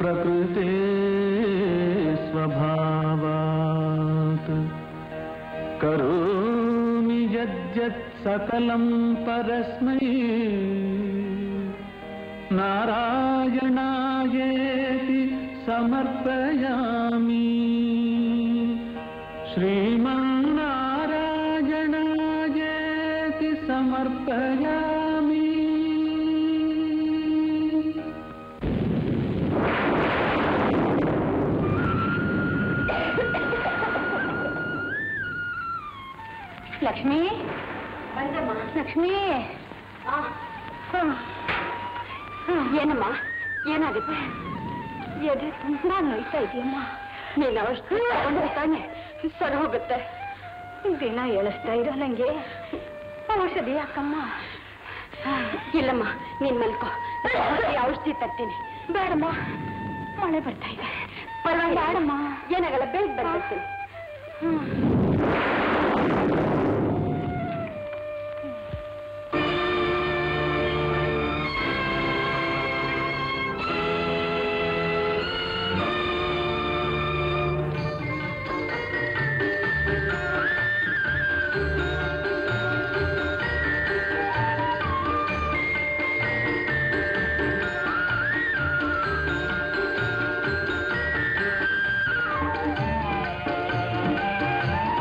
प्रकृते स्वभावात् करोमि यद्यत् सकलं परस्मै नारायणायेति समर्पयामि श्रीमन्नारायणायेति समर्पयामि ಲಕ್ಷ್ಮಿ ಲಕ್ಷ್ಮಿ ಏನಮ್ಮ ಏನಾಗುತ್ತೆ ಎದೆ ತುಂಬಾ ನೋಯ್ತಾ ಇದೆಯಮ್ಮ ನೀನು ಅವಷ್ಟು ತಗೊಂಡ್ರೆ ತಾನೆ ಸರಿ ಹೋಗುತ್ತೆ ದಿನ ಎಳಿಸ್ತಾ ಇರೋ ನಂಗೆ ಔಷಧಿ ಯಾಕಮ್ಮ ಇಲ್ಲಮ್ಮ ನೀನ್ ಮಲ್ಕೋ ಈ ಔಷಧಿ ತರ್ತೀನಿ ಬೇಡಮ್ಮ ಮಳೆ ಬರ್ತಾ ಇದೆ ಪರವಾಗಿಲ್ಲ ಬೇಡಮ್ಮ ಏನಾಗಲ್ಲ ಬೇಗ ಬರ್ತೀನಿ ಿ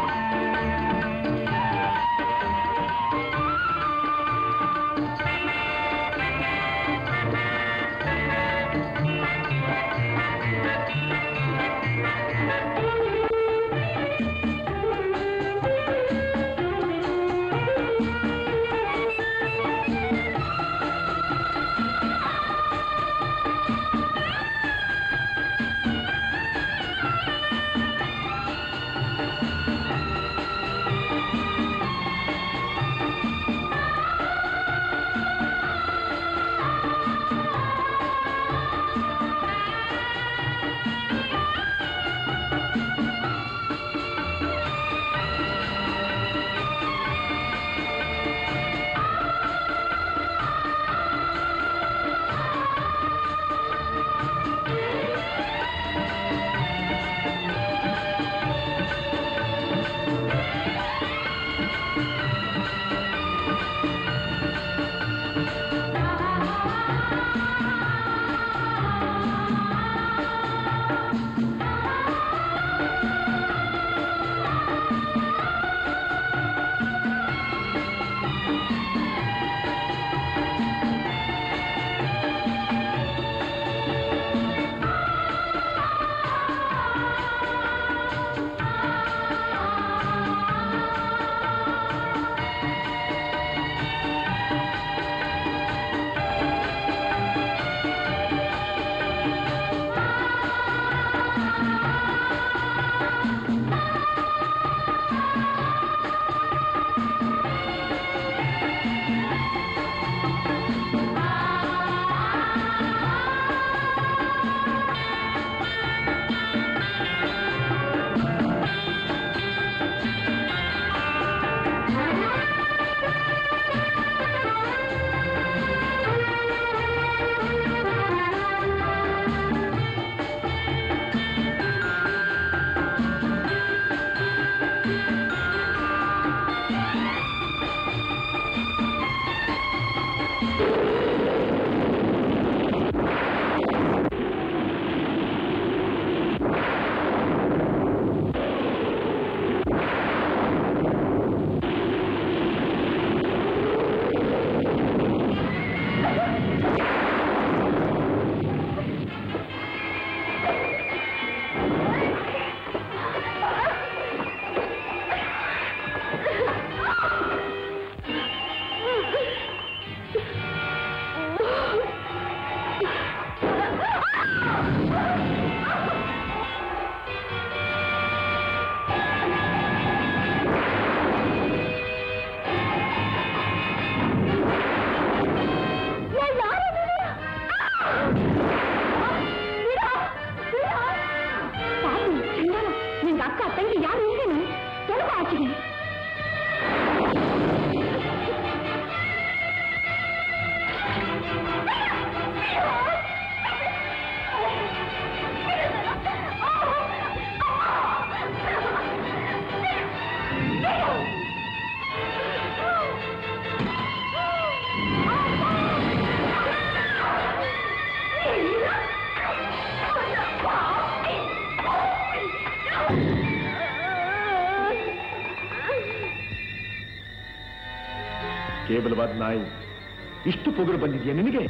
ಕೇವಲವಾದ ನಾಯಿ ಇಷ್ಟು ಪೊಗರು ಬಂದಿದೆಯಾ ನಿನಗೆ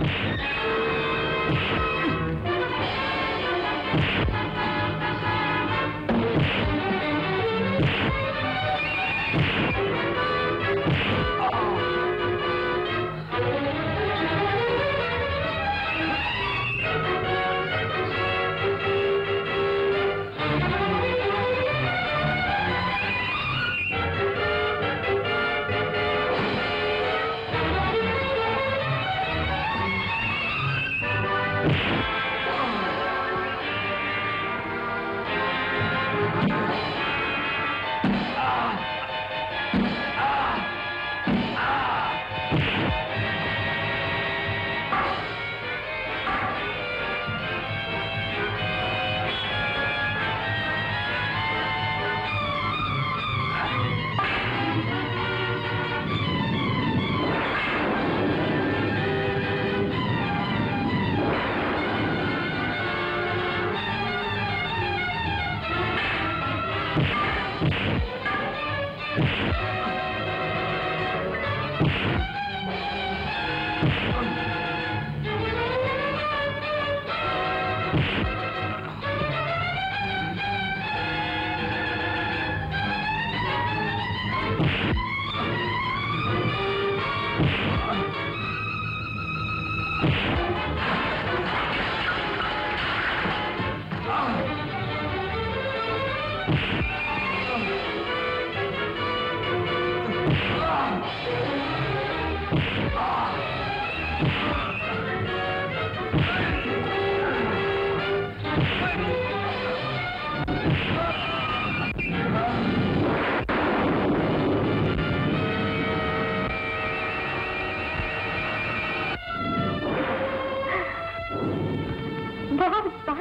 ಬಾ ಬಾ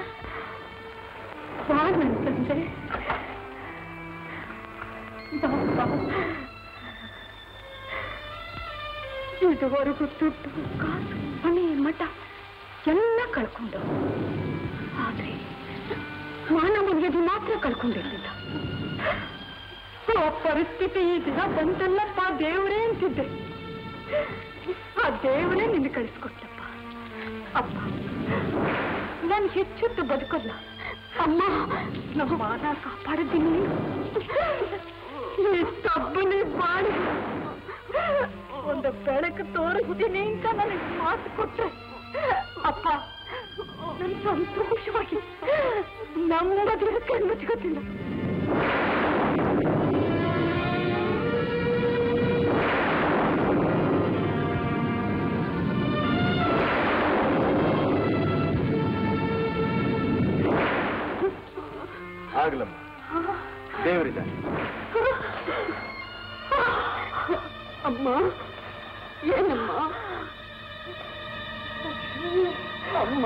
ಬಾ ನನ್ ತಂದೆ ಬಾ ಬಾ ಇದುವರೆಗೂ ದುಡ್ಡು ಕಾಸು ಮನೆ ಮಠ ಎಲ್ಲ ಕಳ್ಕೊಂಡು ಆದ್ರೆ ಮಾನ ಮರ್ಯಾದೆ ಮಾತ್ರ ಕಳ್ಕೊಂಡಿರ್ಲಿಲ್ಲ ಆ ಪರಿಸ್ಥಿತಿ ಈ ದಿನ ಬಂತಲ್ಲಪ್ಪ ದೇವರೇ ಅಂತಿದ್ದೆ ಆ ದೇವರೇ ನಿನ್ನ ಕಳಿಸ್ಕೊಟ್ಟಪ್ಪ ಅಪ್ಪ ನಾನು ಹೆಚ್ಚೊತ್ತು ಬದುಕಲ್ಲ ಅಮ್ಮ ನಮ್ಮ ಮಾನ ಕಾಪಾಡಿದ್ದೀನಿ ಈ ತಬ್ಬಲಿ ಬಾಳಿ ಒಂದು ಬೆಳಕು ತೋರಿಸ್ತೀನಿ ಅಂತ ನನಗೆ ಮಾತು ಕೊಟ್ಟೆ ಅಪ್ಪ ನಾನು ಸಂತೋಷವಾಗಿ ನಮ್ಮದ್ರ ಕಣ್ಮುಚ್ಕೋತಿಲ್ಲ ಆಗ್ಲಮ್ಮ ದೇವರಿದ್ದಾನೆ ಅಮ್ಮ ಏನಮ್ಮ ಅಮ್ಮ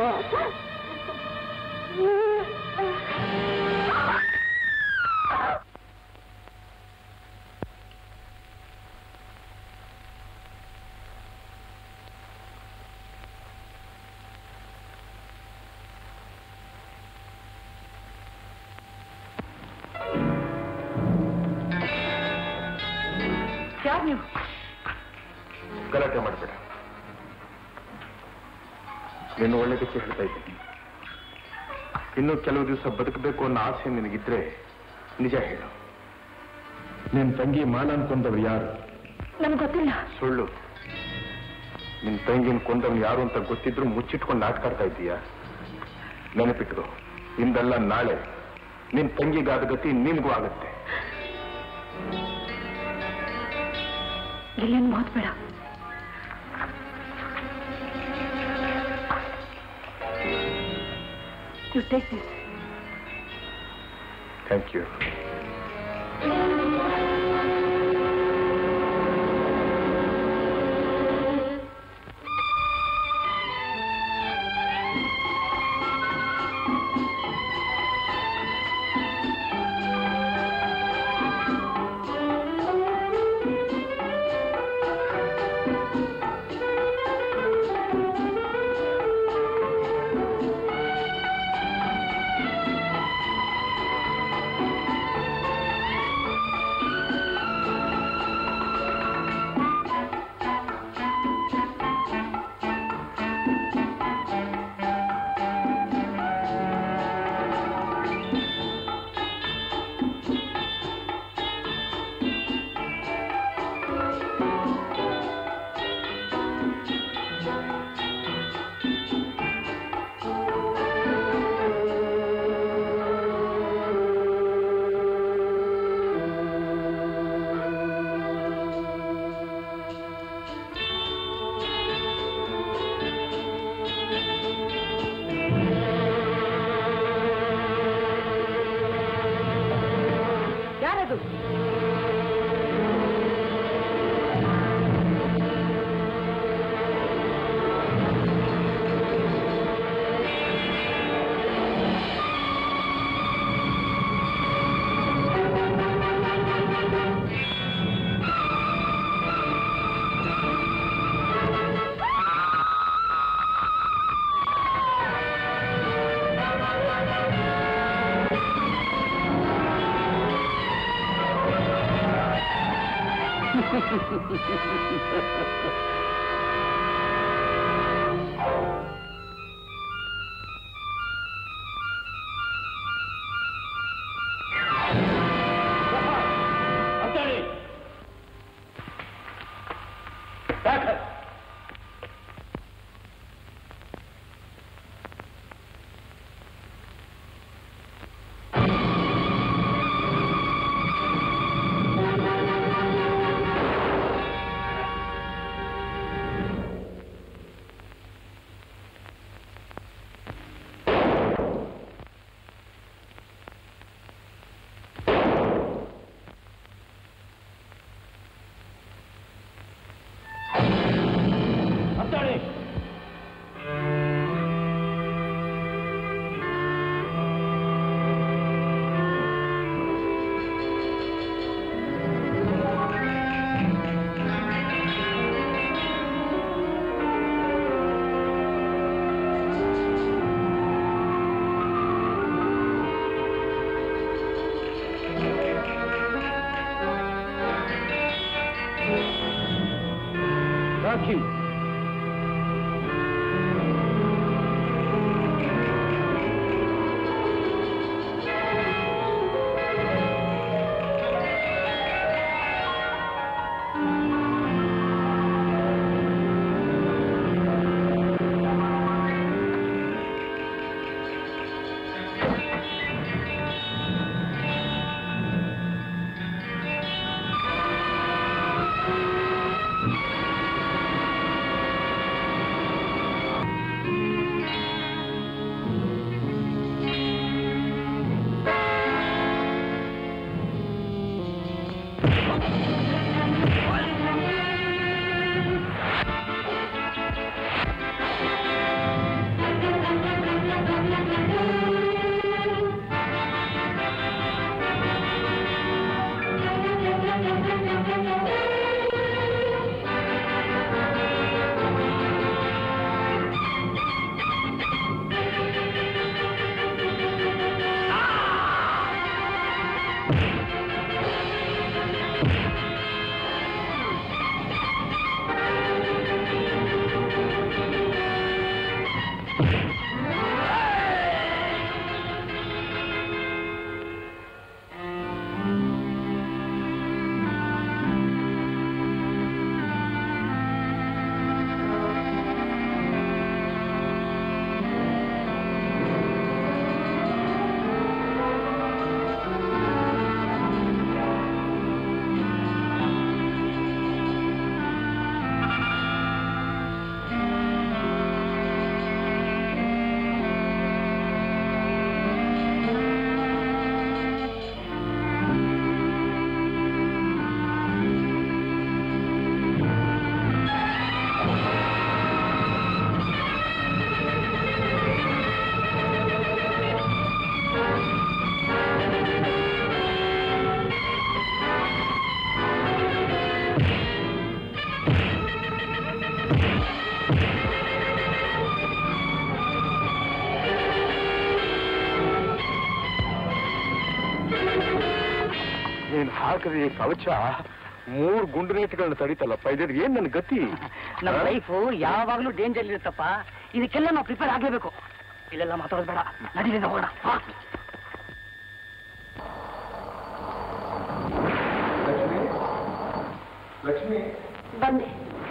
ಯಾರು ನೀವು ಗಲಾಟೆ ಮಾಡಬೇಡ ನೀನು ಒಳ್ಳೆದಕ್ಕೆ ಹೇಳ್ತಾ ಇದ್ದೀನಿ ಇನ್ನು ಕೆಲವು ದಿವಸ ಬದುಕಬೇಕು ಅನ್ನೋ ಆಸೆ ನಿನಗಿದ್ರೆ ನಿಜ ಹೇಳು ನಿನ್ ತಂಗಿ ಮಾನ ಅನ್ಕೊಂಡವ್ರು ಯಾರು ನನ್ಗೆ ಗೊತ್ತಿಲ್ಲ ಸುಳ್ಳು ನಿನ್ ತಂಗಿನ ಕೊಂದವ್ನು ಯಾರು ಅಂತ ಗೊತ್ತಿದ್ರು ಮುಚ್ಚಿಟ್ಕೊಂಡು ನಾಟ್ಕಾಡ್ತಾ ಇದ್ದೀಯಾ ನೆನಪಿಟ್ಕೋ ಇಂದಲ್ಲ ನಾಳೆ ನಿನ್ ತಂಗಿಗಾದ ಗತಿ ನಿನ್ಗೂ ಆಗತ್ತೆ ಇಲ್ಲೇನು ಮಾತು ಬೇಡ you take this thank you ಮಾತು ರಾಖಿ ನೀನ್ ಹಾಕಿದ್ರೆ ಈ ಕವಚ ಮೂರ್ ಗುಂಡುನೇಟ್ಗಳನ್ನ ತಡಿತಲ್ಲಪ್ಪ ಇದ್ರ ಏನ್ ನನ್ ಗತಿ ನಮ್ಮ ಆ? ಲೈಫು ಯಾವಾಗ್ಲೂ ಡೇಂಜರ್ ಇರುತ್ತಪ್ಪ ಇದಕ್ಕೆಲ್ಲ ನಾವು ಪ್ರಿಪೇರ್ ಆಗ್ಲೇಬೇಕು ಇಲ್ಲೆಲ್ಲ ಮಾತಾಡೋದು ಬೇಡ ನಡೀಲಿಂದ ಹೋಗೋಣ ಬಾ. ಲಕ್ಷ್ಮಿ ಲಕ್ಷ್ಮಿ ಬಂದೆ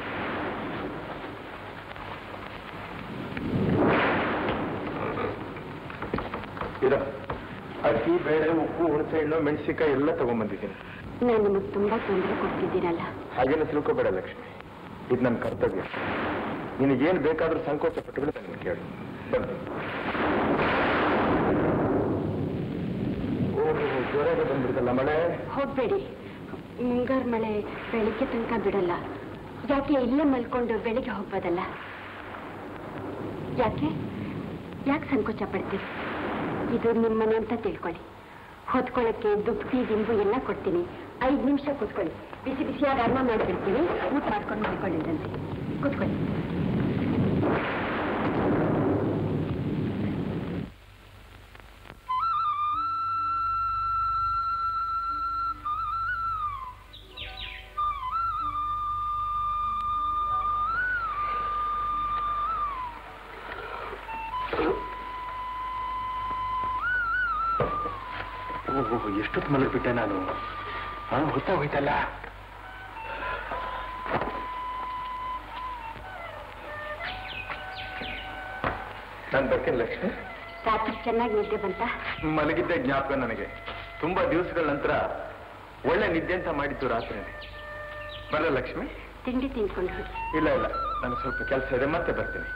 ಇದ ಅಕ್ಕಿ ಬೇಳೆ ಉಪ್ಪು ಹುಣಸೆ ಹಣ್ಣು ಮೆಣಸಿಕಾಯಿ ಎಲ್ಲ ತಗೊಂಡ್ಬಂದಿದ್ದೀನಿ ನಾನು ನಿಮಗೆ ತುಂಬಾ ತೊಂದರೆ ಕೊಡ್ತಿದ್ದೀರಲ್ಲ ಹಾಗೇನು ತಿಳ್ಕೊಬೇಡ ಲಕ್ಷ್ಮಿ ಇದು ನನ್ನ ಕರ್ತವ್ಯ ನಿನಗೇನು ಬೇಕಾದ್ರೂ ಸಂಕೋಚ ಪಟ್ಟುಗಳು ನನಗೆ ಕೇಳು ಬನ್ನಿ ಓಹೋ ಜ್ವರ ಬೇಗ ಬಂದ್ಬಿಡ್ತಲ್ಲ ಮಳೆ ಹೋಗ್ಬೇಡಿ ಮುಂಗಾರು ಮಳೆ ಬೆಳಿಗ್ಗೆ ತನಕ ಬಿಡಲ್ಲ ಯಾಕೆ ಇಲ್ಲೇ ಮಲ್ಕೊಂಡು ಬೆಳಿಗ್ಗೆ ಹೋಗ್ಬೋದಲ್ಲ ಯಾಕೆ ಯಾಕೆ ಸಂಕೋಚ ಪಡ್ತೀರಿ ಇದು ನಿಮ್ಮ ಮನೆ ಅಂತ ತಿಳ್ಕೊಳ್ಳಿ ಹೊತ್ಕೊಳ್ಳೋಕ್ಕೆ ದುಪ್ಪಿ ದಿಂಬು ಎಲ್ಲ ಕೊಡ್ತೀನಿ ಐದು ನಿಮಿಷ ಕೂತ್ಕೊಳ್ಳಿ ಬಿಸಿ ಬಿಸಿಯಾಗಿ ಅನ್ನ ಮಾಡಿಬಿಡ್ತೀನಿ ಊಟ ಮಾಡ್ಕೊಂಡು ಮಲ್ಕೊಂಡಿದ್ದಂತೆ ಕೂತ್ಕೊಳ್ಳಿ ಓಹೋ ಎಷ್ಟೊತ್ತು ಮಲಗ್ಬಿಟ್ಟೆ ನಾನು ಹಾ ಹೊತ್ತಾಗೋಯ್ತಲ್ಲ ನಾನು ಬರ್ತೀನಿ ಲಕ್ಷ್ಮಿ ರಾತ್ರಿ ಚೆನ್ನಾಗಿ ನಿದ್ದೆ ಬಂತ ಮಲಗಿದ್ದೆ ಜ್ಞಾಪಕ ನನಗೆ ತುಂಬಾ ದಿವಸಗಳ ನಂತರ ಒಳ್ಳೆ ನಿದ್ದೆ ಅಂತ ಮಾಡಿದ್ದು ರಾತ್ರಿ ಬರಲ್ಲ ಲಕ್ಷ್ಮಿ ತಿಂಡಿ ತಿನ್ಕೊಂಡು ಹೋಗಿ ಇಲ್ಲ ಇಲ್ಲ ನನಗೆ ಸ್ವಲ್ಪ ಕೆಲಸ ಇದೆ ಮತ್ತೆ ಬರ್ತೀನಿ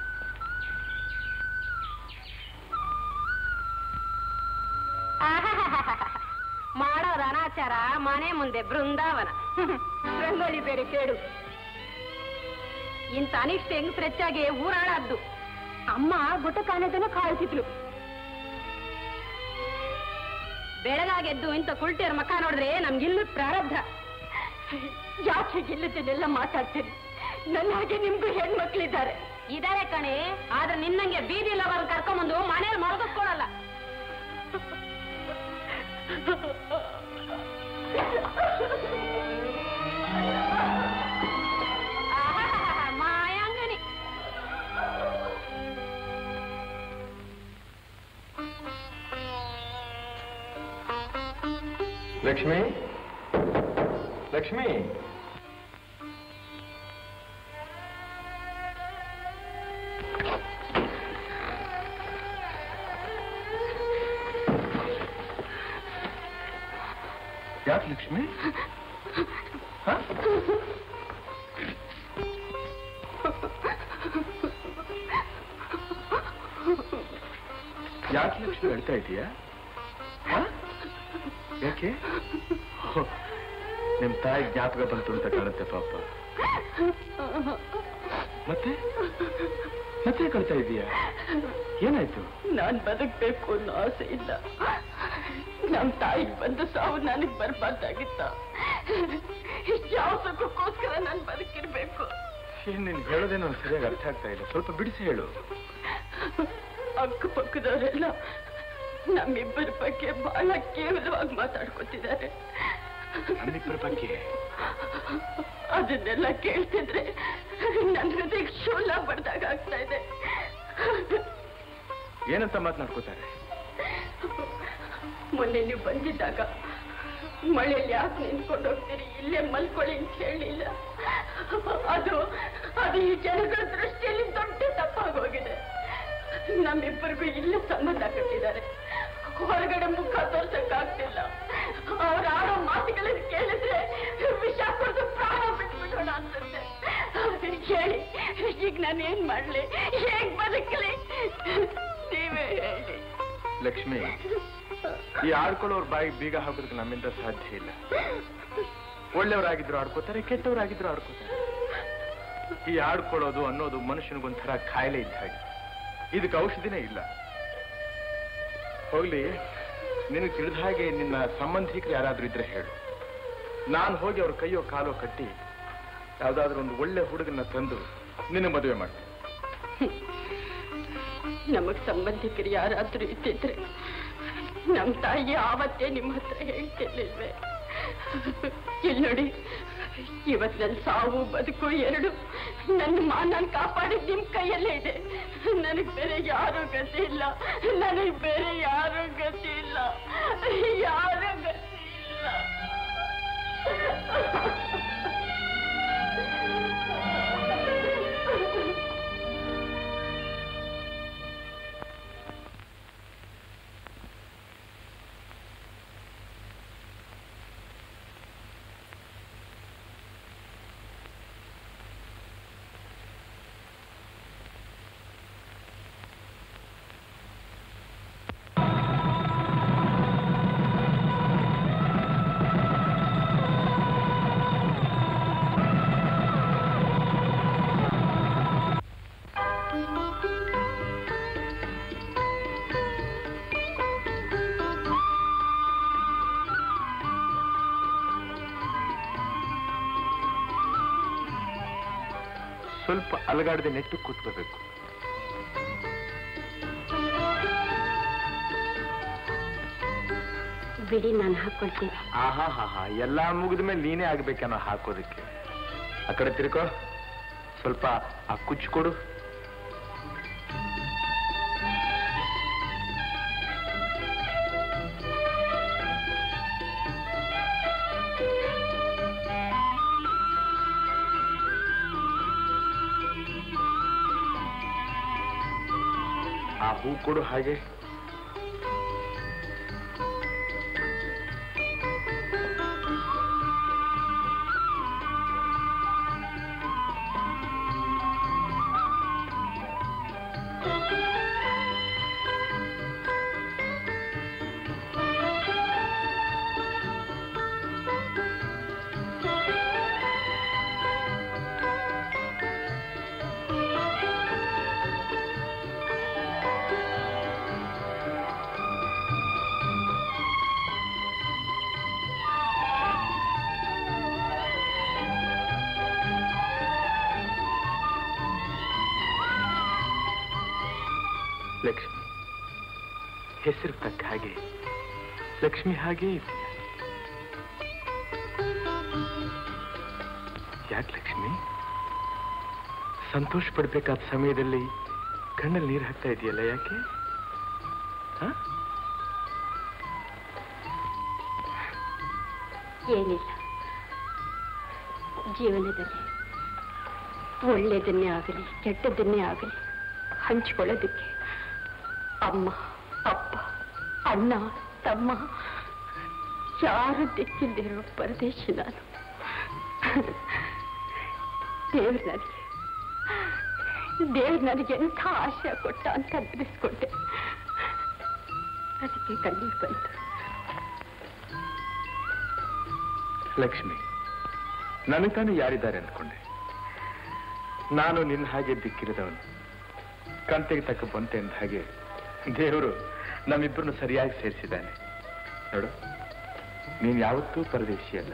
ಮಾಡೋದ ಅನಾಚಾರ ಮನೆ ಮುಂದೆ ಬೃಂದಾವನ ರಂಗೋಲಿ ಬೇರೆ ಕೇಡು ಇಂಥ ಅನಿಷ್ಟ ಹೆಂಗ್ ಹೆಚ್ಚಾಗಿ ಊರಾಳದ್ದು ಅಮ್ಮ ಗುಟ್ಟ ಕಾಣದನ್ನು ಕಾಳ್ತಿದ್ರು ಬೆಳಗಾಗೆದ್ದು ಇಂಥ ಕುಲ್ಟಿಯರ್ ಮಕ್ಕ ನೋಡಿದ್ರೆ ನಮ್ಗಿಲ್ಲೂ ಪ್ರಾರಬ್ಧ ಯಾಕೆ ಗಿಲ್ಲದನ್ನೆಲ್ಲ ಮಾತಾಡ್ತೀರಿ ನನ್ನ ಹಾಗೆ ನಿಮ್ಗೂ ಹೆಣ್ಮಕ್ಳಿದ್ದಾರೆ ಇದಾರೆ ಕಣೆ ಆದ್ರೆ ನಿನ್ನಂಗೆ ಬೀದಿ ಲವರ್ ಕರ್ಕೊಂಬಂದು ಮನೇಲಿ ಮಲಗಿಸ್ಕೊಳಲ್ಲ ಆಹಾಹಾಹಾ, ಮಾಯಾಂಗನಿ ಲಕ್ಷ್ಮಿ ಲಕ್ಷ್ಮಿ ಯಾಕೆ ಲಕ್ಷ್ಮಿ ಹ? ಯಾಕೆ ಲಕ್ಷ್ಮಿ ಹೇಳ್ತಾ ಇದೀಯಾ ಹ? ಯಾಕೆ ಹೋ, ನಿಮ್ ತಾಯಿ ಜ್ಞಾಪಕ ಬಂತು ಅಂತ ಕಾಣುತ್ತೆ ಪಾಪ ಮತ್ತೆ ಮತ್ತೆ ಕಳ್ತಾ ಇದೀಯಾ ಏನಾಯ್ತು ನಾನ್ ಬದುಕ್ಬೇಕು ಅನ್ನೋ ಆಸೆ ಇಲ್ಲ ನಮ್ ತಾಯಿಗೆ ಬಂದ ಸಾವು ನನಗ್ ಬರ್ಬಾರ್ದಾಗಿತ್ತ ಯಾವ ಸುಖಕ್ಕೋಸ್ಕರ ನಾನ್ ಬದುಕಿರ್ಬೇಕು ಏನ್ ನೀನ್ ಹೇಳೋದೇನೋ ಸರಿಯಾಗಿ ಅರ್ಥ ಆಗ್ತಾ ಇಲ್ಲ ಸ್ವಲ್ಪ ಬಿಡಿಸಿ ಹೇಳು ಅಕ್ಕಪಕ್ಕದವರೆಲ್ಲ ನಮ್ಮಿಬ್ಬರ ಬಗ್ಗೆ ಬಹಳ ಕೇವಲವಾಗಿ ಮಾತಾಡ್ಕೊತಿದ್ದಾರೆ ನಮ್ಮಿಬ್ಬರ ಬಗ್ಗೆ ಅದನ್ನೆಲ್ಲ ಕೇಳ್ತಿದ್ರೆ ನನ್ನ ಹೃದಯಕ್ಕೆ ಶೂಲ ಬಡ್ದಾಗ ಆಗ್ತಾ ಇದೆ ಏನಂತ ಮಾತನಾಡ್ಕೋತಾರೆ ಮೊನ್ನೆ ನೀವು ಬಂದಿದ್ದಾಗ ಮಳೆಯಲ್ಲಿ ಯಾಕೆ ನಿಂತ್ಕೊಂಡು ಹೋಗ್ತೀರಿ ಇಲ್ಲೇ ಮಲ್ಕೊಳ್ಳಿ ಅಂತ ಹೇಳಿಲ್ಲ ಅದು ಅದು ಈ ಜನಗಳ ದೃಷ್ಟಿಯಲ್ಲಿ ದೊಡ್ಡ ತಪ್ಪಾಗೋಗಿದೆ ನಮ್ಮಿಬ್ಬರಿಗೂ ಇಲ್ಲೇ ಸಂಬಂಧ ಕಟ್ಟಿದ್ದಾರೆ ಹೊರಗಡೆ ಮುಖ ತೋರ್ಸಕ್ಕಾಗ್ತಿಲ್ಲ ಅವ್ರು ಆಡೋ ಮಾತುಗಳನ್ನು ಕೇಳಿದ್ರೆ ವಿಷ ಕೊಟ್ಟು ಪ್ರಾಣ ಬಿಟ್ಬಿಡೋಣ ಅನ್ಸುತ್ತೆ ಹೇಳಿ ಈಗ ನಾನು ಏನ್ ಮಾಡ್ಲಿ ಹೇಗ್ ಬದುಕಲಿ ನೀವೇ ಹೇಳಿ ಲಕ್ಷ್ಮಿ ಈ ಆಡ್ಕೊಳ್ಳೋರ್ ಬಾಯಿ ಬೀಗ ಹಾಕೋದಕ್ಕೆ ನಮ್ಮಿಂದ ಸಾಧ್ಯ ಇಲ್ಲ ಒಳ್ಳೆಯವರಾಗಿದ್ರು ಆಡ್ಕೋತಾರೆ ಕೆಟ್ಟವರಾಗಿದ್ರು ಆಡ್ಕೋತಾರೆ ಈ ಆಡ್ಕೊಳ್ಳೋದು ಅನ್ನೋದು ಮನುಷ್ಯನಿಗೊಂಥರ ಕಾಯಿಲೆ ಇದ್ದ ಹಾಗೆ ಇದಕ್ಕೆ ಔಷಧಿನೇ ಇಲ್ಲ ಹೋಗ್ಲಿ ನಿನಗೆ ತಿಳಿದ ಹಾಗೆ ನಿನ್ನ ಸಂಬಂಧಿಕರು ಯಾರಾದ್ರೂ ಇದ್ರೆ ಹೇಳು ನಾನು ಹೋಗಿ ಅವ್ರ ಕೈಯೋ ಕಾಲೋ ಕಟ್ಟಿ ಯಾವ್ದಾದ್ರು ಒಂದು ಒಳ್ಳೆ ಹುಡುಗನ ತಂದು ನಿನ್ನ ಮದುವೆ ಮಾಡ್ತೀನಿ ನಮಗ್ ಸಂಬಂಧಿಕರು ಯಾರಾದ್ರೂ ಇದ್ದಿದ್ರೆ ನಮ್ ತಾಯಿ ಆವತ್ತೇ ನಿಮ್ಮ ಹತ್ರ ಹೇಳ್ತಿರ್ಲಿಲ್ವೇ ಇಲ್ಲಿ ನೋಡಿ ಇವತ್ ನನ್ ಸಾವು ಬದುಕು ಎರಡು ನನ್ನ ಮಾನ ಕಾಪಾಡಿದ್ ನಿಮ್ ಕೈಯಲ್ಲೇ ಇದೆ ನನಗ್ ಬೇರೆ ಯಾರು ಗತಿ ಇಲ್ಲ ನನಗ್ ಬೇರೆ ಯಾರು ಗತಿ ಇಲ್ಲ ಯಾರು ಗತಿ ಇಲ್ಲ ಸ್ವಲ್ಪ ಅಲಗಾಡದೆ ನೆಟ್ಟು ಕೂತ್ಕೋಬೇಕು ಬಿಡಿ ನಾನು ಹಾಕೊಳ್ತೀನಿ ಆಹಾ ಹಾ ಹಾ ಎಲ್ಲ ಮುಗಿದ ಮೇಲೆ ನೀನೇ ಆಗ್ಬೇಕನ್ನೋ ಹಾಕೋದಕ್ಕೆ ಆ ಕಡೆ ತಿರ್ಕೋ ಸ್ವಲ್ಪ ಆ ಕುಚ್ಚು ಕೊಡು ಆ ಹೂ ಕೊಡು ಹಾಗೆ ಲಕ್ಷ್ಮಿ ಹೆಸರು ತಕ್ಕ ಹಾಗೆ ಲಕ್ಷ್ಮಿ ಹಾಗೆ ಇದೆಯಾ ಯಾಕೆ ಲಕ್ಷ್ಮಿ ಸಂತೋಷ ಪಡ್ಬೇಕಾದ ಸಮಯದಲ್ಲಿ ಕಣ್ಣಲ್ಲಿ ನೀರು ಹಾಕ್ತಾ ಇದೆಯಲ್ಲ ಯಾಕೆ ಹ? ಏನಿಲ್ಲ ಜೀವನದಲ್ಲಿ ಒಳ್ಳೆಯದನ್ನೇ ಆಗಲಿ ಕೆಟ್ಟದ್ದನ್ನೇ ಆಗಲಿ ಹಂಚ್ಕೊಳ್ಳೋದಕ್ಕೆ ಅಮ್ಮ ಅಪ್ಪ ಅಣ್ಣ ತಮ್ಮ ಯಾರು ದಿಕ್ಕಿಲ್ದಿರೋ ಪರದೇಶಿ ನಾನು ದೇವ್ರು ನನಗೆ ದೇವ್ರು ನನಗೆ ಎಂಥ ಆಶಯ ಕೊಟ್ಟ ಅಂತ ಬಿಡಿಸ್ಕೊಂಡೆ ಅದಕ್ಕೆ ಕಣ್ಣೀರು ಬಂತು ಲಕ್ಷ್ಮಿ ನನಗೆ ತಾನು ಯಾರಿದ್ದಾರೆ ಅಂದ್ಕೊಂಡೆ ನಾನು ನಿನ್ನ ಹಾಗೆ ದಿಕ್ಕಿರಿದವನು ಕಂತೆಗೆ ತಕ್ಕ ಬಂತೆ ಅಂದ ಹಾಗೆ ದೇವರು ನಮ್ಮಿಬ್ಬರನ್ನು ಸರಿಯಾಗಿ ಸೇರಿಸಿದ್ದಾನೆ ನೋಡು ನೀನು ಯಾವತ್ತೂ ಪರದೇಶಿ ಅಲ್ಲ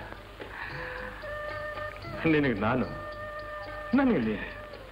ನಿನಗೆ ನಾನು ನನಗೆ ನೀನು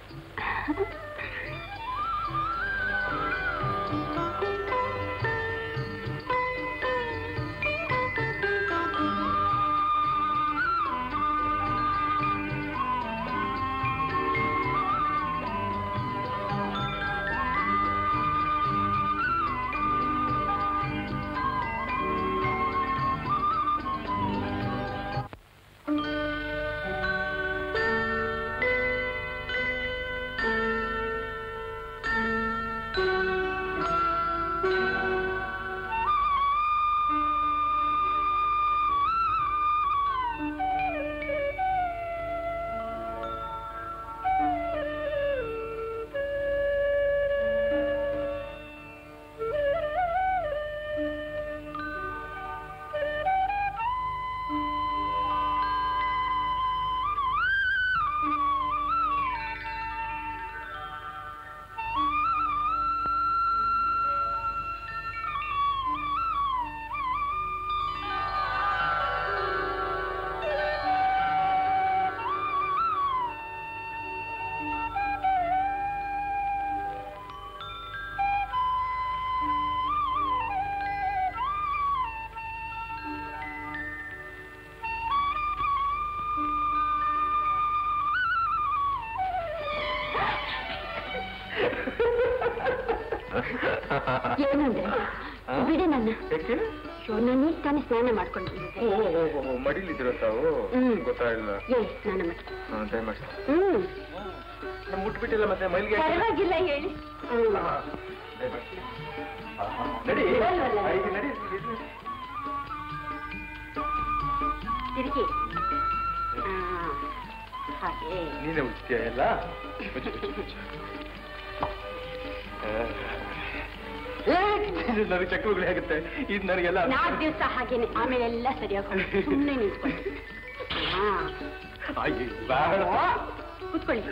ಏನಂದ್ರೆ ಬಿಡಿ ನನ್ನ ಯಾಕೆ ಶೋ ನಾನು ಈಗ ತಾನೇ ಸ್ನಾನ ಮಾಡ್ಕೊಂಡು ಬಂದಿದ್ದೆ ಮಡಿಲಿದ್ದೀರ ತಾವು ಹ್ಮ್. ಗೊತ್ತಾಗಿಲ್ಲ ಏ ಸ್ನಾನ ಮಾಡಿ ದಯಮಾಡಿ ಹ್ಮ್ ಮುಟ್ಬಿಟ್ಟಿಲ್ಲ ಮತ್ತೆ ಮೈಲ್ಗೆ ಪರವಾಗಿಲ್ಲ ಹೇಳಿ ಹ್ಮ್. ನಡಿ ಇರಲ್ವಲ್ಲ? ಐದು ನಡಿ ತಿರುಗಿ ಆ, ಹಾಗೆ ನೀನೇ ಉಜ್ತೀಯ ಎಲ್ಲ ಮುಚ್ಚು, ಮುಚ್ಚು, ಮುಚ್ಚು. ಏ, ಇದು ನನಗೆ ಚಕ್ರಗಳು ಹೇಗುತ್ತೆ ಇದು ನನಗೆಲ್ಲ ನಾಲ್ಕು ದಿವಸ ಹಾಗೇನೆ ಆಮೇಲೆ ಎಲ್ಲ ಸರಿಯಾಗಿ ಸುಮ್ಮನೆ ನಿಂತ್ಕೊಳ್ಳಿ ಹಾ ಅಯ್ಯೋ, ಬೇಡ. ಕೂತ್ಕೊಳ್ಳಿ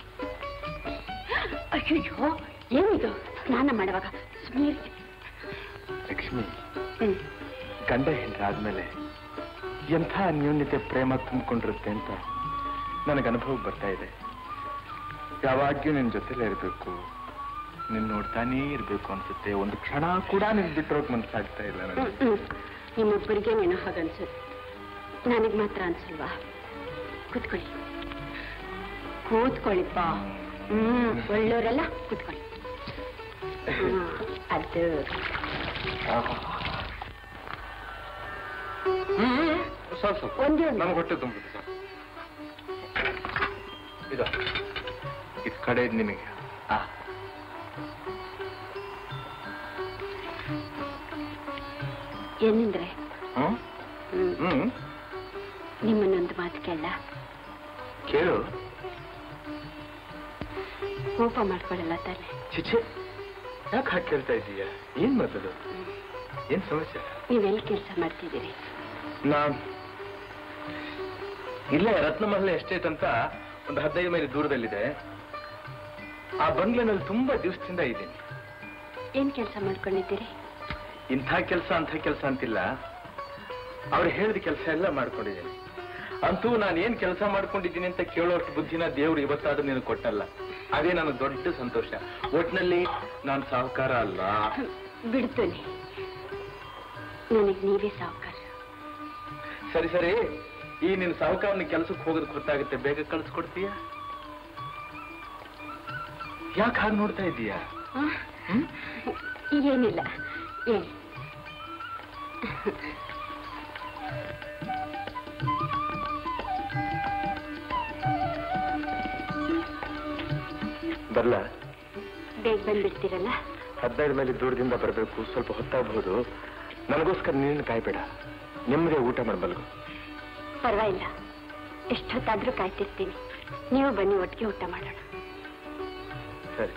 ಅಯ್ಯೋ ಏನಿದು ಸ್ನಾನ ಮಾಡುವಾಗ ಸುಮ್ಮನೆ ಲಕ್ಷ್ಮಿ ಹ್ಮ್ ಗಂಡ ಹೆಂಡ್ರಾದ್ಮೇಲೆ ಎಂಥ ಅನ್ಯೋನ್ಯತೆ ಪ್ರೇಮ ತುಂಬಿಕೊಂಡಿರುತ್ತೆ ಅಂತ ನನಗೆ ಅನುಭವ ಬರ್ತಾ ಇದೆ ಯಾವಾಗ್ಯೂ ನಿನ್ ಜೊತೆಲೇ ಇರಬೇಕು ನಿನ್ ನೋಡ್ತಾನೇ ಇರ್ಬೇಕು ಅನ್ಸುತ್ತೆ ಒಂದು ಕ್ಷಣ ಕೂಡ ನಿನ್ ಬಿಟ್ಟಿರೋಕ್ ಮನ್ಸಾಗ್ತಾ ಇಲ್ಲ ನನಗೆ ನಿಮ್ಮೊಬ್ಬರಿಗೆ ಏನೋ ಹಾಗನ್ಸುತ್ತೆ ನನಗೆ ಮಾತ್ರ ಅನ್ಸಲ್ವಾ ಕೂತ್ಕೊಳ್ಳಿ ಕೂತ್ಕೊಳ್ಳಿಪ್ಪ ಹ್ಮ್ ಒಳ್ಳೆಯವರೆಲ್ಲ ಕೂತ್ಕೊಳ್ಳಿ ಹ್ಮ್, ಅದು ಸ್ವಲ್ಪ ಸ್ವಲ್ಪ ಒಂದೇ ಒಂದು. ನಮ್ಗೆ ಹೊಟ್ಟೆ ತುಂಬಿದೆ ಸರ್ ಇದು ಇದು ಕಡೆ ನಿನಗೆ ಆ ಏನಂದ್ರೆ ಹ್ಮ್ ಹ್ಮ್ ಹ್ಮ್ ನಿಮ್ಮನ್ನೊಂದು ಮಾತು ಕೇಳ ಕೇಳು ಕೋಪ ಮಾಡ್ಕೊಳ್ಳಲ್ಲ ತಾನೆ ಚಿಚೆ ಯಾಕೆ ಹಾಗೆ ಕೇಳ್ತಾ ಇದ್ದೀಯ ಏನ್ ಮಾತದು ಏನ್ ಸಮಸ್ಯೆ ನೀವೆಲ್ಲಿ ಕೆಲಸ ಮಾಡ್ತಿದ್ದೀರಿ ನಾನ್ ಇಲ್ಲೇ ರತ್ನಮಹಲ್ ಎಸ್ಟೇಟ್ ಅಂತ ಒಂದು ಹದಿನೈದು ಮೈಲಿ ದೂರದಲ್ಲಿದೆ ಆ ಬಂಗ್ಲೆನಲ್ಲಿ ತುಂಬಾ ದಿವಸದಿಂದ ಇದ್ದೀನಿ ಏನ್ ಕೆಲಸ ಮಾಡ್ಕೊಂಡಿದ್ದೀರಿ ಇಂಥ ಕೆಲಸ ಅಂಥ ಕೆಲಸ ಅಂತಿಲ್ಲ ಅವ್ರು ಹೇಳಿದ ಕೆಲಸ ಎಲ್ಲ ಮಾಡ್ಕೊಂಡಿದ್ದೀನಿ ಅಂತೂ ನಾನು ಏನ್ ಕೆಲಸ ಮಾಡ್ಕೊಂಡಿದ್ದೀನಿ ಅಂತ ಕೇಳೋಷ್ಟು ಬುದ್ಧಿನ ದೇವ್ರು ಇವತ್ತಾದ್ರೂ ನೀನು ಕೊಟ್ಟಲ್ಲ ಅದೇ ನನಗೆ ದೊಡ್ಡ ಸಂತೋಷ ಒಟ್ನಲ್ಲಿ ನಾನು ಸಾಹುಕಾರ ಅಲ್ಲ ಬಿಡ್ತೀನಿ ನನಗೆ ನೀವೇ ಸಾವುಕಾರ ಸರಿ ಸರಿ ಈ ನಿನ್ನ ಸಾಹುಕಾರನ ಕೆಲಸಕ್ಕೆ ಹೋಗೋದು ಗೊತ್ತಾಗುತ್ತೆ ಬೇಗ ಕಳಿಸ್ಕೊಡ್ತೀಯ ಯಾಕೆ ಹಾಗೆ ನೋಡ್ತಾ ಇದ್ದೀಯಾ ಏನಿಲ್ಲ ಹೇಳಿ ಬರಲ್ಲ ಬೇಗ ಬಂದ್ಬಿಡ್ತೀರಲ್ಲ ಹದಿನೈದು ಮೇಲೆ ದೂರದಿಂದ ಬರಬೇಕು ಸ್ವಲ್ಪ ಹೊತ್ತಾಗಬಹುದು ನನಗೋಸ್ಕರ ನೀನು ಕಾಯ್ಬೇಡ ನಿಮ್ಮದೇ ಊಟ ಮಾಡಬಲ್ಗು ಪರವಾಗಿಲ್ಲ ಎಷ್ಟೊತ್ತಾದ್ರೂ ಕಾಯ್ತಿರ್ತೀನಿ ನೀವು ಬನ್ನಿ ಒಟ್ಟಿಗೆ ಊಟ ಮಾಡೋಣ ಸರಿ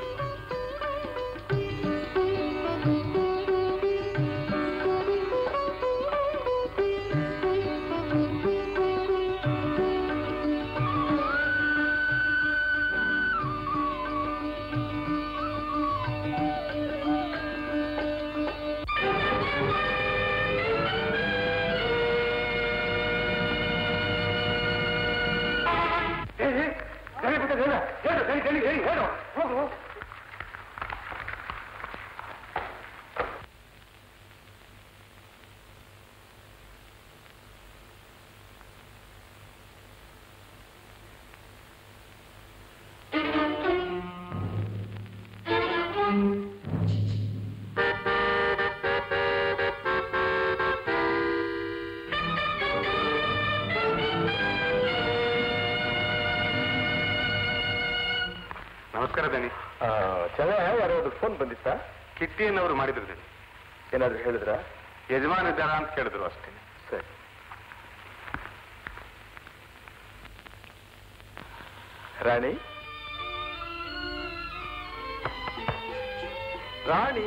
ನಮಸ್ಕಾರ ದಣಿ ಚೆನ್ನ ಯಾರಾದ್ರು ಫೋನ್ ಬಂದಿತ್ತಾ ಕಿಟ್ಟಿ ಅನ್ನೋರು ಮಾಡಿದ್ರು ದಣಿ ಏನಾದ್ರು ಹೇಳಿದ್ರ ಯಜಮಾನ ಇದ್ದಾರಾ ಅಂತ ಕೇಳಿದ್ರು ಅಷ್ಟೇ ಸರಿ ರಾಣಿ ರಾಣಿ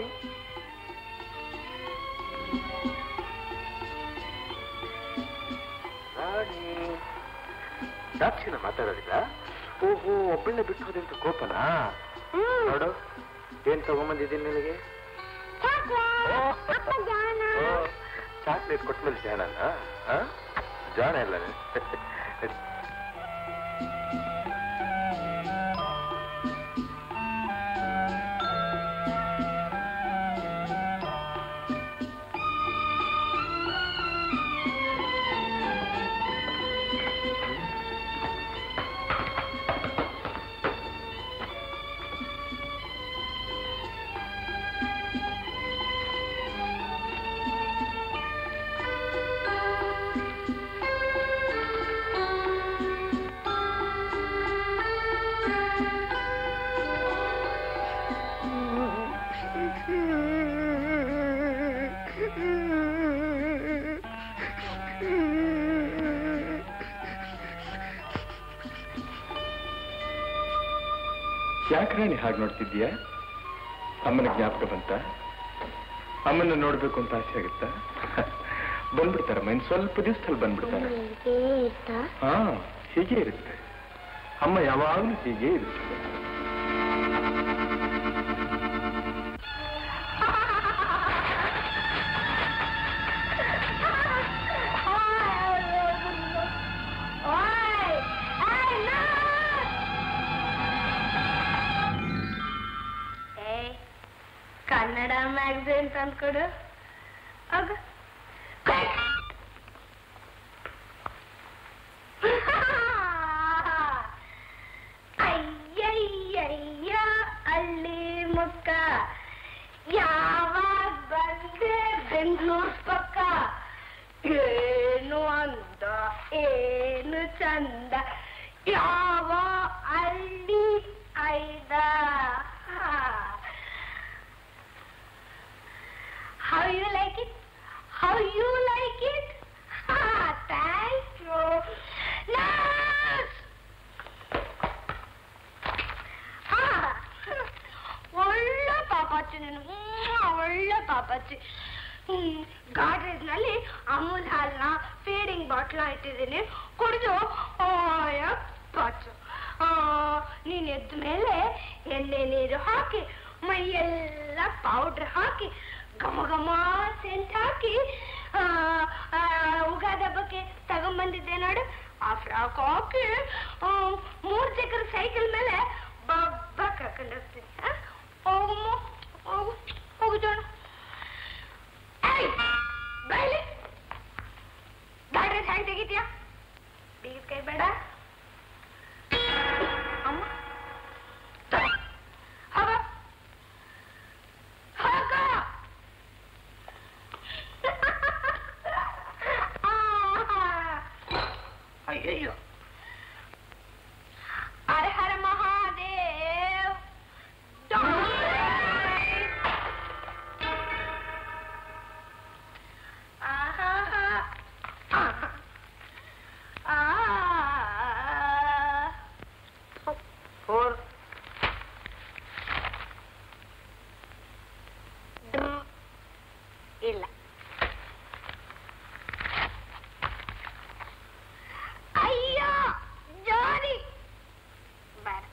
ರಾಣಿ ದಾಕ್ಷಿಣ ಮಾತಾಡೋದಿಲ್ಲ ಓಹೋ ಒಬ್ಬಳನ್ನ ಬಿಟ್ಟು ಹೋದಂತ ಕೋಪನಾ ನೋಡು ಏನ್ ತಗೊಂಬಂದಿದ್ದೀನಿ ನಿನಗೆ ಚಾಕ್ಲೇಟ್ ಕೊಟ್ಮೇಲೆ ಜಾಣನ ಆ? ಜಾಣ ಇಲ್ಲ ನೀನು. ಯಾಕೆ ರಾಣಿ ಹಾಗೆ ನೋಡ್ತಿದ್ದೀಯಾ ಅಮ್ಮನ ಜ್ಞಾಪಕ ಬಂತ ಅಮ್ಮನ ನೋಡ್ಬೇಕು ಅಂತ ಆಸೆ ಆಗುತ್ತಾ ಬಂದ್ಬಿಡ್ತಾರಮ್ಮ ಇನ್ ಸ್ವಲ್ಪ ದಿವಸದಲ್ಲಿ ಬಂದ್ಬಿಡ್ತಾರೆ ಹಾ ಹೀಗೆ ಇರುತ್ತೆ ಅಮ್ಮ ಯಾವಾಗಲೂ ಹೀಗೆ ಇರುತ್ತೆ ಮ್ಯಾಗಝೈನ್ ತಂದ್ಕೊಡು ಆಗ ಅಯ್ಯಯ್ಯಯ್ಯ ಹಳ್ಳಿ ಮುಕ್ಕ ಯಾವಾಗ ಬಂದೆ ಬೆಂಗಳೂರು ಪಕ್ಕ ಏನು ಅಂದ ಏನು ಚಂದ ಯಾವ ಹಳ್ಳಿ ಐದ How you like it? How you like it? Ah, thank you. Nurse! Ah, ಒಳ್ಳೆ ಪಾಪಾಚಿ ನೀನು ಮ್ಮ್, ಒಳ್ಳೆ ಪಾಪಾಚಿ ಗಾಡ್ರೇಜ್ ನಲ್ಲಿ ಅಮೂಲ್ ಹಾಲ್ನ ಫೀಡಿಂಗ್ ಬಾಟ್ಲ ಇಟ್ಟಿದ್ದೀನಿ ಕುಡಿದು ಪಾಚು ನೀನ್ ಎದ್ದ ಮೇಲೆ ಎಣ್ಣೆ ನೀರು ಹಾಕಿ ಮೈಯೆಲ್ಲ ಪೌಡ್ರ್ ಹಾಕಿ ಘಮ ಘಮ ಸೆಂಟ್ ಹಾಕಿ ಆ, ಆ, ಉಗಾದಿ ಹಬ್ಬಕ್ಕೆ ತಗೊಂಬಂದಿದ್ದೆ ನೋಡು ಆ ಫ್ರಾಕ್ ಹಾಕಿ ಆ, ಮೂರ್ ಚಕ್ರ ಸೈಕಲ್ ಮೇಲೆ ಬಬ್ಬ ಕರ್ಕೊಂಡು ಹೋಗ್ತೀನಿ ಆ? ಹೋಗಮ್ಮ ಹೋಗು ಹೋಗು ಜೋಣ ಏಯ್, ಬೈಲಿ ಗಾಡ್ರೇಜ್ ಹ್ಯಾಂಗ್ ತೆಗಿತೀಯಾ ಬೀಗದ ಕೈ ಬೇಡ ಅಮ್ಮ ತಗೋ. ಹೋಗು ಹೋಗು ಅಯ್ಯಯ್ಯೋ ಹರ ಹರ ಮಹಾದೇವ್ ಆಹಾಹಾ. ಆಹಾ. ಆ. ಫೋರ್ ಡ್ರ್. ಇಲ್ಲ ಅಯ್ಯೋ ಜೋರಿ ಬೇಡ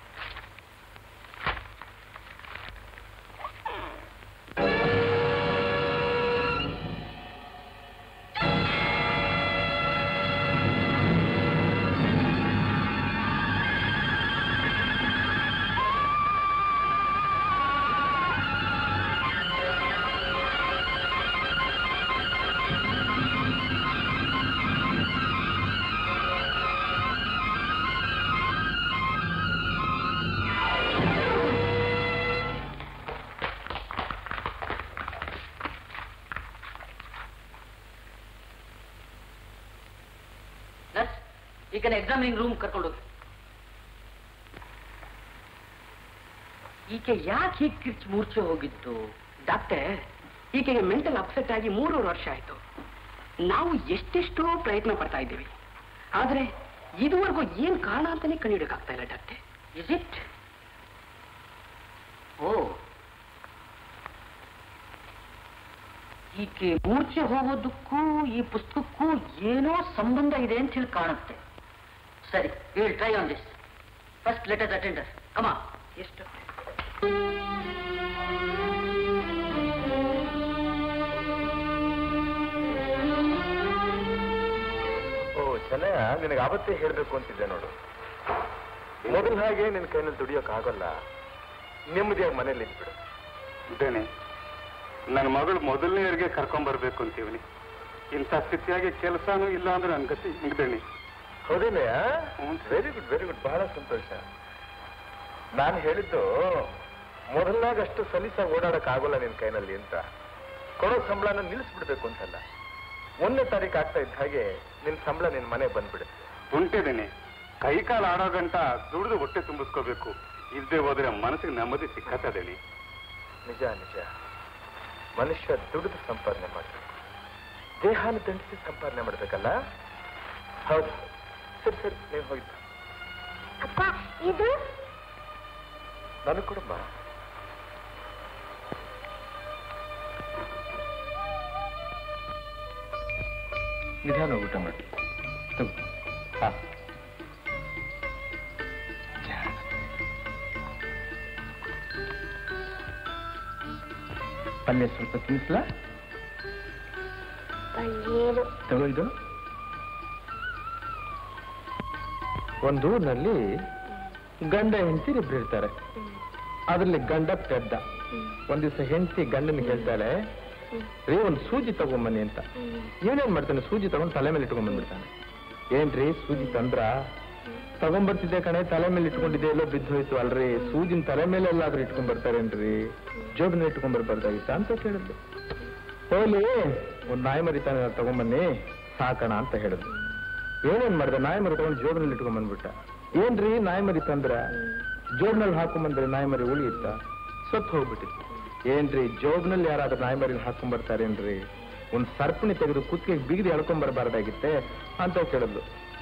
ನರ್ಸ್ ಈಗಿನ ಎಕ್ಸಾಮಿನಿಂಗ್ ರೂಮ್ ಕರ್ಕೊಂಡು ಹೋಗಿ ಈಕೆ ಯಾಕೆ ಹೀಗೆ ಕಿರ್ಚಿ ಮೂರ್ಛೆ ಹೋಗಿದ್ದು ಡಾಕ್ಟರ್ ಈಕೆಗೆ ಮೆಂಟಲ್ ಅಪ್ಸೆಟ್ ಆಗಿ ಮೂರೂವರೆ ವರ್ಷ ಆಯ್ತು ನಾವು ಎಷ್ಟೆಷ್ಟೋ ಪ್ರಯತ್ನ ಪಡ್ತಾ ಇದ್ದೀವಿ ಆದ್ರೆ ಇದುವರೆಗೂ ಏನ್ ಕಾರಣ ಅಂತಾನೆ ಕಂಡುಹಿಡಕ್ಕಾಗ್ತಾ ಇಲ್ಲ ಡಾಕ್ಟರ್ ಇಸ್ ಇಟ್ ಓ ಈಕೆ ಮೂರ್ಛೆ ಹೋಗೋದಕ್ಕೂ ಈ ಪುಸ್ತಕಕ್ಕೂ ಏನೋ ಸಂಬಂಧ ಇದೆ ಅಂತ ಹೇಳಿ ಕಾಣುತ್ತೆ ಸರಿ will try on this first letter attender ಕಮ ಎಷ್ಟು ಓ ಚೆನ್ನಯ್ಯ ನಿನಗೆ ಆವತ್ತೇ ಹೇಳ್ಬೇಕು ಅಂತಿದ್ದೆ ನೋಡು ಮೊದಲ ಹಾಗೆ ನಿನ್ನ ಕೈನಲ್ಲಿ ದುಡಿಯೋಕ್ ಆಗೋಲ್ಲ ನೆಮ್ಮದಿಯಾಗಿ ಮನೇಲಿ ಇದ್ಬಿಡು ಇದ್ದೇನೆ ನನ್ನ ಮಗಳು ಮೊದಲನೆಯವರಿಗೆ ಕರ್ಕೊಂಡ್ಬರ್ಬೇಕು ಅಂತೀವನಿ ಇಂಥ ಸ್ಥಿತಿಯಾಗಿ ಕೆಲಸನೂ ಇಲ್ಲ ಅಂದ್ರೆ ನನ್ನ ಗತಿ ಮುಗ್ದೇನಿ ಹೌದೇನಯ್ಯ ಹ್ಞೂ. ವೆರಿ ಗುಡ್ ವೆರಿ ಗುಡ್ ಬಹಳ ಸಂತೋಷ ನಾನು ಹೇಳಿದ್ದು ಮೊದಲನಾಗ ಅಷ್ಟು ಸಲೀಸಾಗಿ ಓಡಾಡಕ್ ಆಗೋಲ್ಲ ನಿನ್ ಕೈನಲ್ಲಿ ಅಂತ ಕೊಡೋ ಸಂಬಳನ ನಿಲ್ಲಿಸ್ಬಿಡ್ಬೇಕು ಅಂತಲ್ಲ ಒಂದನೇ ತಾರೀಕು ಆಗ್ತಾ ಇದ್ದ ಹಾಗೆ ನಿನ್ ಸಂಬಳ ನಿನ್ ಮನೆ ಬಂದ್ಬಿಡುತ್ತೆ ಉಂಟಿದ್ದೇನೆ ಕೈ ಕಾಲು ಆಡೋ ಗಂಟ ದುಡಿದು ಹೊಟ್ಟೆ ತುಂಬಿಸ್ಕೋಬೇಕು ಇಲ್ಲದೆ ಹೋದ್ರೆ ಮನಸ್ಸಿಗೆ ನೆಮ್ಮದಿ ಸಿಕ್ಕತ್ತದೇನಿ ನಿಜ ನಿಜ ಮನುಷ್ಯ ದುಡಿದು ಸಂಪಾದನೆ ಮಾಡ್ಬೇಕು ದೇಹನ ದಂಡಿಸಿ ಸಂಪಾದನೆ ಮಾಡ್ಬೇಕಲ್ಲ ಹೌದು ಸರಿ ಸರಿ ನೀವು ಹೋಗಿದ್ದು ಅಪ್ಪ ಇದು ನನಗೆ ಕೊಡಮ್ಮ ನಿಧಾನ ಊಟ ಮಾಡಿ ತಗೋ. ಹಾ. ಪಲ್ಯ ಸ್ವಲ್ಪ ತಿನ್ನಿಸ್ಲಾ ಪನ್ನೀರು ತಗೋ ಇದು ಒಂದು ಊರಿನಲ್ಲಿ ಗಂಡ ಹೆಂಡತಿ ಇಬ್ರು ಇರ್ತಾರೆ ಅದರಲ್ಲಿ ಗಂಡ ಪೆದ್ದ ಒಂದ್ ದಿವಸ ಹೆಂಡತಿ ಗಂಡನ ಹೇಳ್ತಾಳೆ ರೀ ಒಂದ್ ಸೂಜಿ ತಗೊಂಬನ್ನಿ ಅಂತ ಏನೇನ್ ಮಾಡ್ತಾನೆ ಸೂಜಿ ತಗೊಂಡ್ ತಲೆ ಮೇಲೆ ಇಟ್ಕೊಂಡ್ ಬಂದ್ಬಿಡ್ತಾನೆ ಏನ್ರಿ ಸೂಜಿ ತಂದ್ರ ತಗೊಂಡ್ಬರ್ತಿದ್ದೆ ಕಣೆ ತಲೆ ಮೇಲೆ ಇಟ್ಕೊಂಡಿದ್ದೆ ಎಲ್ಲೋ ಬಿದ್ದು ಹೋಯ್ತು ಅಲ್ರಿ ಸೂಜಿನ ತಲೆ ಮೇಲೆ ಎಲ್ಲಾದ್ರೂ ಇಟ್ಕೊಂಡ್ ಬರ್ತಾರೇನ್ರಿ ಜೋಬಿನ ಇಟ್ಕೊಂಡ್ ಬರ್ಬಾರ್ದಾಗಿತ್ತ ಅಂತ ಕೇಳಿದ್ಲು ಹೋಗ್ಲಿ ಒಂದ್ ನಾಯಿ ಮರಿ ತಾನೆ ತಗೊಂಬನ್ನಿ ಸಾಕಣ ಅಂತ ಹೇಳಿದ್ಲು ಏನೇನ್ ಮಾಡ್ದೆ ನಾಯಿ ಮರಿ ತಗೊಂಡು ಜೋಬಿನಲ್ಲಿ ಇಟ್ಕೊಂಡ್ ಬಂದ್ಬಿಟ್ಟ ಏನ್ರಿ ನಾಯಿ ಮರಿ ತಂದ್ರ ಜೋಬ್ನಲ್ಲಿ ಹಾಕೊಂಬಂದ್ರೆ ನಾಯಿ ಮರಿ ಉಳಿಯುತ್ತ ಸತ್ತು ಹೋಗ್ಬಿಟ್ಟಿತ್ತು ಏನ್ರಿ ಜೋಬ್ನಲ್ಲಿ ಯಾರಾದ್ರೂ ನಾಯಿ ಮರಿ ಹಾಕೊಂಡ್ ಬರ್ತಾರೇನ್ರಿ ಒಂದ್ ಸರ್ಪಣಿ ತೆಗೆದು ಕುತ್ತಿಗೆ ಬಿಗಿದು ಎಳ್ಕೊಂಡ್ ಬರಬಾರ್ದಾಗಿತ್ತೆ ಅಂತ ಕೇಳಿದ್ಲು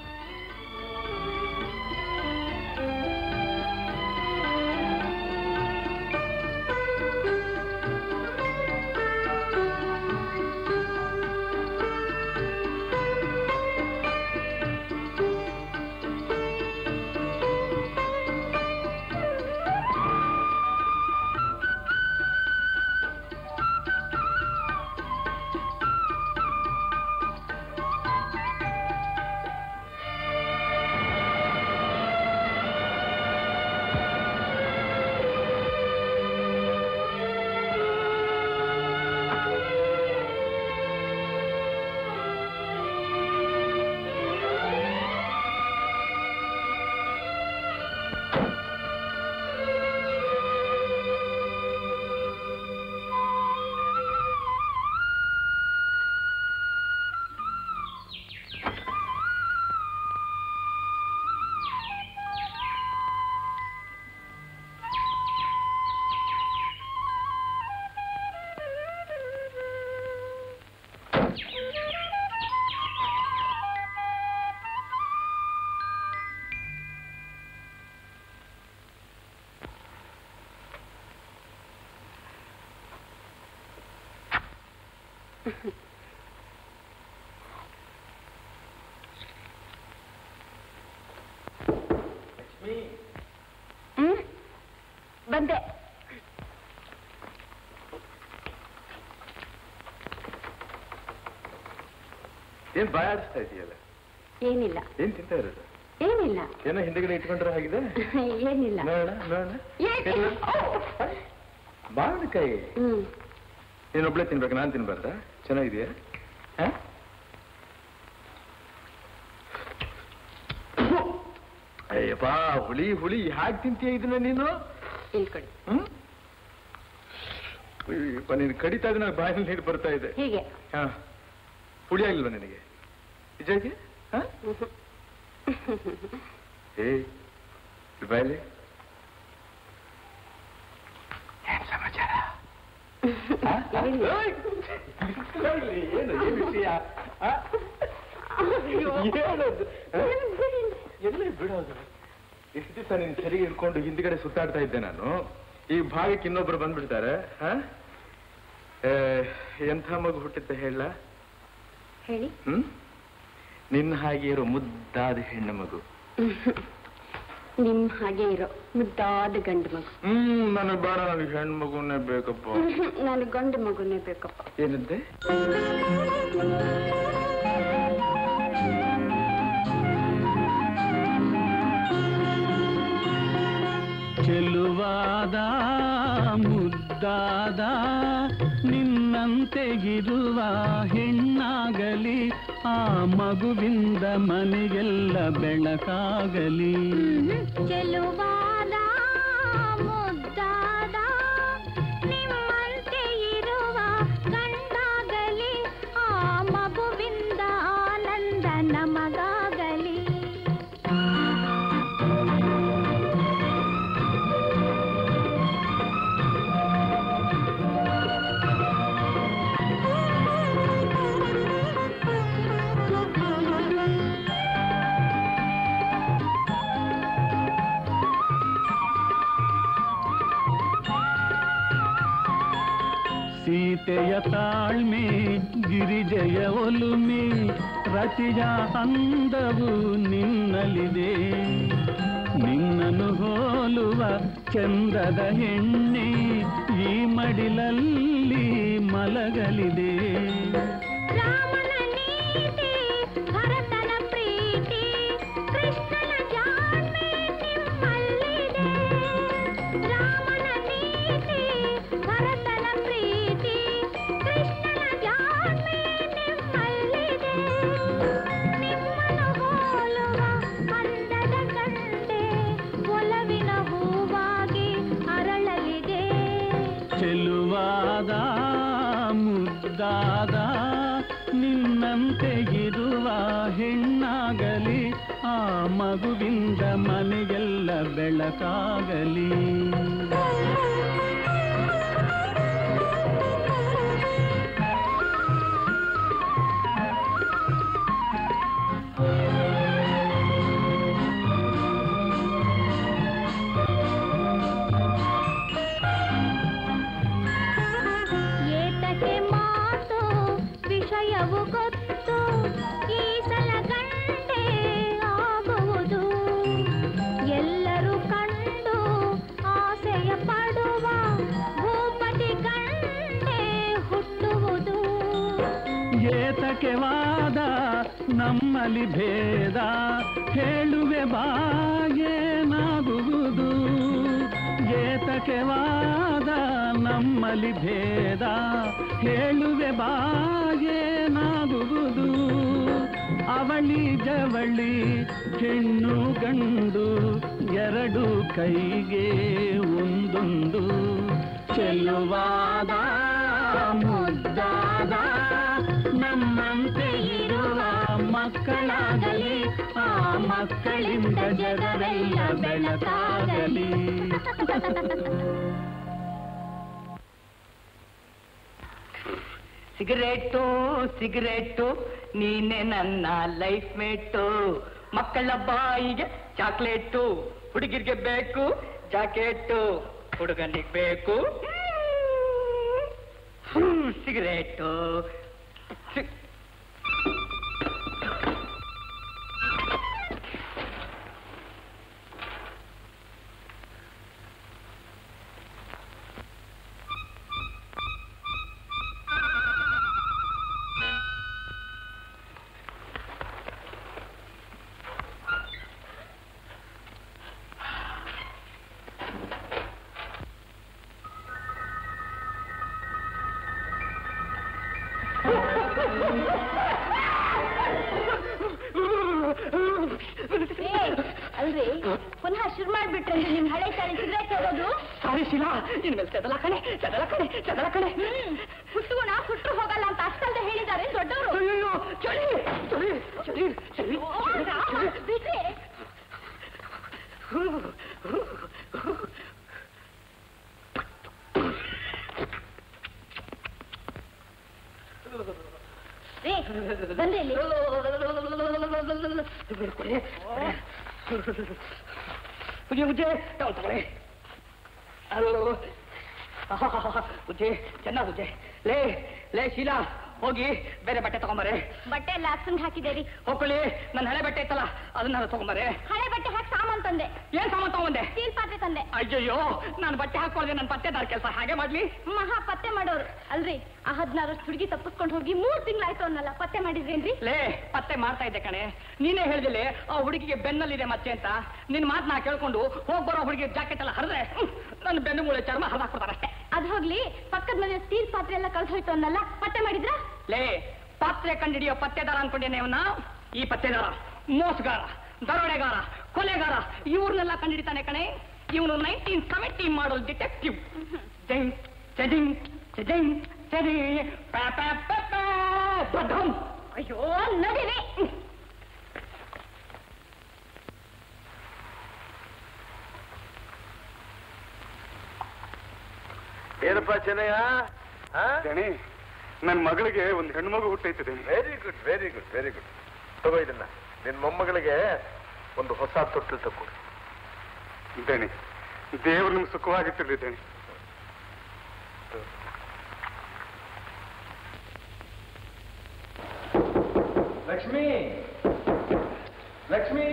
ಹ್ಮ್ ಬಂದೆ ಏನ್ ಬಾಯಾಡಿಸ್ತಾ ಇದೆಯಲ್ಲ ಏನಿಲ್ಲ ಏನ್ ತಿಂತಾ ಇರೋದು ಏನಿಲ್ಲ ಏನೋ ಹಿಂದೆಗಡೆ ಇಟ್ಕೊಂಡ್ರೆ ಹಾಗಿದೆ ಏನಿಲ್ಲ ನೋಡ ನೋಡ ಏನ್- ಬಾಳೆಕಾಯಿ ಹ್ಮ್ ನೀನೊಬ್ಳೆ ತಿನ್ಬೇಕು ನಾನ್ ತಿನ್ಬಾರ್ದಾ ಚೆನ್ನಾಗಿದೆಯಾ ಹ? ಅಯ್ಯಪ್ಪ ಹುಳಿ ಹುಳಿ ಹ್ಯಾಕ್ ತಿಂತೀಯ ಇದನ್ನ ನೀನು ಇಲ್ಕೊಡಿ ಹ್ಮ್ ಅಯ್ಯಪ್ಪ ನೀನು ಕಡಿತಾ ಇದ್ರೆ ನನಗೆ ಬಾಯಲ್ಲಿ ನೀರು ಬರ್ತಾ ಇದೆ ಹೀಗೆ ಹಾ ಹುಳಿ ಆಗಿಲ್ವಾ ನಿನಗೆ ನಿಜಾಗಿ ಹ? ಏ ಇಲ್ಲಿ ಬಾಯಲ್ಲಿ ಏನ್ ಸಮಾಚಾರ ಹ? ಏನಿಲ್ಲ. ಓಯ್! ಇಲ್ಲಿ ಏನು ಏನು ವಿಷಯ ಹ? ಏನದು? ಹ? ಎಲ್ಲಿ ಬಿಡೋದು ಎಷ್ಟು ದಿವಸ ನೀನು ಸರಿಗೆ ಇಟ್ಕೊಂಡು ಹಿಂದ್ಗಡೆ ಸುತ್ತಾಡ್ತಾ ಇದ್ದೆ ನಾನು ಈ ಭಾಗಕ್ಕೆ ಇನ್ನೊಬ್ರು ಬಂದ್ಬಿಡ್ತಾರೆ ಹ? ಏ, ಎಂಥ ಮಗು ಹುಟ್ಟಿತ್ತೆ ಹೇಳ ಹೇಳಿ ಹ್ಮ್ ನಿನ್ನ ಹಾಗೆ ಇರೋ ಮುದ್ದಾದ ಹೆಣ್ಣು ಮಗು ನಿಮ್ ಹಾಗೆ ಇರೋ ಮುದ್ದಾದ ಗಂಡು ಮಗು ಹ್ಮ್ ನನಗೆ ಬೇಡ ನನಗೆ ಹೆಣ್ಣು ಮಗುನೇ ಬೇಕಪ್ಪ ನಾನು ಗಂಡು ಮಗುನೇ ಬೇಕಪ್ಪ ಏನಂತೆ ಚೆಲುವಾದ ಮುದ್ದಾದ ನಿನ್ನಂತೆಗಿರುವ ಹೆಣ್ಣಾಗಲಿ ಆ ಮಗುವಿಂದ ಮನೆಗೆಲ್ಲ ಬೆಳಕಾಗಲಿ ಚೆಲುವಾದ ಮುದ್ದಾದ ನಿಮ್ಮಂತೆ ಇರುವ ಗಂಡಾಗಲಿ ಆ ಮಗುವಿಂದ ಆನಂದ ನಮಗಾಗಲಿ ಸೀತೆಯ ತಾಳ್ಮೆ ಗಿರಿಜಯ ಒಲುಮೆ ರತಿಯ ಅಂದವು ನಿನ್ನಲಿದೆ ನಿನ್ನನ್ನು ಹೋಲುವ ಚಂದದ ಹೆಣ್ಣೆ ಈ ಮಡಿಲಲ್ಲಿ ಮಲಗಲಿದೆ ರಾಮನ ನೀತಿ ಭರತನ ಪ್ರೀತಿ ಕೃಷ್ಣನ ಜಾಣ್ಮೆ ನಿಮ್ಮಲ್ಲಿದೆ ರಾಮನ ನೀತಿ ಮುದ್ದಾದ ನಿನ್ನಂತೆ ಇರುವ ಹೆಣ್ಣಾಗಲಿ ಆ ಮಗುವಿಂದ ಮನೆಗೆಲ್ಲ ಬೆಳಕಾಗಲಿ ಏತಕ್ಕೆ ಮಾತು ವಿಷಯವು ಗೊತ್ತು ಈ ಸಲ ಗಂಟೆ ಆಗುವುದು ಎಲ್ಲರೂ ಕಂಡು ಆಸೆಯ ಪಡುವ ಭೂಪತಿ ಗಂಟೆ ಹುಟ್ಟುವುದು ಏತಕ್ಕೆ ವಾದ ನಮ್ಮಲ್ಲಿ ಭೇದ ಹೇಳುವೆ ಬಾಗೇನಾಗುವುದು ಏತಕ್ಕೆ ವಾದ ನಮ್ಮಲ್ಲಿ ಭೇದ ಹೇಳುವೆ ಬಾಗೇನಾಗುವುದು ಅವಳಿ ಜವಳಿ ಹೆಣ್ಣು ಗಂಡು ಎರಡು ಕೈಗೆ ಒಂದೊಂದು ಚೆಲ್ಲುವಾದ ಮುದ್ದಾದ ನಮ್ಮಂತೆ ಇರುವ ಮಕ್ಕಳಾಗಲಿ ಆ ಮಕ್ಕಳಿಂದ ಜಗವೆಲ್ಲ ಬೆಳಕಾಗಲಿ ಸಿಗರೇಟು ಸಿಗರೇಟು ನೀನೆ ನನ್ನ ಲೈಫ್ ಮೇಟು ಮಕ್ಕಳ ಬಾಯಿಗೆ ಚಾಕ್ಲೇಟು ಹುಡುಗಿರ್ಗೆ ಬೇಕು ಜಾಕೆಟ್ಟು ಹುಡುಗನಿಗೆ ಬೇಕು ಹ್ಮ್, ಸಿಗರೇಟು ಸಿ- ಅಲ್ರಿ ಪುನಃ ಶುರು ಮಾಡ್ಬಿಟ್ರೆ ನಿಮ್ ಹಳೆ ಸಾರಿ ಸಿಗರೇಟ್ ಹೋಗೋದು ಸಾರಿ ಶಿಲಾ ಇನ್ಮೇಲೆ ಚದಲ ಕಣೆ ಚದಲ ಕಣೆ ಚದಲ ಕಣೆ ಹುಟ್ಟುಗುಣ ಹುಟ್ಟರು ಹೋಗಲ್ಲ ಅಂತ ಅಷ್ಟಲ್ದೆ ಹೇಳಿದ್ದಾರೆ ದೊಡ್ಡವರು ಅಯ್ಯೋ ಚಳಿ ಚಳಿ ಚಳಿ ಚಳಿ ಬಿಟ್ರೆ ರೀ ಬನ್ರಿ ಇಲ್ಲಿ ಉಜ್ಜೆ ಉಜ್ಜೆ ತಗೊಳ್ ತಗೊಳ್ಳಿ ಅಲ್ಲೋ ಉಜ್ಜೆ ಚೆನ್ನಾಗಿ ಉಜ್ಜೆ ಲೇ ಲೇ ಶೀಲಾ ಹೋಗಿ ಬೇರೆ ಬಟ್ಟೆ ತಗೊಂಬರೆ ಬಟ್ಟೆ ಎಲ್ಲ ಹಾಕ್ಸಂಗ್ ಹಾಕಿದೇರಿ ಹೋಗ್ಕೊಳ್ಳಿ ನನ್ನ ಹಳೆ ಬಟ್ಟೆ ಇತ್ತಲ್ಲ ಅದನ್ನ ತಗೊಂಬರೆ ಹಳೆ ಬಟ್ಟೆ ಹಾಕಿ ಸಾಮಾನ್ ತಂದೆ ಏನ್ ಸಾಮಾನ್ ತಗೊಂಡೆ ಸ್ಟೀಲ್ ಪಾತ್ರೆ ತಂದೆ ಅಯ್ಯಯ್ಯೋ ನಾನು ಬಟ್ಟೆ ಹಾಕೊಳ್ಳದೆ ನನ್ನ ಪತ್ತೆದಾರ ಕೆಲಸ ಹಾಗೆ ಮಾಡ್ಲಿ ಮಹಾ ಪತ್ತೆ ಮಾಡೋರು ಅಲ್ರಿ ಆ ಹದಿನಾರು ವರ್ಷ ಹುಡುಗಿ ತಪ್ಪಿಸ್ಕೊಂಡು ಹೋಗಿ ಮೂರ್ ತಿಂಗಳಾಯ್ತು ಅನ್ನಲ್ಲ ಪತ್ತೆ ಮಾಡಿದ್ರೇನ್ರಿ ಲೇ ಪತ್ತೆ ಮಾಡ್ತಾ ಇದ್ದೆ ಕಣೆ ನೀನೇ ಹೇಳ್ದಿಲ್ಲ ಆ ಹುಡುಗಿಗೆ ಬೆನ್ನಲ್ಲಿದೆ ಮತ್ತೆ ಅಂತ ನಿನ್ ಮಾತ್ ನಾ ಕೇಳ್ಕೊಂಡು ಹೋಗ್ ಬರೋ ಹುಡುಗಿ ಜಾಕೆಟ್ ಎಲ್ಲ ಹರಿದ್ರೆ ನನ್ನ ಬೆನ್ನು ಮೂಳೆ ಚರ್ಮ ಹರಿದಾಕ್ಬಿಡ್ತಾರೆ ಅಷ್ಟೇ ಅದ್ ಹೋಗ್ಲಿ ಪಕ್ಕದ ಮನೆ ಸ್ಟೀಲ್ ಪಾತ್ರೆ ಎಲ್ಲ ಕಳ್ದು ಹೋಯ್ತು ಅನ್ನಲ್ಲ ಪತ್ತೆ ಮಾಡಿದ್ರ ಲೇ ಪಾತ್ರೆ ಕಂಡಿಡಿಯೋ ಪತ್ತೆದಾರ ಅನ್ಕೊಂಡೇನೆ ಅವನ ಈ ಪತ್ತೆದಾರ ಮೋಸಗಾರ ದರೋಡೆಗಾರ ಕೊಲೆಗಾರ ಇವ್ರನ್ನೆಲ್ಲ ಕಂಡಿಡಿತಾನೆ ಕಣೆ ಇವನು nineteen seventy model detective Jain ಚೆಡಿಂಗ್ ಚೆಡಿಂಗ್ ಚೆಡಿ ಪ್ಯಾ ಪ್ಯಾ ಪ್ಯಾ ಪ್ಯಾ ಬಡ್ಡಂ. ಅಯ್ಯೋ ನಡೀರಿ ಏನಪ್ಪ ಚೆನ್ನಯ್ಯ ದಣಿ ನನ್ನ ಮಗಳಿಗೆ ಒಂದು ಹೆಣ್ಮಗು ಹುಟ್ಟೈತಿದೆ very good very good very good ತಗೋ ಇದನ್ನ ನಿನ್ ಮೊಮ್ಮಗಳಿಗೆ ಒಂದು ಹೊಸ ತೊಟ್ಟಲು ತಕ್ಕೊಡು ದಣಿ ದೇವ್ರು ನಿಮ್ಗೆ ಸುಖವಾಗಿಟ್ಟಿರ್ಲಿ ದಣಿ ಲಕ್ಷ್ಮಿ ಲಕ್ಷ್ಮಿ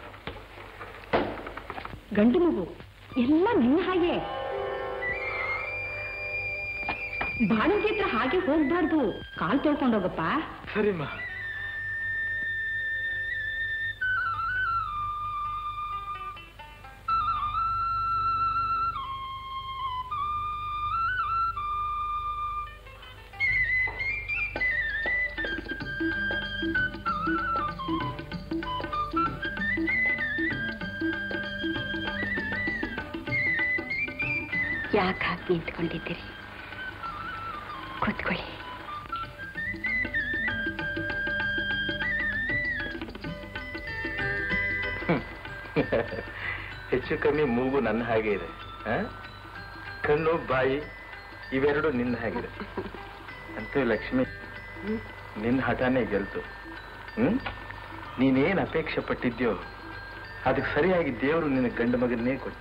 ಗಂಡು ಮಗು ಎಲ್ಲ ನಿನ್ನ ಹಾಗೆ ಬಾಣಂತಿ ಹತ್ರ ಹಾಗೆ ಹೋಗ್ಬಾರ್ದು ಕಾಲ್ ತೊಳ್ಕೊಂಡೋಗಪ್ಪ ಸರಿಮ್ಮ ಯಾಕೆ ಹಾಕಿ ನಿಂತ್ಕೊಂಡಿದ್ದೀರಿ ಹೊತ್ಕೊಳ್ಳಿ ಹೆಚ್ಚು ಕಮ್ಮಿ ಮೂಗು ನನ್ನ ಹಾಗೆ ಇದೆ ಆ? ಕಣ್ಣು ಬಾಯಿ ಇವೆರಡು ನಿನ್ನ ಹಾಗಿದೆ ಅಂತೂ ಲಕ್ಷ್ಮಿ ನಿನ್ನ ಹಠಾನೇ ಗೆಲ್ತು ಹ್ಮ್ ನೀನೇನ್ ಅಪೇಕ್ಷೆ ಪಟ್ಟಿದ್ಯೋ ಅದಕ್ಕೆ ಸರಿಯಾಗಿ ದೇವರು ನಿನ್ನ ಗಂಡು ಮಗನ್ನೇ ಕೊಟ್ಟ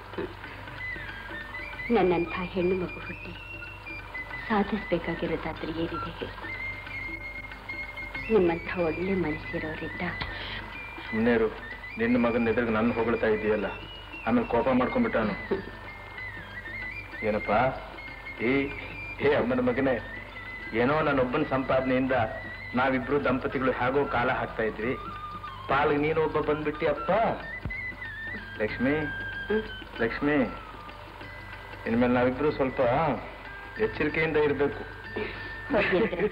ನನ್ನಂಥ ಹೆಣ್ಣು ಮಗು ಹುಟ್ಟಿ ಸಾಧಿಸ್ಬೇಕಾಗಿರೋದಾದ್ರೆ ಏನಿದೆ ಹೇಳಿ ನಿಮ್ಮಂಥ ಒಳ್ಳೆ ಮನಸ್ಸಿರೋರಿದ್ದ ಸುಮ್ಮನೆರು ನಿನ್ನ ಮಗನ ಎದುರಿಗೆ ನನ್ನ ಹೊಗಳ್ತಾ ಇದೆಯಲ್ಲ ಆಮೇಲೆ ಕೋಪ ಮಾಡ್ಕೊಂಡ್ಬಿಟ್ಟಾನು ಏನಪ್ಪ ಏ ಏ ಅಮ್ಮನ ಮಗನೇ ಏನೋ ನನ್ನೊಬ್ಬನ ಸಂಪಾದನೆಯಿಂದ ನಾವಿಬ್ರು ದಂಪತಿಗಳು ಹೇಗೋ ಕಾಲ ಹಾಕ್ತಾ ಇದ್ವಿ ಪಾಲಿಗೆ ನೀನು ಒಬ್ಬ ಬಂದ್ಬಿಟ್ಟಿ ಅಪ್ಪ ಲಕ್ಷ್ಮಿ ಲಕ್ಷ್ಮಿ ಇನ್ಮೇಲೆ ನಾವಿಬ್ರು ಸ್ವಲ್ಪ ಎಚ್ಚರಿಕೆಯಿಂದ ಇರಬೇಕು ಹೋಗಿದ್ರೆ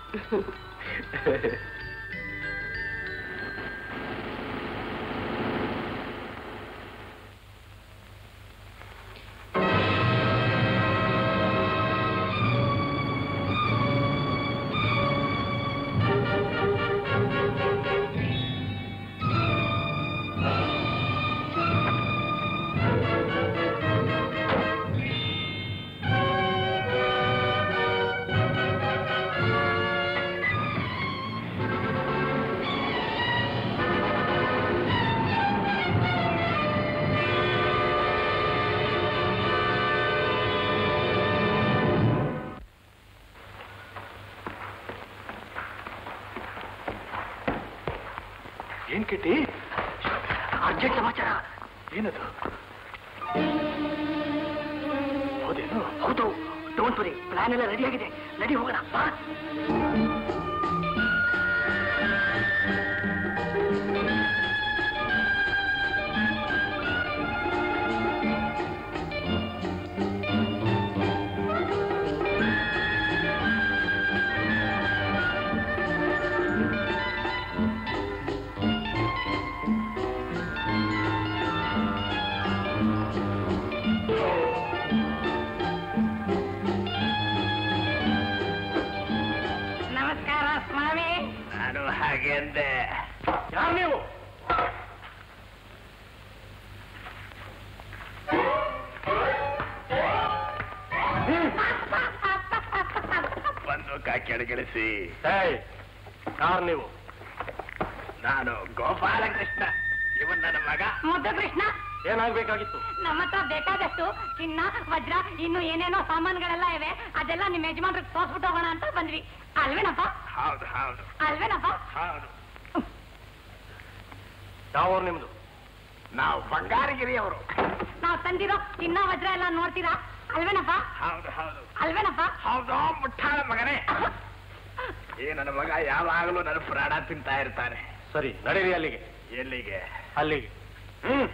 ಏನ್ ಕಿಟ್ಟಿ ಅರ್ಜೆಂಟ್ ಸಮಾಚಾರ ಏನದು ಹೌದೇನು ಹೌದು ಡೋಂಟ್ ವರಿ ಪ್ಲಾನ್ ಎಲ್ಲ ರೆಡಿ ಆಗಿದೆ ನಡಿ ಹೋಗೋಣ ಬಾ ನಮಸ್ಕಾರ ಸ್ವಾಮಿ ನಾನು ಹಾಗೆ ಅಂದೆ ಯಾರು ನೀವು ಬಂದು ಕಾ ಕೆಳಗಿಳಿಸಿ ಯಾರು ನೀವು ನಾನು ಗೋಪಾಲಕೃಷ್ಣ ಇವನ್ ನನ್ನ ಮಗ ಮುದ್ದು ಕೃಷ್ಣ ಏನಾಗ್ಬೇಕಾಗಿತ್ತು ನಮ್ಮ ಹತ್ರ ಬೇಕಾದಷ್ಟು ಚಿನ್ನ ವಜ್ರ ಇನ್ನು ಏನೇನೋ ಸಾಮಾನುಗಳೆಲ್ಲ ಇವೆ ಅದೆಲ್ಲ ನಿಮ್ಮ ಯಜಮಾನ್ರಿಗೆ ತೋರ್ಸ್ಬಿಟ್ಟು ಹೋಗೋಣ ಅಂತ ಬಂದ್ವಿ ಅಲ್ವೇನಪ್ಪ ಹೌದು ಹೌದು ಅಲ್ವೇನಪ್ಪ ಹೌದು ಯಾವ ನಿಮ್ದು ನಾವು ಬಂಗಾರಗಿರಿಯವರು ನಾವು ತಂದಿರೋ ಚಿನ್ನ ವಜ್ರ ಎಲ್ಲ ನೋಡ್ತೀರಾ ಅಲ್ವೇನಪ್ಪ ಹೌದು ಹೌದು ಅಲ್ವೇನಪ್ಪ ಹೌದು ಮುಟ್ಟಾಳ ಮಗನೇ ಈ ನನ್ನ ಮಗ ಯಾವಾಗಲೂ ನನ್ನ ಪ್ರಾಣ ತಿಂತಾ ಇರ್ತಾನೆ ಸರಿ ನಡೀರಿ ಅಲ್ಲಿಗೆ ಎಲ್ಲಿಗೆ ಅಲ್ಲಿಗೆ ಹ್ಮ್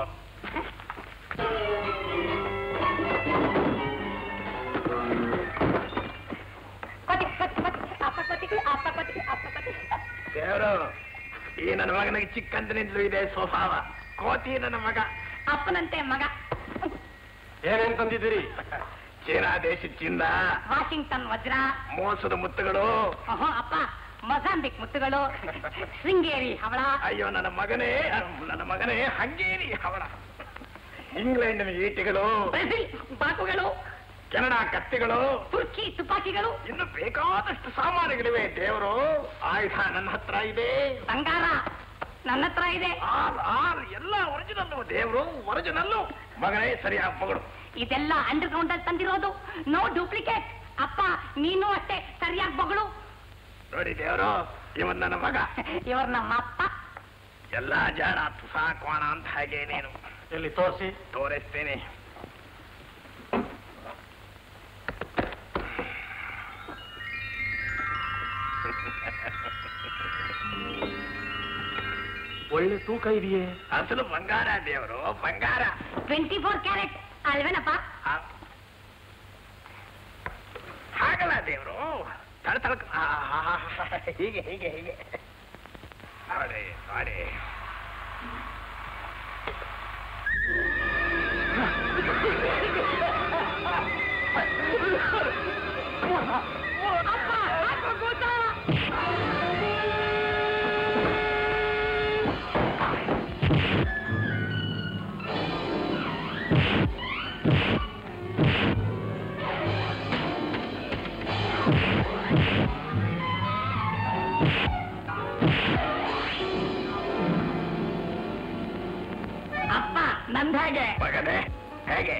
ಕೊಟ್ಟಿ ಕೊಟ್ಟಿ ಕೊಟ್ಟಿ ಅಪ್ಪ ಕೊಟ್ಟಿ ಅಪ್ಪ ಕೊಟ್ಟಿ ಅಪ್ಪ ಕೊಟ್ಟಿ ದೇವರು ಈ ನನ್ನ ಮಗನಿಗೆ ಚಿಕ್ಕಂದಿನಿಂದಲೂ ಇದೆ ಸ್ವಭಾವ ಕೋತಿ ನನ್ನ ಮಗ ಅಪ್ಪನಂತೆ ಮಗ ಏನೇನ್ ತಂದಿದ್ದೀರಿ ಚೀನಾ ದೇಶದ ಚಿನ್ನ ವಾಷಿಂಗ್ಟನ್ ವಜ್ರ ಮೋಸದ ಮುತ್ತುಗಳು ಓಹೋ ಅಪ್ಪ ಮೊಜಾಂಬಿಕ್ ಮುತ್ತುಗಳು ಶೃಂಗೇರಿ ಹವಳ ಅಯ್ಯೋ ನನ್ನ ಮಗನೇ ನನ್ನ ಮಗನೇ ಹಂಗೇರಿ ಹವಳ ಇಂಗ್ಲೆಂಡಿನ ಈಟಿಗಳು ಬ್ರೆಜಿಲ್ ಬಾಕುಗಳು ಕೆನಡಾ ಕತ್ತಿಗಳು ತುರ್ಕಿ ತುಪಾಕಿಗಳು ಇನ್ನು ಬೇಕಾದಷ್ಟು ಸಾಮಾನುಗಳಿವೆ ದೇವರು ಆಯುಧ ನನ್ನ ಹತ್ರ ಇದೆ ಬಂಗಾರ ನನ್ನ ಹತ್ರ ಇದೆ ಆಲ್ ಆಲ್ ಎಲ್ಲ ಒರಿಜಿನಲ್ಲು ದೇವರು ಒರಿಜಿನಲ್ಲು ಮಗನೇ ಸರಿಯಾಗಿ ಮಗಳು ಇದೆಲ್ಲ ಅಂಡರ್ ಗ್ರೌಂಡ್ ಅಲ್ಲಿ ತಂದಿರೋದು ನೋ ಡೂಪ್ಲಿಕೇಟ್ ಅಪ್ಪ ನೀನು ಅಷ್ಟೇ ಸರಿಯಾಗಿ ಬಗಳು ನೋಡಿ ದೇವರು ಇವನ್ ನನ್ನ ಮಗ ಇವ್ರ ನಮ್ಮ ಅಪ್ಪ ಎಲ್ಲ ಜಾಣ ತುಸಾಕೋಣ ಅಂತ ಹಾಗೆ ನೀನು ಎಲ್ಲಿ ತೋರಿಸಿ ತೋರಿಸ್ತೇನೆ ಒಳ್ಳೆ ತೂಕ ಇದೆಯೇ ಅಸಲು ಬಂಗಾರ ದೇವರು ಬಂಗಾರ ಟ್ವೆಂಟಿ ಫೋರ್ ಕ್ಯಾರೆಟ್ ಅಲ್ವೇನಪ್ಪ ಆ, ಹಾಗಲ್ಲ ದೇವರು ತಳ ತಳಕ ಆ, ಆ, ಆ, ಆ, ಹೀಗೆ ಹೀಗೆ ಹೀಗೆ ನೋಡಿ ನೋಡಿ ಮಗನೇ ಹೇಗೆ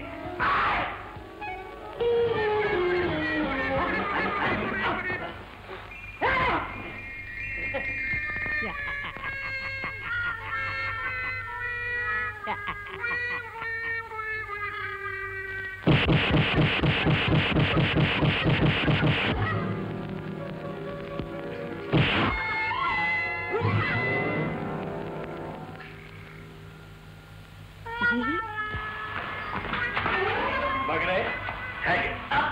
ಮಗನೇ ಹೇಗೆ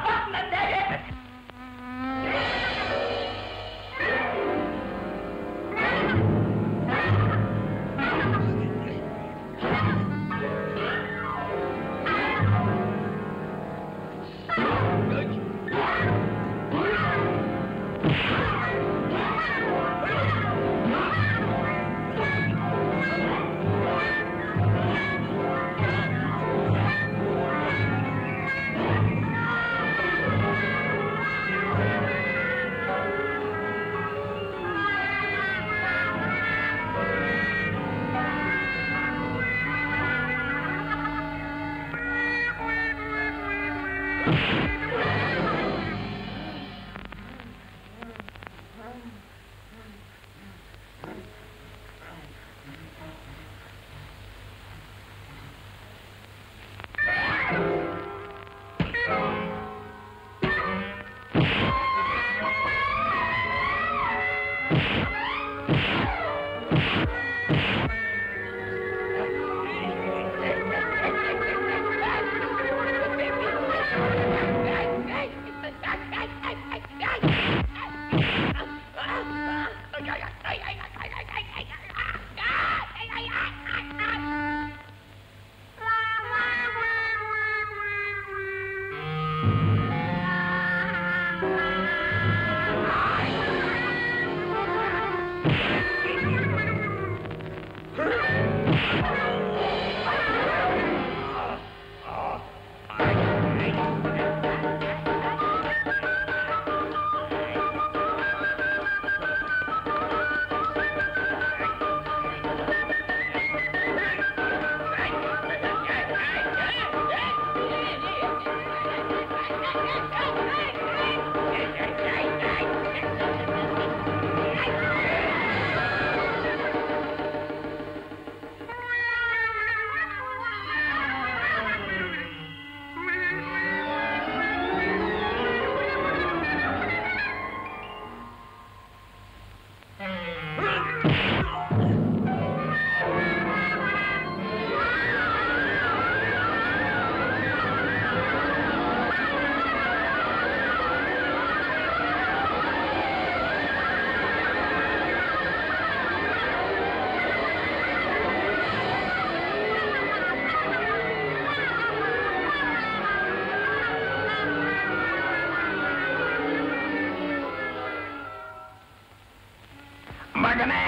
ಮಗನೇ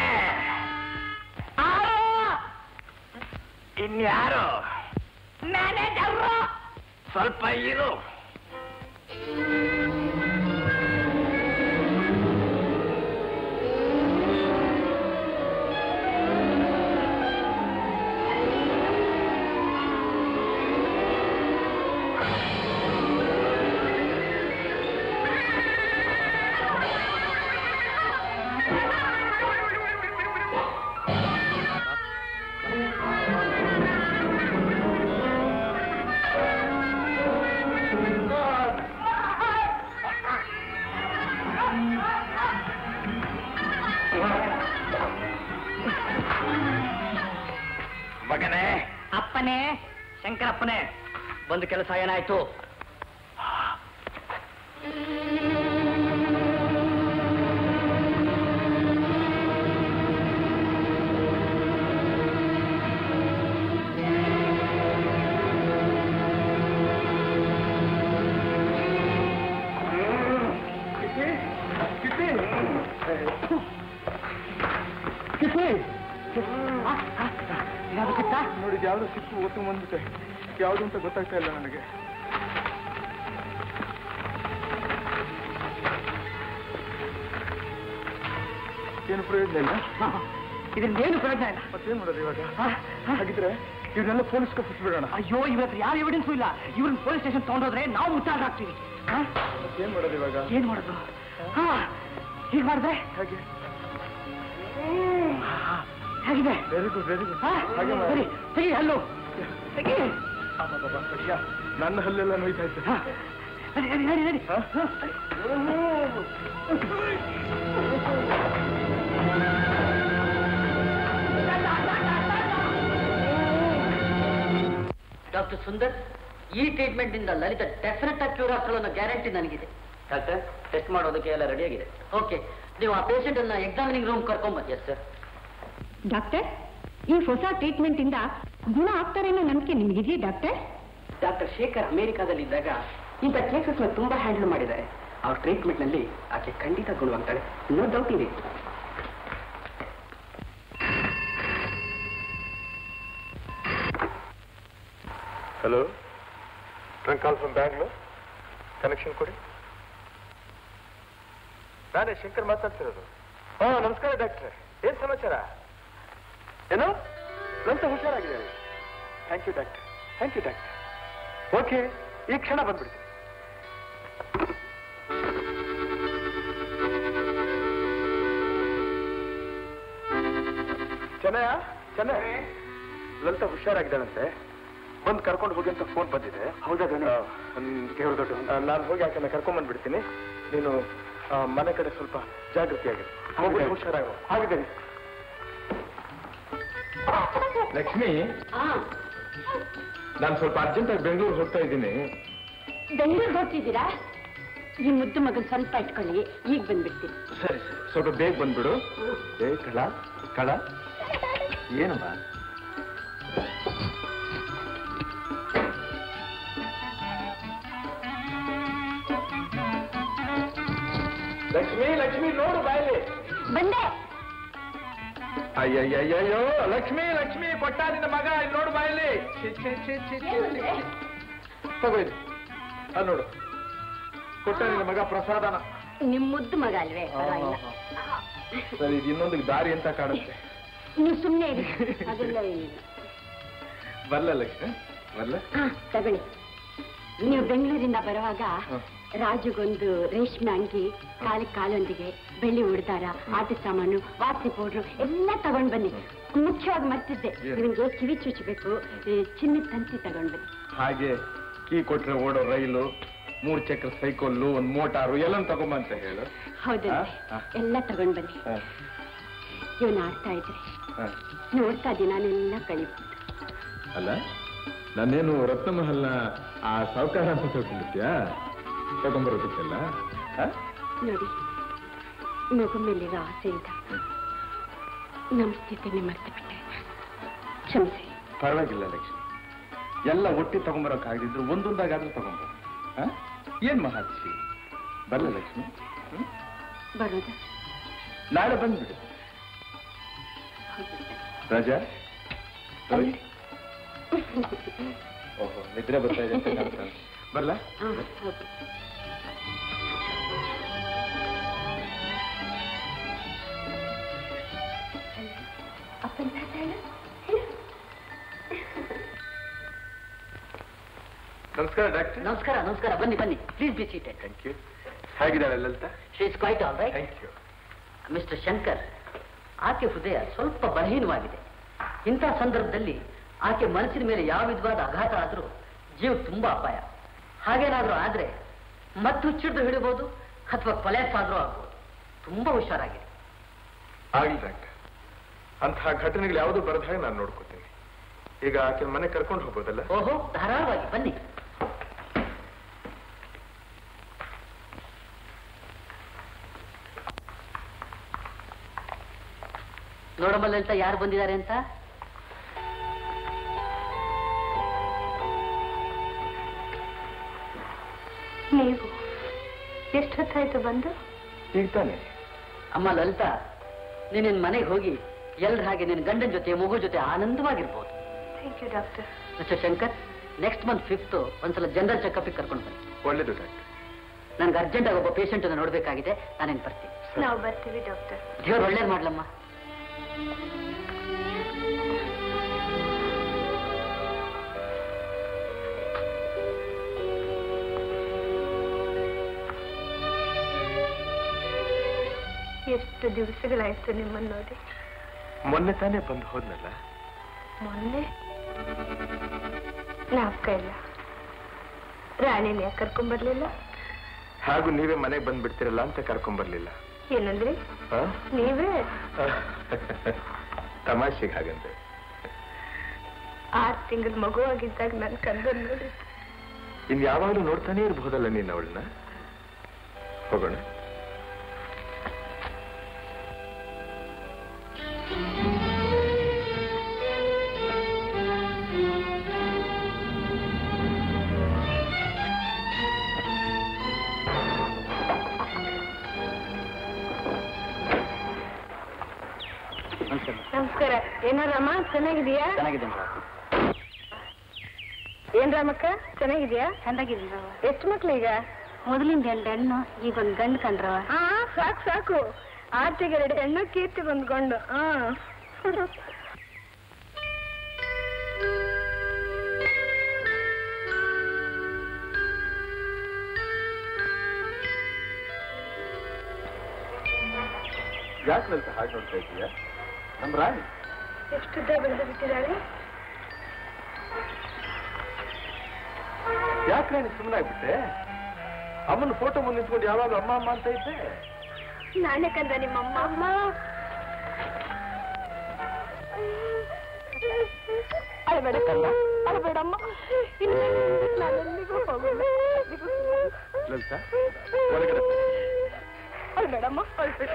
ಇನ್ಯಾರು ಸ್ವಲ್ಪ ಇರು ಮಗನೇ ಅಪ್ಪನೇ ಶಂಕರಪ್ಪನೇ ಬಂದು ಕೆಲಸ ಏನಾಯ್ತು ನೋಡಿ ಯಾವ್ದೋ ಸಿಕ್ಕು ಓದ್ಕೊಂಡು ಬಂದ್ಬಿಟ್ಟೆ ಯಾವ್ದು ಅಂತ ಗೊತ್ತಾಗ್ತಾ ಇಲ್ಲ ನನಗೆ ಏನು ಪ್ರಯೋಜನ ಇಲ್ಲ ಇದರಿಂದ ಏನು ಪ್ರಯೋಜನ ಇಲ್ಲ ಮತ್ತೇನ್ ಮಾಡೋದು ಇವಾಗ ಹಾಗಿದ್ರೆ ಇವನ್ನೆಲ್ಲ ಪೊಲೀಸ್ ಬಿಡೋಣ ಅಯ್ಯೋ ಇವ್ರ ಹತ್ರ ಯಾವ ಎವಿಡೆನ್ಸು ಇಲ್ಲ ಇವ್ರನ್ನ ಪೊಲೀಸ್ ಸ್ಟೇಷನ್ ತಗೊಂಡೋದ್ರೆ ನಾವು ಮುಚ್ಚಾಗ್ತೀವಿ ಏನ್ ಮಾಡೋದು ಇವಾಗ ಏನ್ ಮಾಡೋದು ಹಾ ಹೀಗ್ ಮಾಡಿದ್ರೆ ಹಾಗೆ ಹಾ, ಹೇಗಿದೆ ವೆರಿ ಗುಡ್ ವೆರಿ ಗುಡ್ ಹಾ, ಹಾಗೆ ಸರಿ ತೆಗಿ ಹಲ್ಲು ತೆಗಿ ನನ್ನ ಹಲ್ಲೆಲ್ಲ ನೋಯ್ತಾ ಇತ್ತು ಹಾ, ನಡಿ ನಡಿ ನಡಿ ನಡಿ ಹಾ? ಡಾಕ್ಟರ್ ಸುಂದರ್ ಈ ಟ್ರೀಟ್ಮೆಂಟ್ ಇಂದ ಲಲಿತ ಡೆಫಿನೆಟ್ ಆಗಿ ಕ್ಯೂರ್ ಆಗ್ತಾಳೆ ಅನ್ನೋ ಗ್ಯಾರಂಟಿ ನನಗಿದೆ ಡಾಕ್ಟರ್ ಟೆಸ್ಟ್ ಮಾಡೋದಕ್ಕೆ ಎಲ್ಲ ರೆಡಿ ಆಗಿದೆ ಓಕೆ ನೀವು ಆ ಪೇಷಂಟ್ ಅನ್ನ ಎಕ್ಸಾಮಿನಿಂಗ್ ರೂಮ್ ಕರ್ಕೊಂಬನ್ನಿ ಎಸ್ ಸರ್ ಡಾಕ್ಟರ್ ಈ ಹೊಸ ಟ್ರೀಟ್ಮೆಂಟ್ ಇಂದ ಗುಣ ಆಗ್ತಾರೆ ಅನ್ನೋ ನಂಬಿಕೆ ನಿಮಗಿದೆಯೇ ಡಾಕ್ಟರ್ ಡಾಕ್ಟರ್ ಶೇಖರ್ ಅಮೆರಿಕಾದಲ್ಲಿದ್ದಾಗ ಇಂಥ ಕೇಸಸ್ ತುಂಬಾ ಹ್ಯಾಂಡಲ್ ಮಾಡಿದ್ದಾರೆ ಅವ್ರ ಟ್ರೀಟ್ಮೆಂಟ್ ನಲ್ಲಿ ಆಕೆ ಖಂಡಿತ ಗುಣವಾಗ್ತಾಳೆ ನೋ ಡೌಟ್ ಇದೆ hello trunk call from Bangalore connection ಕೊಡಿ ನಾನೇ ಶಂಕರ್ ಮಾತಾಡ್ತಿರೋದು ಹಾ ನಮಸ್ಕಾರ ಡಾಕ್ಟ್ರೆ ಏನ್ ಸಮಾಚಾರ ಏನು ನಂತ ಹುಷಾರಾಗಿದ್ದಾರೆ thank you doctor thank you doctor okay ಈ ಕ್ಷಣ ಬಂದ್ಬಿಡ್ತೀನಿ ಚೆನ್ನಯ್ಯ ಚೆನ್ನಯ್ಯ ಲಲಿತ ಹುಷಾರಾಗಿದ್ದಾಳಂತೆ ಬಂದು ಕರ್ಕೊಂಡು ಹೋಗಿ ಅಂತ ಫೋನ್ ಬಂದಿದೆ ಹೌದಾ ಕೇವಲ ದೊಡ್ಡ ನಾನು ಹೋಗಿ ಆಕೆನ ಕರ್ಕೊಂಡ್ ಬಂದ್ಬಿಡ್ತೀನಿ ನೀನು ಆ, ಮನೆ ಕಡೆ ಸ್ವಲ್ಪ ಜಾಗೃತಿಯಾಗಿರು ಹೋಗಿ ಹುಷಾರಾಗ ಆಗಿದ್ದೇನೆ ಲಕ್ಷ್ಮಿ ನಾನು ಸ್ವಲ್ಪ ಅರ್ಜೆಂಟಾಗಿ ಬೆಂಗಳೂರು ಹೋಗ್ತಾ ಇದ್ದೀನಿ ಬೆಂಗಳೂರು ಹೊರಟಿದ್ದೀರಾ ಈ ಮುದ್ದು ಮಗನ್ ಸ್ವಲ್ಪ ಇಟ್ಕೊಳ್ಳಿ ಈಗ ಬಂದ್ಬಿಡ್ತೀನಿ ಸರಿ ಸರಿ ಸ್ವಲ್ಪ ಬೇಗ ಬಂದ್ಬಿಡು ಏ ಕಳ ಕಳ ಏನಮ್ಮ ಲಕ್ಷ್ಮಿ ಲಕ್ಷ್ಮಿ ನೋಡು ಬಾಯಲ್ಲಿ ಬಂದೆ ಅಯ್ಯಯ್ಯಯ್ಯೋ ಲಕ್ಷ್ಮಿ ಲಕ್ಷ್ಮಿ ಕೊಟ್ಟ ನಿನ್ನ ಮಗ ಇಲ್ಲಿ ನೋಡು ಬಾಯಲ್ಲಿ ಛೀ, ಛೀ, ಛೀ, ಛೀ, ಛೀ, ಛೀ, ಛೀ. ತಗೋ ಇದು ಅಲ್ಲಿ ನೋಡು ಕೊಟ್ಟ ನಿನ್ನ ಮಗ ಪ್ರಸಾದನ ನಿಮ್ ಮುದ್ದು ಮಗ ಅಲ್ವೇ ಪರವಾಗಿಲ್ಲ. ಸರಿ ಇದು ಇನ್ನೊಂದು ದಾರಿ ಅಂತ ಕಾಣುತ್ತೆ ನೀವು ಸುಮ್ಮನೆ ಇರಿ ಅದೆಲ್ಲ ಏನಿಲ್ಲ ಬರ್ಲ ಲಕ್ಷ್ಮಿ ಬರ್ಲ ಹಾ ತಗೊಳ್ಳಿ ನೀವು ಬೆಂಗಳೂರಿಂದ ಬರುವಾಗ ಹ. ರಾಜುಗೊಂದು ರೇಷ್ಮೆ ಅಂಗಿ ಕಾಲಿಗೆ ಕಾಲೊಂದಿಗೆ ಬೆಳ್ಳಿ ಉಡ್ದಾರ ಆಟ ಸಾಮಾನು ವಾಸಿ ಪೌಡ್ರು ಎಲ್ಲ ತಗೊಂಡ್ ಬನ್ನಿ ಮುಖ್ಯವಾಗಿ ಮರ್ತಿದ್ದೆ ಏನು? ನಿಮಗೆ ಕಿವಿ ಚುಚ್ಚಬೇಕು ಈ ಚಿನ್ನದ ತಂತಿ ತಗೊಂಡ್ ಬನ್ನಿ ಹಾಗೆ ಕೀ ಕೊಟ್ರೆ ಓಡೋ ರೈಲು ಮೂರ್ ಚಕ್ರ ಸೈಕಲ್ಲು ಒಂದ್ ಮೋಟಾರು ಎಲ್ಲ ತಗೊಂಬ ಅಂತ ಹೇಳು ಹೌದು ಹಾ? ಹಾ. ಎಲ್ಲ ತಗೊಂಡ್ ಬನ್ನಿ ಹ, ಇವನು ಆಡ್ತಾ ಇದ್ರೆ ಹ. ನೋಡ್ತಾ ದಿನಾನೆಲ್ಲ ಕಳಿಬಹುದು ಅಲ್ಲ ನಾನೇನು ರತ್ನಮಹಲ್ನ ಆ ಸಾವುಕಾರ ಅಂತ ತಿಳ್ಕೊಂಡಿದ್ಯಾ ತಗೊಂಬರೋದಕ್ಕೆಲ್ಲ ಹ? ನೋಡಿ ಮಗು ಮೇಲಿರೋ ಆಸೆಯಿಂದ ನಮ್ಮ ಸ್ಥಿತಿನೇ ಮರ್ತು ಬಿಟ್ಟೆ ಕ್ಷಮಿಸಿ ಪರವಾಗಿಲ್ಲ ಲಕ್ಷ್ಮಿ ಎಲ್ಲ ಒಟ್ಟಿ ತಗೊಂಬರೋಕ್ಕಾಗದಿದ್ರು ಒಂದೊಂದಾಗಾದ್ರೂ ತಗೊಂಬ ಹ? ಏನ್ ಮಹಾತ್ಸಿ ಬರಲ್ಲ ಲಕ್ಷ್ಮಿ ಹ್ಮ್? ಬರೋದ ನಾಳೆ ಬಂದ್ಬಿಡು ರಾಜಾ ರವಿ? ಓಹೋ ನಿದ್ರೆ ಬರ್ತಾ ಇದೆ ಅಂತ ಕಾಣ್ತಾ ಉಂಟು. ಬರ್ಲಾ ಹಾ ಹೌದು ಅಪ್ಪನ ಹೇಳು ನಮಸ್ಕಾರ ಡಾಕ್ಟರ್ ನಮಸ್ಕಾರ ನಮಸ್ಕಾರ ಬನ್ನಿ ಬನ್ನಿ please be seated thank you ಹೇಗಿದ್ದಾಳೆ Lalita she is quite all right thank you mister Shankar ಆಕೆ ಹೃದಯ ಸ್ವಲ್ಪ ಬಲಹೀನವಾಗಿದೆ ಇಂಥ ಸಂದರ್ಭದಲ್ಲಿ ಆಕೆ ಮನಸ್ಸಿನ ಮೇಲೆ ಯಾವ ವಿಧವಾದ ಆಘಾತ ಆದರೂ ಜೀವ ತುಂಬಾ ಅಪಾಯ ಹಾಗೇನಾದ್ರೂ ಆದ್ರೆ ಮತ್ತೆ ಹುಚ್ಚಿಡ್ದು ಹಿಡಿಬಹುದು ಅಥವಾ ಕೊಲೆ ಸಾದ್ರೂ ಆಗ್ಬೋದು ತುಂಬಾ ಹುಷಾರಾಗಿದೆ ಆಗ್ಲಿ ಡಾಕ್ಟರ್ ಅಂತಹ ಘಟನೆಗಳು ಯಾವುದು ಬರದ ಹಾಗೆ ನಾನು ನೋಡ್ಕೋತೀನಿ ಈಗ ಆಕೆ ಮನೆ ಕರ್ಕೊಂಡು ಹೋಗ್ಬೋದಲ್ಲ ಓಹೋ ಧಾರಾಳವಾಗಿ ಬನ್ನಿ ನೋಡಮಲ್ಲ ಅಂತ ಯಾರು ಬಂದಿದ್ದಾರೆ ಅಂತ ನೀವು ಎಷ್ಟೊತ್ತಾಯ್ತು ಬಂದು ಈಗ ತಾನೆ ಅಮ್ಮ ಲಲಿತಾ ನೀನ್ ನಿನ್ ಮನೆಗೆ ಹೋಗಿ ಎಲ್ರ ಹಾಗೆ ನಿನ್ನ ಗಂಡನ ಜೊತೆ ಮಗು ಜೊತೆ ಆನಂದವಾಗಿರ್ಬೋದು thank you doctor mister Shankar next month fifth ಒಂದ್ಸಲ ಜನರಲ್ ಚೆಕಪ್ ಕರ್ಕೊಂಡು ಬನ್ನಿ ಒಳ್ಳೇದು ಡಾಕ್ಟರ್ ನನ್ಗೆ ಅರ್ಜೆಂಟ್ ಆಗಿ ಒಬ್ಬ ಪೇಷಂಟ್ ಅನ್ನು ನೋಡ್ಬೇಕಾಗಿದೆ ನಾನೇನ್ ಬರ್ತೀನಿ ನಾವು ಬರ್ತೀವಿ ಡಾಕ್ಟರ್ ದೇವ್ರು ಒಳ್ಳೇದ್ ಮಾಡ್ಲಮ್ಮ ಎಷ್ಟು ದಿವಸಗಳಾಯ್ತು ನಿಮ್ಮನ್ನು ನೋಡಿ ಮೊನ್ನೆ ತಾನೇ ಬಂದು ಹೋದ್ನಲ್ಲ ಮೊನ್ನೆ ಜ್ಞಾಪಕ ಇಲ್ಲ ರಾಣಿನ ಯಾಕೆ ಕರ್ಕೊಂಡ್ಬರ್ಲಿಲ್ಲ ಹಾಗೂ ನೀವೇ ಮನೆಗೆ ಬಂದ್ಬಿಡ್ತೀರಲ್ಲ ಅಂತ ಕರ್ಕೊಂಡ್ಬರ್ಲಿಲ್ಲ ಏನಂದ್ರಿ ಆ? ನೀವೇ ತಮಾಷೆಗೆ ಹಾಗಂತೆ ಆರು ತಿಂಗಳ ಮಗುವಾಗಿದ್ದಾಗ ನನ್ನ ಕಂದನ್ ನೋಡಿ ಇನ್ ಯಾವಾಗಲೂ ನೋಡ್ತಾನೆ ಇರಬಹುದಲ್ಲ ನೀನು ಅವಳನ್ನ ಹೋಗೋಣ ನಮಸ್ಕಾರ ಏನೋ ರಾಮ ಚೆನ್ನಾಗಿದೀಯಾ ಚೆನ್ನಾಗಿದ್ದೇನೆ ಏನ್ ರಾಮಕ್ಕ ಚೆನ್ನಾಗಿದ್ಯಾ ಚಂದಾಗಿದ್ದೀರ ಎಷ್ಟು ಮಕ್ಳು ಈಗ ಮೊದಲಿಂದ ಎರಡು ಹೆಣ್ಣು ಈಗ ಒಂದು ಗಂಡು ಕಂಡ್ರವ ಹಾ ಸಾಕು ಸಾಕು ಆರ್ತಿಗೆ ಎರಡು ಹೆಣ್ಣು ಕೀರ್ತಿ ಬಂದ್ಕೊಂಡು ಹಾ ಯಾಕೆ ಅಂತ ಹಾಗೆ ನೋಡ್ತಾ ಇದೀಯ ನಮ್ ರಾಣಿ ಎಷ್ಟುದ್ದ ಬಂದು ಬಿಟ್ಟಿದ್ದಾಳೆ ಯಾಕೆ ರಾಣಿ ಸುಮ್ಮನಾಗ್ಬಿಟ್ಟೆ ಅಮ್ಮನ ಫೋಟೋ ಮುಂದೆ ನಿಂತ್ಕೊಂಡು ಯಾವಾಗ ಅಮ್ಮ ಅಮ್ಮ ಅಂತ ಇದ್ದೆ ನಾನೇ ಕಂದ ನಿಮ್ಮಮ್ಮ ಅಮ್ಮ ಅಳಬೇಡ ಕಂದ ಅಳಬೇಡಮ್ಮ ಇನ್ನು ನಾನೆಲ್ಲಿಗೂ ಹೋಗಲ್ಲ ಲಲಿತಾ ಒಳಗಡೆ ಬಾ. ಅಳಬೇಡಮ್ಮ ಅಳಬೇಡ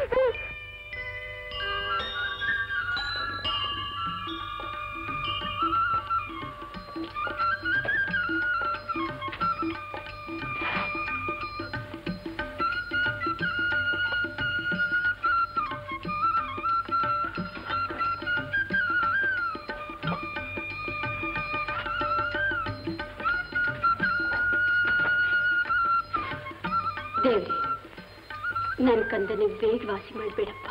ದೇವ್ರಿ ನನ್ನ ಕಂದನಿಗೆ ಬೇಗ ವಾಸಿ ಮಾಡಬೇಡಪ್ಪ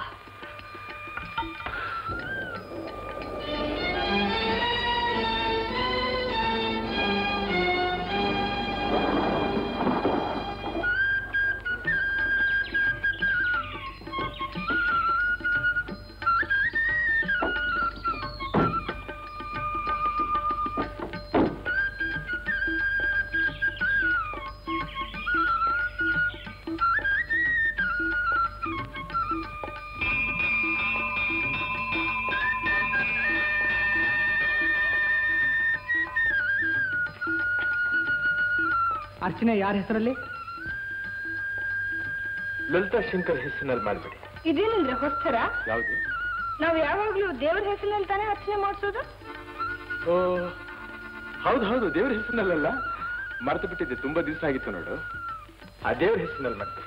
ಅರ್ಚನೆ ಯಾರ ಹೆಸರಲ್ಲಿ ಲಲಿತಾ ಶಂಕರ್ ಹೆಸರಿನಲ್ಲಿ ಮಾಡ್ಬೇಡಿ ಇದೇನಂದ್ರೆ ಹೊಸ್ತರ ಯಾವುದು ನಾವ್ ಯಾವಾಗ್ಲೂ ದೇವ್ರ ಹೆಸರಿನಲ್ಲಿ ತಾನೇ ಅರ್ಚನೆ ಮಾಡಿಸೋದು ಓ ಹೌದು ಹೌದು ದೇವ್ರ ಹೆಸರಿನಲ್ಲ ಮರೆತು ಬಿಟ್ಟಿದ್ದೆ ತುಂಬಾ ದಿವಸ ಆಗಿತ್ತು ನೋಡು ಆ ದೇವ್ರ ಹೆಸರಿನಲ್ಲಿ ಮಾಡ್ತೀನಿ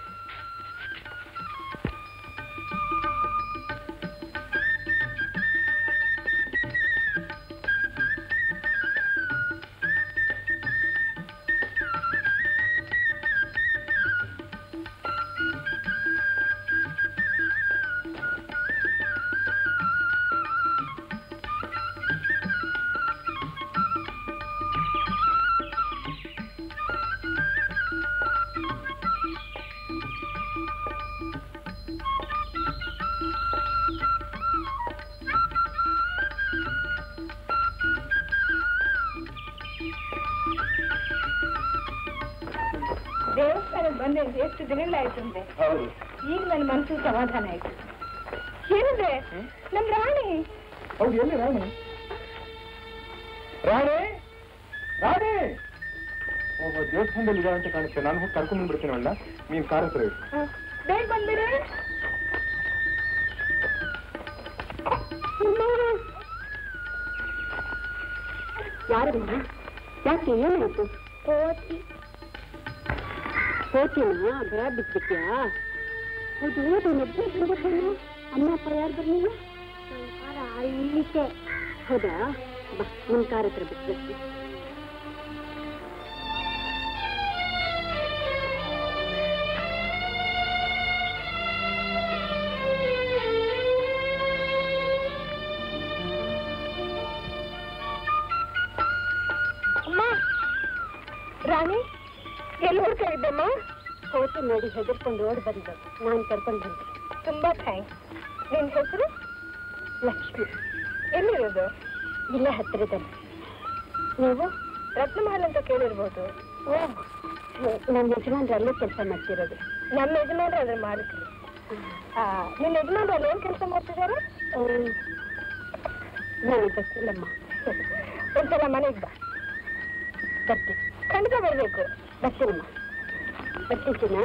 ದೇವಸ್ಥಾನಕ್ಕೆ ಬಂದೆ ಎಷ್ಟು ದಿನಗಳಾಯ್ತು ಅಂದ್ರೆ ಹೌದು ಈಗ ನನ್ನ ಮನಸ್ಸು ಸಮಾಧಾನ ಆಯ್ತು ಏನಿದೆ ನಮ್ ರಾಣಿ ಹೌದು ಎಲ್ಲಿ ರಾಣಿ ರಾಣಿ ರಾಣಿ ಓಹೋ ದೇವಸ್ಥಾನದಲ್ಲಿ ಇದಾವೆ ಅಂತ ಕಾಣುತ್ತೆ ನಾನು ಹೋಗಿ ಕರ್ಕೊಂಡು ಬಂದ್ಬಿಡ್ತೀನಿ ಅವಳನ್ನ ನೀನ್ ಕಾರ್ ಹತ್ರ ಇರು ಹ, ಬೇಗ ಬಂದಿರ ಯಾರಮ್ಮ ಯಾಕೆ ಏನಾಯ್ತು ಕೋತಿ ಕೋತಿನ ಬರ ಬಿಟ್ಬಿಟ್ಯಾ ಹೌದು ನನ್ನೊಬ್ಬ ಬರ್ಬೇಕೇನು ಅಮ್ಮ ಅಪ್ಪ ಯಾರು ಬರ್ಲಿಲ್ಲ ಇಲ್ಲಿಕ್ಕೆ ಹೌದಾ ಬಾ ನಿಮ್ ಕಾರ್ ಹತ್ರ ಬಿಟ್ಬಿಡ್ತೀನಿ ಅಮ್ಮ ರಾಣಿ ಎಲ್ಲಿ ಹುಡ್ತಾ ಇದ್ದಮ್ಮ ಫೋಟೋ ನೋಡಿ ಹೆದರ್ಕೊಂಡು ಓಡಿ ಬಂದು ನಾನು ಕರ್ಕೊಂಡು ಬಂದೆ ತುಂಬಾ ಥ್ಯಾಂಕ್ಸ್ ನಿನ್ ಹೆಸರು ಲಕ್ಷ್ಮಿ ಎಲ್ಲಿರೋದು ಇಲ್ಲೇ ಹತ್ತಿರದಲ್ಲಿ ನೀವು ರತ್ನಮಹಲ್ ಅಂತ ಕೇಳಿರ್ಬೋದು ಓ ನಮ್ಮ ಯಜಮಾನ್ರು ಅಲ್ಲೇ ಕೆಲಸ ಮಾಡ್ತಿರೋದು ನಮ್ಮ ಯಜಮಾನ್ರು ಅದ್ರ ಮಾಲೀಕರು ಆ, ನಿನ್ನ ಯಜಮಾನ್ರು ಅಲ್ಲಿ ಏನ್ ಕೆಲಸ ಮಾಡ್ತಿದ್ದಾರೆ ಹ್ಮ್. ನನಗೆ ಗೊತ್ತಿಲ್ಲಮ್ಮ ಒಂದ್ಸಲ ಮನೆಗೆ ಬಾ ಬರ್ತೀನಿ ಖಂಡಿತ ಬರ್ಬೇಕು ಬರ್ತೀನಮ್ಮ ಬರ್ತಿದ್ದೀನಾ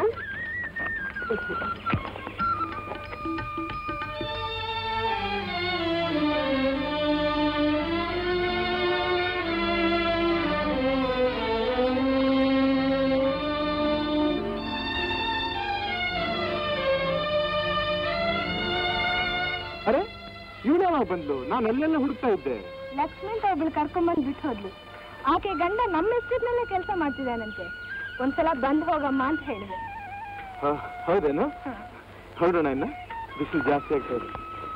ಅರೆ ಇವಳು ಬಂದ್ಲು ನಾನು ಅಲ್ಲೆಲ್ಲ ಹುಡುಕ್ತಾ ಇದ್ದೆ ಲಕ್ಷ್ಮಿ ಅಂತ ಒಬ್ಳು ಕರ್ಕೊಂಡ್ಬಂದು ಬಿಟ್ಟು ಹೋದ್ಲು ಆಕೆ ಗಂಡ ನಮ್ಮ ಹೆಸರಿನಲ್ಲೇ ಕೆಲಸ ಮಾಡ್ತಿದ್ದಾನಂತೆ ಒಂದ್ಸಲ ಬಂದ್ ಹೋಗಮ್ಮ ಅಂತ ಹೇಳಿದೆ ಹ, ಹೌದೇನು ಹೊರಡೋಣ ಇನ್ನ ಬಿಸಿಲು ಜಾಸ್ತಿ ಆಗ್ತಾ ಇದೆ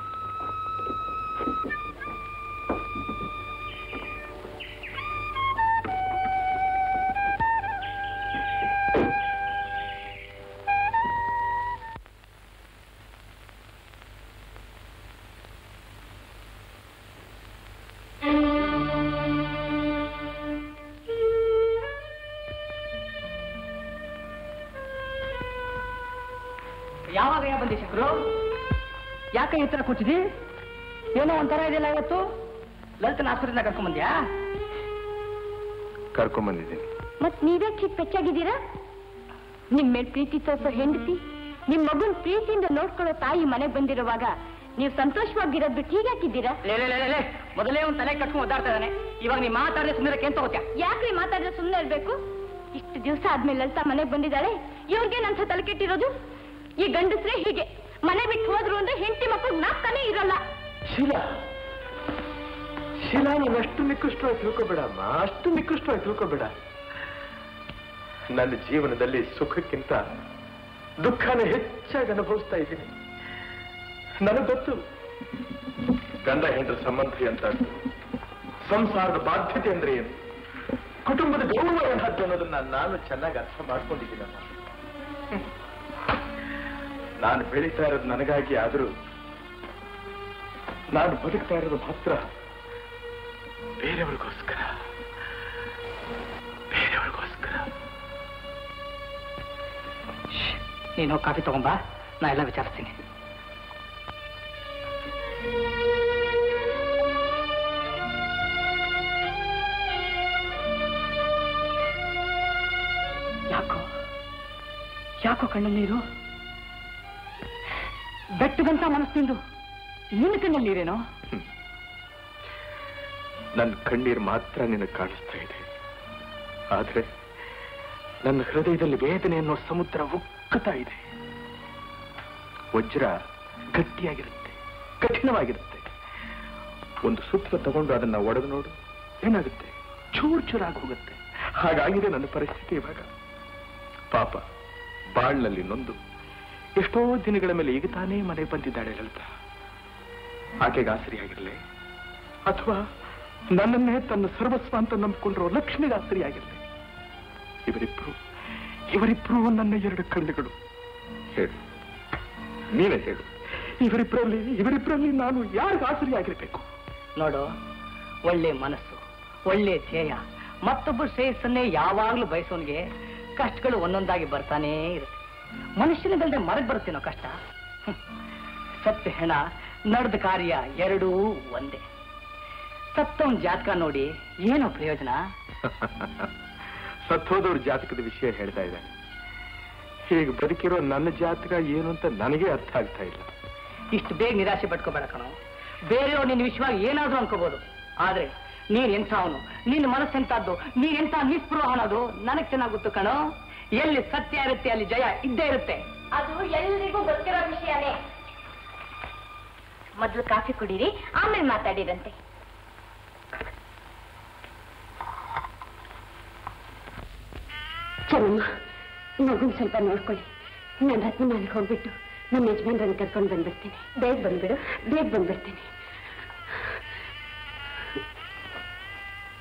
ಯಾವಾಗ ಯಾ ಬಂದಿ ಶಂಕರು ಯಾಕೆ ಈ ತರ ಕೂತಿದಿ ಏನೋ ಒಂಥರ ಇದೆಯಲ್ಲ ಇವತ್ತು ಲಲಿತನ ಆಸ್ಪತ್ರೆಯಿಂದ ಕರ್ಕೊಂಡ್ ಬಂದ್ಯಾ ಕರ್ಕೊಂಬಂದಿದ್ದೀನಿ ಮತ್ ನೀವ್ಯಾಕೆ ಹೀಗೆ ಪೆಚ್ಚಾಗಿದ್ದೀರಾ ನಿಮ್ ಮೇಲ್ ಪ್ರೀತಿ ತೋರ್ಸೋ ಹೆಂಡತಿ ನಿಮ್ ಮಗುನ್ ಪ್ರೀತಿಯಿಂದ ನೋಡ್ಕೊಳ್ಳೋ ತಾಯಿ ಮನೆಗ್ ಬಂದಿರುವಾಗ ನೀವು ಸಂತೋಷವಾಗಿರೋದ್ ಬಿಟ್ಟು ಹೀಗಾಕಿದ್ದೀರಾ ಲೇ ಲೇ, ಲೇ, ಲೇ, ಲೇ. ಮೊದಲೇ ಒಂದ್ ತಲೆ ಕಟ್ಕೊಂಡು ಒದ್ದಾಡ್ತಾ ಇದ್ದಾನೆ ಇವಾಗ ನೀ ಮಾತಾಡಿದ್ರೆ ಸುಮ್ಮನೆ ಏನ್ ತಗೋತ್ಯಾ ಯಾಕ್ರಿ ಮಾತಾಡಿದ್ರೆ ಸುಮ್ಮನೆ ಇರ್ಬೇಕು ಇಷ್ಟು ದಿವಸ ಆದ್ಮೇಲೆ ಲಲಿತಾ ಮನೆಗ್ ಬಂದಿದ್ದಾಳೆ ಇವ್ರಿಗೇನಂತ ತಲೆ ಕೆಟ್ಟಿರೋದು ಈ ಗಂಡಸ್ರೇ ಹೀಗೆ ಮನೆ ಬಿಟ್ಟು ಹೋದ್ರು ಅಂದ್ರೆ ಹೆಂಡತಿ ಮಕ್ಕಳು ನಾಕ್ತಾನೆ ಇರಲ್ಲ ಶೀಲಾ ಶೀಲಾ ನೀನು ಅಷ್ಟು ನಿಕೃಷ್ಟವಾಗಿ ತಿಳ್ಕೊಬೇಡಮ್ಮ ಅಷ್ಟು ನಿಕೃಷ್ಟವಾಗಿ ತಿಳ್ಕೊಬೇಡ ನನ್ನ ಜೀವನದಲ್ಲಿ ಸುಖಕ್ಕಿಂತ ದುಃಖನ ಹೆಚ್ಚಾಗಿ ಅನುಭವಿಸ್ತಾ ಇದ್ದೀನಿ ನನಗೆ ಗೊತ್ತು ಗಂಡ ಹೆಂಡರ ಸಂಬಂಧ ಅಂತ ಸಂಸಾರದ ಬಾಧ್ಯತೆ ಅಂದ್ರೆ ಏನು ಕುಟುಂಬದ ಗೌರವ ಏನಾದ್ದು ಅನ್ನೋದನ್ನ ನಾನು ಚೆನ್ನಾಗಿ ಅರ್ಥ ಮಾಡ್ಕೊಂಡಿದ್ದೀನಮ್ಮ ನಾನು ಬೆಳೀತಾ ಇರೋದು ನನಗಾಗಿ ಆದರೂ ನಾನು ಬದುಕ್ತಾ ಇರೋದು ಮಾತ್ರ ಬೇರೆಯವ್ರಿಗೋಸ್ಕರ ಬೇರೆಯವ್ರಿಗೋಸ್ಕರ ನೀನು ಹೋಗ್ ಕಾಫಿ ತಗೊಂಬಾ ನಾ ಎಲ್ಲ ವಿಚಾರಿಸ್ತೀನಿ ಯಾಕೋ ಯಾಕೋ ಕಣ್ಣ ನೀರು ಬೆಟ್ಟದಂತ ಮನಸ್ಸಿಂದು ನಿನ್ನ ಕಣ್ಣಲ್ಲಿ ನೀರೇನೋ ನನ್ನ ಕಣ್ಣೀರು ಮಾತ್ರ ನಿನಗೆ ಕಾಣಿಸ್ತಾ ಇದೆ ಆದ್ರೆ ನನ್ನ ಹೃದಯದಲ್ಲಿ ವೇದನೆ ಅನ್ನೋ ಸಮುದ್ರ ಉಕ್ಕುತ್ತಾ ಇದೆ ವಜ್ರ ಗಟ್ಟಿಯಾಗಿರುತ್ತೆ ಕಠಿಣವಾಗಿರುತ್ತೆ ಒಂದು ಸೂತ್ರ ತಗೊಂಡು ಅದನ್ನ ಒಡೆದು ನೋಡು ಏನಾಗುತ್ತೆ ಚೂರ್ ಚೂರಾಗಿ ಹೋಗುತ್ತೆ ಹಾಗಾಗಿದೆ ನನ್ನ ಪರಿಸ್ಥಿತಿ ಇವಾಗ ಪಾಪ ಬಾಳ್ನಲ್ಲಿ ನೊಂದು ಎಷ್ಟೋ ದಿನಗಳ ಮೇಲೆ ಈಗ ತಾನೇ ಮನೆಗೆ ಬಂದಿದ್ದಾಳೆ ಲಲಿತಾ ಆಕೆಗೆ ಆಸರಿಯಾಗಿರ್ಲಿ ಅಥವಾ ನನ್ನನ್ನೇ ತನ್ನ ಸರ್ವಸ್ವ ಅಂತ ನಂಬಿಕೊಂಡಿರೋ ಲಕ್ಷ್ಮಿಗೆ ಆಸರಿಯಾಗಿರ್ಲಿ ಇವರಿಬ್ರು ಇವರಿಬ್ರು ನನ್ನ ಎರಡು ಕಣ್ಣುಗಳು ಹೇಳು ನೀವೇ ಹೇಳು ಇವರಿಬ್ಬರಲ್ಲಿ ಇವರಿಬ್ಬರಲ್ಲಿ ನಾನು ಯಾರಿಗ ಆಸರಿಯಾಗಿರ್ಬೇಕು ನೋಡು ಒಳ್ಳೆ ಮನಸ್ಸು ಒಳ್ಳೆ ಧ್ಯೇಯ ಮತ್ತೊಬ್ಬ ಶ್ರೇಯಸ್ಸನ್ನೇ ಯಾವಾಗ್ಲೂ ಬಯಸೋನ್ಗೆ ಕಷ್ಟಗಳು ಒಂದೊಂದಾಗಿ ಬರ್ತಾನೇ ಇರುತ್ತೆ ಮನುಷ್ಯನಿಗಲ್ದೆ ಮರಗ್ ಬರುತ್ತೇನೋ ಕಷ್ಟ ಹ್ಮ್. ಸತ್ತ ಹೆಣ ನಡೆದ ಕಾರ್ಯ ಎರಡೂ ಒಂದೇ ಸತ್ತವನ್ ಜಾತಕ ನೋಡಿ ಏನೋ ಪ್ರಯೋಜನ ಸತ್ತೋದವ್ರ ಜಾತಕದ ವಿಷಯ ಹೇಳ್ತಾ ಇದ್ದಾನೆ ಹೀಗೆ ಬದುಕಿರೋ ನನ್ನ ಜಾತಕ ಏನು ಅಂತ ನನಗೆ ಅರ್ಥ ಆಗ್ತಾ ಇಲ್ಲ ಇಷ್ಟು ಬೇಗ ನಿರಾಶೆ ಪಟ್ಕೋಬೇಡ ಕಣೋ ಬೇರೆಯವ್ರು ನಿನ್ನ ವಿಷಯವಾಗಿ ಏನಾದ್ರೂ ಅನ್ಕೋಬಹುದು ಆದ್ರೆ ನೀನ್ ಎಂಥವನು ನಿನ್ನ ಮನಸ್ಸೆಂತದ್ದು ನೀನ್ ಎಂತ ನಿಸ್ಪೃಹ ಅನ್ನೋದು ನನಗ್ ಚೆನ್ನಾಗ್ ಗೊತ್ತು ಕಣೋ ಎಲ್ಲಿ ಸತ್ಯ ಇರುತ್ತೆ ಅಲ್ಲಿ ಜಯ ಇದ್ದೇ ಇರುತ್ತೆ ಅದು ಎಲ್ರಿಗೂ ಗೊತ್ತಿರೋ ವಿಷಯನೇ ಮೊದಲು ಕಾಫಿ ಕುಡೀರಿ ಆಮೇಲೆ ಮಾತಾಡಿರಂತೆ ಚೆನ್ನಮ್ಮ ಮಗುನ್ ಸ್ವಲ್ಪ ನೋಡ್ಕೊಳ್ಳಿ ನಾನು ರತ್ನ ಮನೆಗೆ ಹೋಗ್ಬಿಟ್ಟು ನಮ್ಮ ಯಜಮಾನ್ರನ್ನ ಕರ್ಕೊಂಡು ಬಂದ್ಬಿಡ್ತೀನಿ ಬೇಗ ಬಂದ್ಬಿಡು ಬೇಗ ಬಂದ್ಬಿಡ್ತೀನಿ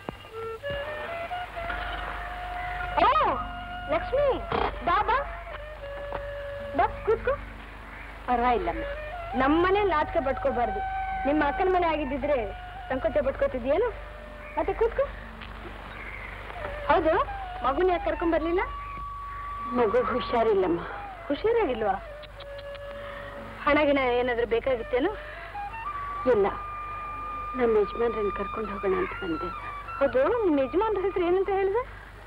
ಓ ಲಕ್ಷ್ಮಿ ಬಾಬಾ ಪರವಾಗಿಲ್ಲಮ್ಮ ನಮ್ಮನೆ ನಾಚಿಕೆ ಪಟ್ಕೋಬಾರ್ದು ನಿಮ್ಮ ಅಕ್ಕನ ಮನೆ ಆಗಿದ್ದಿದ್ರೆ ಸಂಕೋಚ ಪಟ್ಕೋತಿದ್ಯೇನು ಮತ್ತೆ ಕೂತ್ಕೋ ಹೌದು ಮಗುನ ಯಾಕೆ ಕರ್ಕೊಂಡ್ ಬರ್ಲಿಲ್ಲ ಮಗು ಹುಷಾರಿಲ್ಲಮ್ಮ ಹುಷಾರಾಗಿಲ್ವಾ ಹಣ ಗಿಣ ಏನಾದ್ರೂ ಬೇಕಾಗಿತ್ತೇನು ಇಲ್ಲ ನಮ್ಮ ಯಜಮಾನ್ರನ್ನ ಕರ್ಕೊಂಡು ಹೋಗೋಣ ಅಂತ ಬಂದೆ ಹೌದು ನಿಮ್ಮ ಯಜಮಾನ್ರ ಹೆಸರು ಏನಂತ ಹೇಳಿದೆ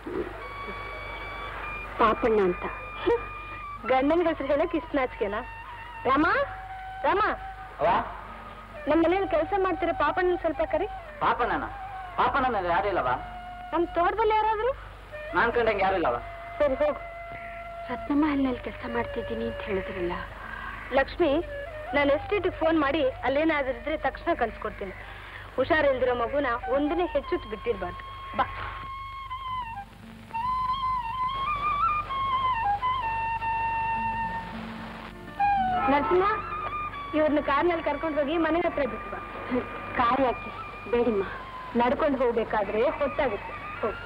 ಪಾಪಣ್ಣ ಅಂತ ಗಂಡನ ಹೆಸರು ಹೇಳಕ್ ಇಷ್ಟ ನಾಚಿಕೆನಾ ರಾಮ ರಾಮ ನಮ್ಮ ಮನೇಲಿ ಕೆಲಸ ಮಾಡ್ತೀರ ಪಾಪಣ್ಣ ಸ್ವಲ್ಪ ಕರಿ ಪಾಪನ ಪಾಪನ ಯಾರು ಇಲ್ಲವಾ ನಮ್ ತೋಟದಲ್ಲಿ ಯಾರಾದ್ರು ನಾನ್ ಕಂಡಂಗೆ ಯಾರು ಇಲ್ಲವಾ ಸರಿ ಹೋಗು ರತ್ನಮ್ಮ ಅಲ್ಲೆಲ್ಲಿ ಕೆಲಸ ಮಾಡ್ತಿದ್ದೀನಿ ಅಂತ ಹೇಳಿದ್ರಲ್ಲ ಲಕ್ಷ್ಮಿ ನಾನು ಎಸ್ಟೇಟಿಗೆ ಫೋನ್ ಮಾಡಿ ಅಲ್ಲೇನಾದ್ರೂ ಇದ್ರೆ ತಕ್ಷಣ ಕಳ್ಸ್ಕೊಡ್ತೀನಿ ಹುಷಾರಿಲ್ದಿರೋ ಮಗುನ ಒಂದನೇ ಹೆಚ್ಚುತ್ ಬಿಟ್ಟಿರ್ಬಾರ್ದು ಬಾ ನರಸಿಂಹ ಇವ್ರನ್ನ ಕಾರ್ನಲ್ಲಿ ಕರ್ಕೊಂಡು ಹೋಗಿ ಮನೆ ಹತ್ರ ಬಿಟ್ಟು ಬಾ ಕಾರ್ ಯಾಕೆ ಬೇಡಿಮ್ಮ ನಡ್ಕೊಂಡು ಹೋಗ್ಬೇಕಾದ್ರೆ ಹೊತ್ತಾಗುತ್ತೆ ಹೋಗಿ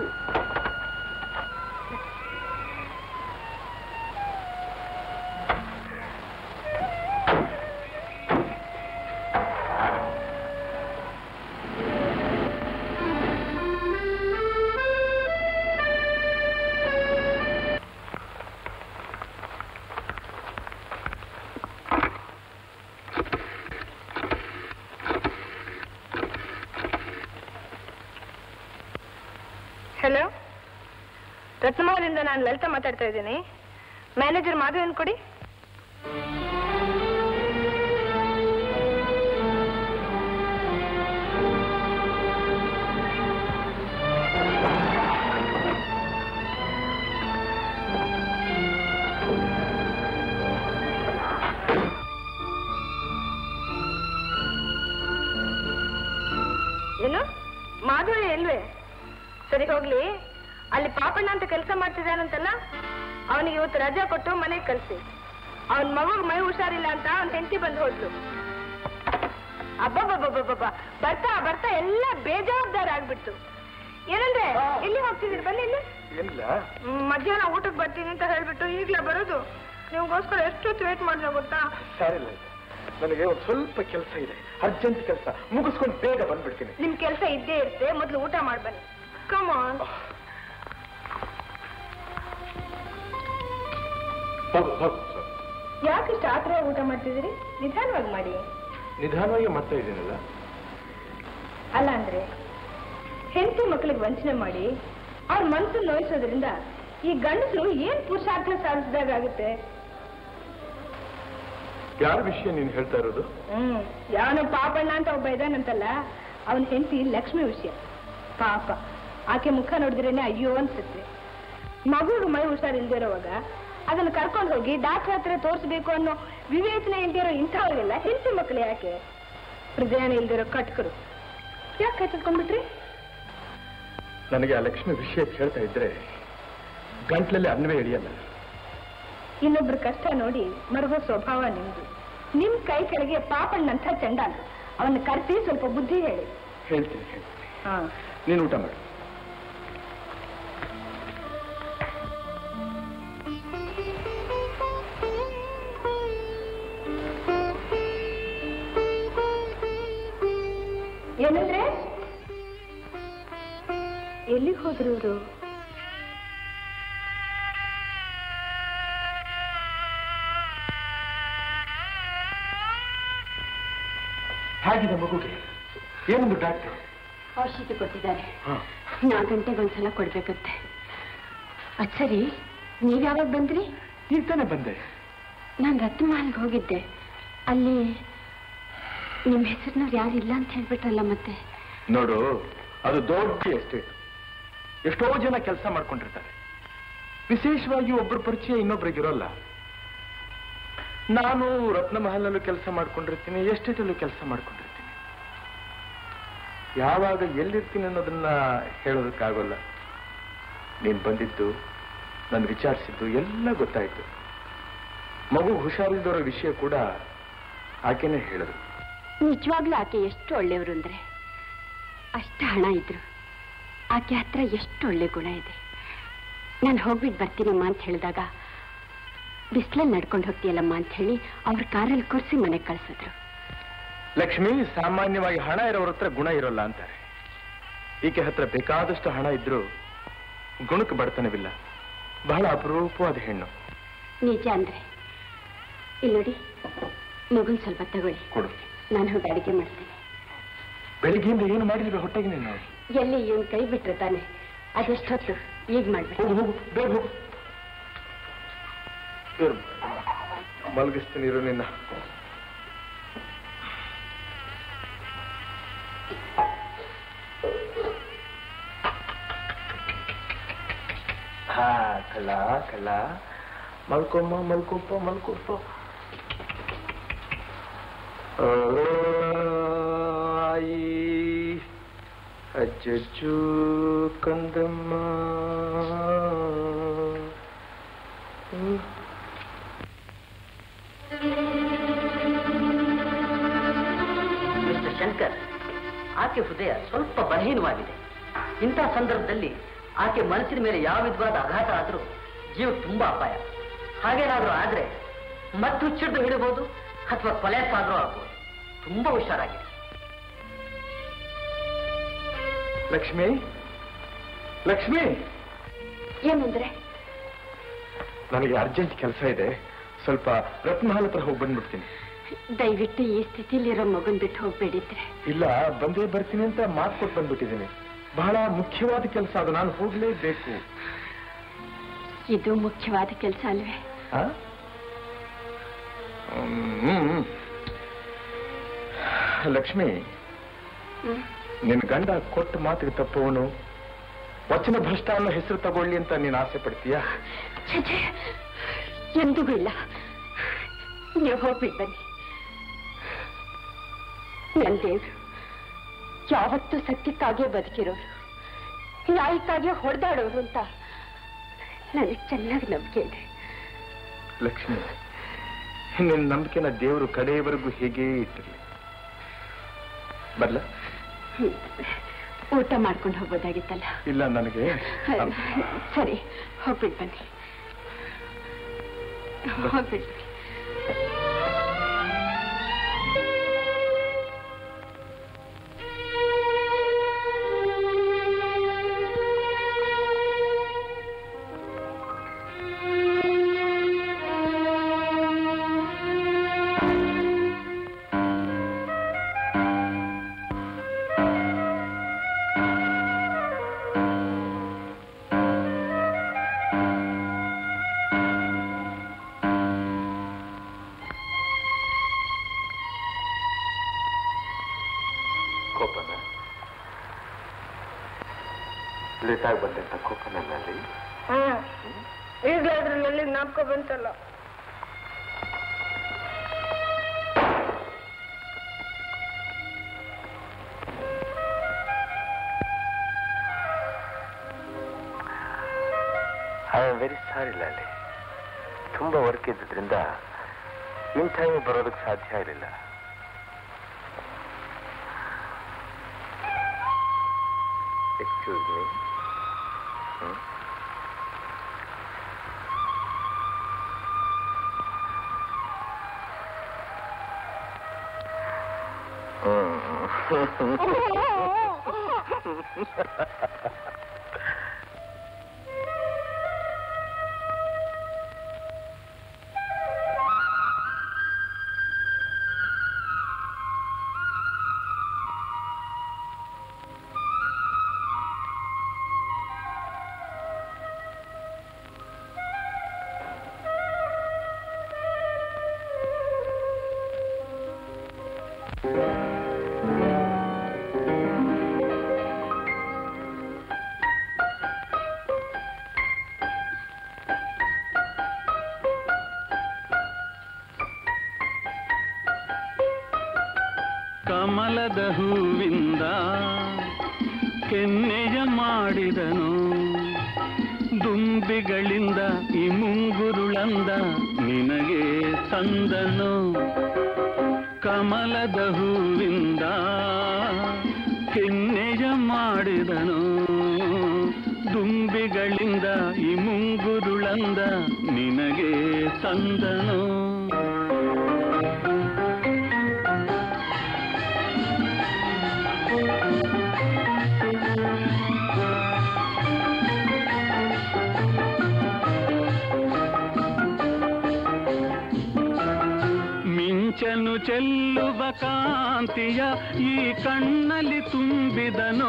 ಹಲೋ ರತ್ನಮೋಹನಿಂದ ನಾನು ಲಲಿತಾ ಮಾತಾಡ್ತಾ ಇದ್ದೀನಿ ಮ್ಯಾನೇಜರ್ ಮಾಧವನ್ ಕೊಡಿ ಏನು ಮಾಧುರಿ ಎಲ್ವೇ ಸರಿ ಹೋಗ್ಲಿ ಅಲ್ಲಿ ಪಾಪಣ್ಣ ಅಂತ ಕೆಲಸ ಮಾಡ್ತಿದ್ದಾನಂತಲ್ಲ ಅವನಿಗೆ ಇವತ್ತು ರಜಾ ಕೊಟ್ಟು ಮನೆಗೆ ಕಳ್ಸಿ ಅವನ ಮಗುಗ್ ಮೈ ಹುಷಾರಿಲ್ಲ ಅಂತ ಅವನ ಹೆಂಡತಿ ಬಂದು ಹೋದ್ಲು ಅಬ್ಬಬ್ಬಬ್ಬಬ್ಬಬ್ಬ ಬರ್ತಾ ಬರ್ತಾ ಎಲ್ಲ ಬೇಜವಾಬ್ದಾರ ಆಗ್ಬಿಡ್ತು ಏನಂದ್ರೆ ಎಲ್ಲಿ ಹೋಗ್ತಿದ್ದೀರಿ ಬನ್ನಿ ಇಲ್ಲಿ ಏನಿಲ್ಲ ಹ್ಮ್, ಮಧ್ಯಾಹ್ನ ಊಟಕ್ಕೆ ಬರ್ತೀನಿ ಅಂತ ಹೇಳ್ಬಿಟ್ಟು ಈಗ್ಲೇ ಬರೋದು ನಿಮ್ಗೋಸ್ಕರ ಎಷ್ಟೊತ್ತು ವೇಟ್ ಮಾಡಿದ್ರೆ ಗೊತ್ತಾ ಸಾರಿಲ್ಲ ಇದು. ನನಗೆ ಒಂದು ಸ್ವಲ್ಪ ಕೆಲಸ ಇದೆ ಅರ್ಜೆಂಟ್ ಕೆಲಸ ಮುಗಿಸ್ಕೊಂಡು ಬೇಗ ಬಂದ್ಬಿಡ್ತೀನಿ ನಿಮ್ ಕೆಲಸ ಇದ್ದೇ ಇರುತ್ತೆ ಮೊದ್ಲು ಊಟ ಮಾಡಿ ಬನ್ನಿ ಕಮಾನ್ ಹೋಗು ಹೋಗು ಯಾಕಿಷ್ಟು ಆತರ ಊಟ ಮಾಡ್ತಿದ್ದೀರಿ ನಿಧಾನವಾಗಿ ಮಾಡಿ ನಿಧಾನವಾಗಿ ಮಾಡ್ತಾ ಇದ್ದೀನಲ್ಲ ಅಲ್ಲ ಅಂದ್ರೆ ಹೆಂಡತಿ ಮಕ್ಕಳಿಗೆ ವಂಚನೆ ಮಾಡಿ ಅವ್ರ ಮನಸ್ಸು ನೋಯಿಸೋದ್ರಿಂದ ಈ ಗಂಡಸರು ಏನ್ ಪುರುಷಾರ್ಥ ಸಾಧಿಸಿದಾಗುತ್ತೆ ಯಾರ ವಿಷಯ ನೀನು ಹೇಳ್ತಾ ಇರೋದು ಹ್ಮ್ ಯಾವನೋ ಪಾಪಣ್ಣ ಅಂತ ಒಬ್ಬ ಇದಾನಂತಲ್ಲ ಅವನ ಹೆಂಡತಿ ಲಕ್ಷ್ಮಿ ವಿಷಯ ಪಾಪ ಆಕೆ ಮುಖ ನೋಡಿದ್ರೇನೆ ಅಯ್ಯೋ ಅನ್ಸುತ್ತೆ ಮಗುಗೆ ಮೈ ಹುಷಾರಿಲ್ದಿರೋವಾಗ ಅದನ್ನ ಕರ್ಕೊಂಡು ಹೋಗಿ ಡಾಕ್ಟರ್ ಹತ್ರ ತೋರಿಸ್ಬೇಕು ಅನ್ನೋ ವಿವೇಚನೆ ಇಲ್ದಿರೋ ಇಂಥವ್ರಿಗೆಲ್ಲ ಹೆಂಡತಿ ಮಕ್ಕಳು ಯಾಕೆ ಹೃದಯನ ಇಲ್ದಿರೋ ಕಟ್ಕರು ಯಾಕೆ ಕಟ್ಟಿಟ್ಕೊಂಡ್ಬಿಟ್ರಿ ನನಗೆ ಆ ಲಕ್ಷ್ಮಿ ವಿಷಯ ಹೇಳ್ತಾ ಇದ್ರೆ ಗಂಟ್ಲಲ್ಲಿ ಅನ್ನವೇ ಹಿಡಿಯಲ್ಲ ಇನ್ನೊಬ್ರ ಕಷ್ಟ ನೋಡಿ ಮರಗೋ ಸ್ವಭಾವ ನಿಮ್ದು ನಿಮ್ ಕೈ ಕೆಳಗೆ ಪಾಪಣ್ಣಂಥ ಚಂಡಾಲ ಅವನ್ನ ಕರ್ಸಿ ಸ್ವಲ್ಪ ಬುದ್ಧಿ ಹೇಳಿ ಹೇಳ್ತೀನಿ ಹೇಳ್ತೀನಿ ಹಾ ನೀನು ಊಟ ಮಾಡು ಏನಂದ್ರೆ ಎಲ್ಲಿಗೆ ಹೋದ್ರು ಇವರು ಹೇಗಿದೆ ಮಗುಗೆ ಏನೊಂದು ಡಾಕ್ಟರ್ ಔಷಧಿ ಕೊಟ್ಟಿದ್ದಾರೆ ಹಾ ನಾಲ್ಕು ಗಂಟೆಗೆ ಒಂದ್ಸಲ ಕೊಡ್ಬೇಕತ್ತೆ ಅದ್ ಸರಿ ನೀವ್ ಯಾವಾಗ ಬಂದ್ರಿ ಈಗ ತಾನೇ ಬಂದೆ ನಾನು ರತ್ನಮಹಲ್ಗೆ ಹೋಗಿದ್ದೆ ಅಲ್ಲಿ ನಿಮ್ಮ ಹೆಸರಿನವ್ರು ಯಾರು ಇಲ್ಲ ಅಂತ ಹೇಳ್ಬಿಟ್ರಲ್ಲ ಮತ್ತೆ ನೋಡು ಅದು ದೊಡ್ಡ ಎಸ್ಟೇಟ್ ಎಷ್ಟೋ ಜನ ಕೆಲಸ ಮಾಡ್ಕೊಂಡಿರ್ತಾರೆ ವಿಶೇಷವಾಗಿ ಒಬ್ಬರ ಪರಿಚಯ ಇನ್ನೊಬ್ರಿಗೆ ಇರೋಲ್ಲ ನಾನು ರತ್ನಮಹಲಲ್ಲೂ ಕೆಲಸ ಮಾಡ್ಕೊಂಡಿರ್ತೀನಿ ಎಸ್ಟೇಟಲ್ಲೂ ಕೆಲಸ ಮಾಡ್ಕೊಂಡಿರ್ತೀನಿ ಯಾವಾಗ ಎಲ್ಲಿರ್ತೀನಿ ಅನ್ನೋದನ್ನ ಹೇಳೋದಕ್ಕಾಗೋಲ್ಲ ನೀನ್ ಬಂದಿದ್ದು ನಾನು ವಿಚಾರಿಸಿದ್ದು ಎಲ್ಲ ಗೊತ್ತಾಯ್ತು ಮಗು ಹುಷಾರಿಲ್ದವರ ವಿಷಯ ಕೂಡ ಆಕೆನೇ ಹೇಳಿದ್ರು ನಿಜವಾಗ್ಲೂ ಆಕೆ ಎಷ್ಟು ಒಳ್ಳೆಯವರು ಅಂದ್ರೆ ಅಷ್ಟು ಹಣ ಇದ್ರು ಆಕೆ ಹತ್ರ ಎಷ್ಟು ಒಳ್ಳೆ ಗುಣ ಇದೆ ನಾನು ಹೋಗ್ಬಿಟ್ಟು ಬರ್ತೀನಮ್ಮ ಅಂತ ಹೇಳಿದಾಗ ಬಿಸ್ಲಲ್ಲಿ ನಡ್ಕೊಂಡು ಹೋಗ್ತೀಯಲ್ಲಮ್ಮ ಅಂತ ಹೇಳಿ ಅವ್ರ ಕಾರಲ್ಲಿ ಕೂರಿಸಿ ಮನೆಗೆ ಕಳ್ಸಿದ್ರು ಲಕ್ಷ್ಮಿ ಸಾಮಾನ್ಯವಾಗಿ ಹಣ ಇರೋರ ಹತ್ರ ಗುಣ ಇರೋಲ್ಲ ಅಂತಾರೆ ಈಕೆ ಹತ್ರ ಬೇಕಾದಷ್ಟು ಹಣ ಇದ್ರೂ ಗುಣಕ್ಕೆ ಬಡತನವಿಲ್ಲ ಬಹಳ ಅಪರೂಪವಾದ ಹೆಣ್ಣು ನಿಜ ಅಂದ್ರೆ ಇಲ್ಲಿ ನೋಡಿ ಮಗುನ್ ಸ್ವಲ್ಪ ತಗೊಳ್ಳಿ ಕೊಡು ನಾನು ಹೋಗಿ ಅಡಿಗೆ ಮಾಡ್ತೇನೆ ಬೆಳಿಗ್ಗೆಯಿಂದ ಏನು ಮಾಡಿಲ್ವೇ ಹೊಟ್ಟೆಗೆ ನೀನು ಎಲ್ಲಿ ಇವನ್ ಕೈ ಬಿಟ್ರೆ ತಾನೆ ಅದೆಷ್ಟೊತ್ತು ಈಗ ಮಾಡ್ಬಿಟ್ಟು ಹೋಗು ಹೋಗು ಬೇಗ ಹೋಗು ಇರು. ಮಲಗಿಸ್ತೀನಿ ಇರು ನಿನ್ನ ಹಾ ಕಳ್ಳ ಕಳ್ಳ ಮಲ್ಕೊಮ್ಮ ಮಲ್ಕೊಪ್ಪ ಮಲ್ಕೊಪ್ಪ ಆ, ಆಯಿ ಅಜ್ಜಜ್ಜು ಕಂದಮ್ಮ ಹ್ಮ್. ಮಿಸ್ಟರ್ ಶಂಕರ್ ಆಕೆ ಹೃದಯ ಸ್ವಲ್ಪ ಬಲಹೀನವಾಗಿದೆ ಇಂಥ ಸಂದರ್ಭದಲ್ಲಿ ಆಕೆ ಮನಸ್ಸಿನ ಮೇಲೆ ಯಾವ ವಿಧವಾದ ಆಘಾತ ಆದರೂ ಜೀವ ತುಂಬಾ ಅಪಾಯ ಹಾಗೇನಾದ್ರೂ ಆದ್ರೆ ಮತ್ತು ಹುಚ್ಚಿಡ್ದು ಹಿಡಬಹುದು ಅಥವಾ ಕೊಲೆ ಸಾದ್ರೂ ಆಗ್ಬೋದು ತುಂಬಾ ಹುಷಾರಾಗಿದೆ ಲಕ್ಷ್ಮಿ ಲಕ್ಷ್ಮಿ ಏನಂದ್ರೆ ನನಗೆ ಅರ್ಜೆಂಟ್ ಕೆಲಸ ಇದೆ ಸ್ವಲ್ಪ ರತ್ನಹಾಲ್ ಹತ್ರ ಹೋಗಿ ಬಂದ್ಬಿಡ್ತೀನಿ ದಯವಿಟ್ಟು ಈ ಸ್ಥಿತಿಲಿರೋ ಮಗುನ್ ಬಿಟ್ಟು ಹೋಗ್ಬೇಡಿದ್ರೆ ಇಲ್ಲ ಬಂದೇ ಬರ್ತೀನಿ ಅಂತ ಮಾತು ಕೊಟ್ಟು ಬಂದ್ಬಿಟ್ಟಿದ್ದೀನಿ ಬಹಳ ಮುಖ್ಯವಾದ ಕೆಲಸ ಅದು ನಾನು ಹೋಗ್ಲೇಬೇಕು ಇದು ಮುಖ್ಯವಾದ ಕೆಲಸ ಅಲ್ವೇ ಆ? ಹ್ಮ್. ಲಕ್ಷ್ಮಿ ಹ್ಮ್. ನಿನ್ನ ಗಂಡ ಕೊಟ್ಟ ಮಾತಿಗೆ ತಪ್ಪುವನು ವಚನ ಭ್ರಷ್ಟ ಅನ್ನೋ ಹೆಸರು ತಗೊಳ್ಳಿ ಅಂತ ನೀನು ಆಸೆ ಪಡ್ತೀಯಾ ಛೆ, ಛೆ, ಎಂದಿಗೂ ಇಲ್ಲ ನೀವು ಹೋಗ್ಬಿಟ್ಟು ಬನ್ನಿ ನನ್ನ ದೇವ್ರು ಯಾವತ್ತೂ ಸತ್ಯಕ್ಕಾಗೇ ಬದುಕಿರೋರು ನ್ಯಾಯಕ್ಕಾಗೇ ಹೊಡೆದಾಡೋರು ಅಂತ ನನಗೆ ಚೆನ್ನಾಗಿ ನಂಬಿಕೆ ಇದೆ ಲಕ್ಷ್ಮಿ ನಿನ್ನ ನಂಬಿಕೆನ ದೇವರು ಕಡೆಯವರೆಗೂ ಹೇಗೇ ಇಟ್ಟಿರಲಿ ಬರ್ಲ ಹ್ಮ್. ಊಟ ಮಾಡ್ಕೊಂಡು ಹೋಗ್ಬೋದಾಗಿತ್ತಲ್ಲ ಇಲ್ಲ ನನಗೆ ಸರಿ ಹೋಗ್ಬಿಟ್ಟು ಬನ್ನಿ ಹೋಗ್ಬಿಟ್ಟು ಬನ್ನಿ. ಕೋಪನ ಲೇಟಾಗಿ ಬಂದಂತ ಕೋಪ ನನ್ನಲ್ಲಿ ಈಗಲೇ ಅದ್ರಲ್ಲಿ ಜ್ಞಾಪಕ ಬಂತಲ್ಲ ಐ ಆಮ್ ವೆರಿ ಸಾರಿ ಲಾಲಿ ತುಂಬಾ ವರ್ಕ್ ಇದ್ದಿದ್ರಿಂದ ಇನ್ ಟೈಮ್ ಬರೋದಕ್ಕೆ ಸಾಧ್ಯ ಇರಲಿಲ್ಲ ಎಕ್ಸ್ಕ್ಯೂಸ್ ಮೀ ಕಮಲದ ಹೂವಿಂದ ಕೆನ್ನೆಯ ಮಾಡಿದನು ದುಂಬಿಗಳಿಂದ ಈ ಮುಂಗುರುಳಂದ ನಿನಗೆ ತಂದನು ಕಮಲದ ಹೂವಿಂದ ಕೆನ್ನೆಯ ಮಾಡಿದನು ದುಂಬಿಗಳಿಂದ ಈ ಮುಂಗುರುಳಂದ ನಿನಗೆ ತಂದನು ಮಿಂಚನು ಚೆಲ್ಲುವ ಕಾಂತಿಯ ಈ ಕಣ್ಣಲ್ಲಿ ತುಂಬಿದನು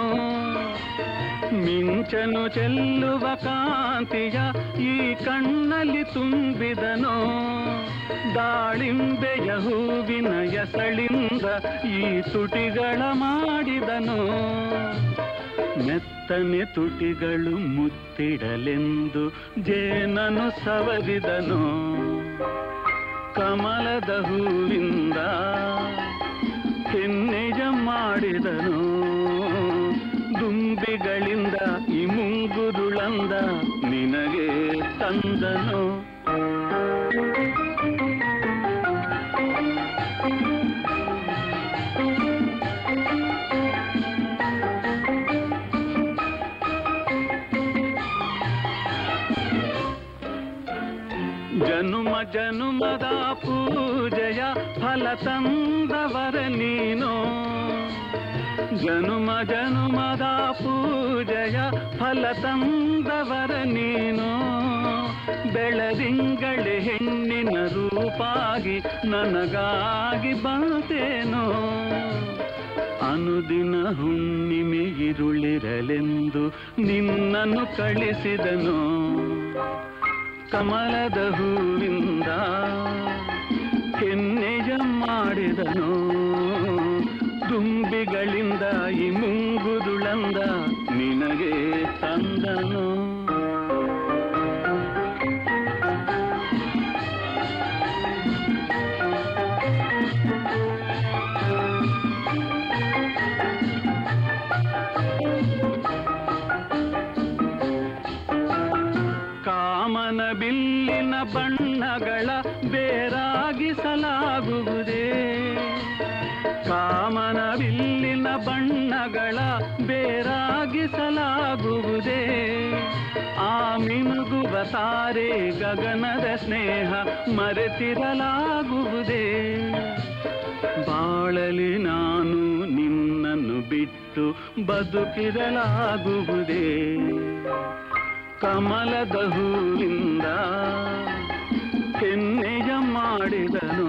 ಮಿಂಚನು ಚೆಲ್ಲುವ ಕಾಂತಿಯ ಈ ಕಣ್ಣಲ್ಲಿ ತುಂಬಿದನು ದಾಳಿಂಬೆಯ ಹೂವಿನ ಎಸಳಿಂದ ಈ ತುಟಿಗಳ ಮಾಡಿದನು ಮೆತ್ತನೆ ತುಟಿಗಳು ಮುತ್ತಿಡಲೆಂದು ಜೇನನು ಸವರಿದನು ಕಮಲದ ಹೂವಿಂದ ಕೆನ್ನೆಯ ಮಾಡಿದನು ದುಂಬಿಗಳಿಂದ ಈ ಮುಂಗುರುಳಂದ ನಿನಗೆ ತಂದನು ಜನುಮ ಜನುಮದ ಪೂಜೆಯ ಫಲ ತಂದವರ ನೀನು ಜನುಮ ಜನುಮದ ಪೂಜೆಯ ಫಲ ತಂದವರ ನೀನು ಬೆಳದಿಂಗಳೆ ಹೆಣ್ಣಿನ ರೂಪಾಗಿ ನನಗಾಗಿ ಬಂತೇನೋ ಅನುದಿನ ಹುಣ್ಣಿಮೆ ಇರುಳಿರಲೆಂದು ನಿನ್ನನ್ನು ಕಳಿಸಿದನು ಕಮಲದ ಹೂವಿಂದ ಕೆನ್ನೆಯ ಮಾಡಿದನು ದುಂಬಿಗಳಿಂದ ಈ ಮುಂಗುರುಳಂದ ನಿನಗೆ ತಂದನು ಕಾಮನ ಬಿಲ್ಲಿನ ಬಣ್ಣಗಳ ಬೇರಾಗಿಸಲಾಗುವುದೇ ಕಾಮನ ಬಿಲ್ಲಿನ ಬಣ್ಣಗಳ ಬೇರಾಗಿಸಲಾಗುವುದೇ ಆ ಮಿನುಗುವ ತಾರೆ ಗಗನದ ಸ್ನೇಹ ಮರೆತಿರಲಾಗುವುದೇ ಬಾಳಲಿ ನಾನು ನಿನ್ನನ್ನು ಬಿಟ್ಟು ಬದುಕಿರಲಾಗುವುದೇ ಕಮಲದ ಹೂವಿಂದ ಕೆನ್ನೆಯ ಮಾಡಿದನು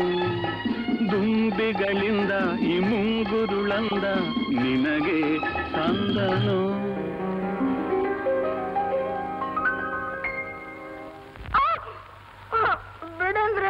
ದುಂಬಿಗಳಿಂದ ಈ ಮುಂಗುರುಳಂದ ನಿನಗೆ ತಂದನು ಬಿಡಂದ್ರೆ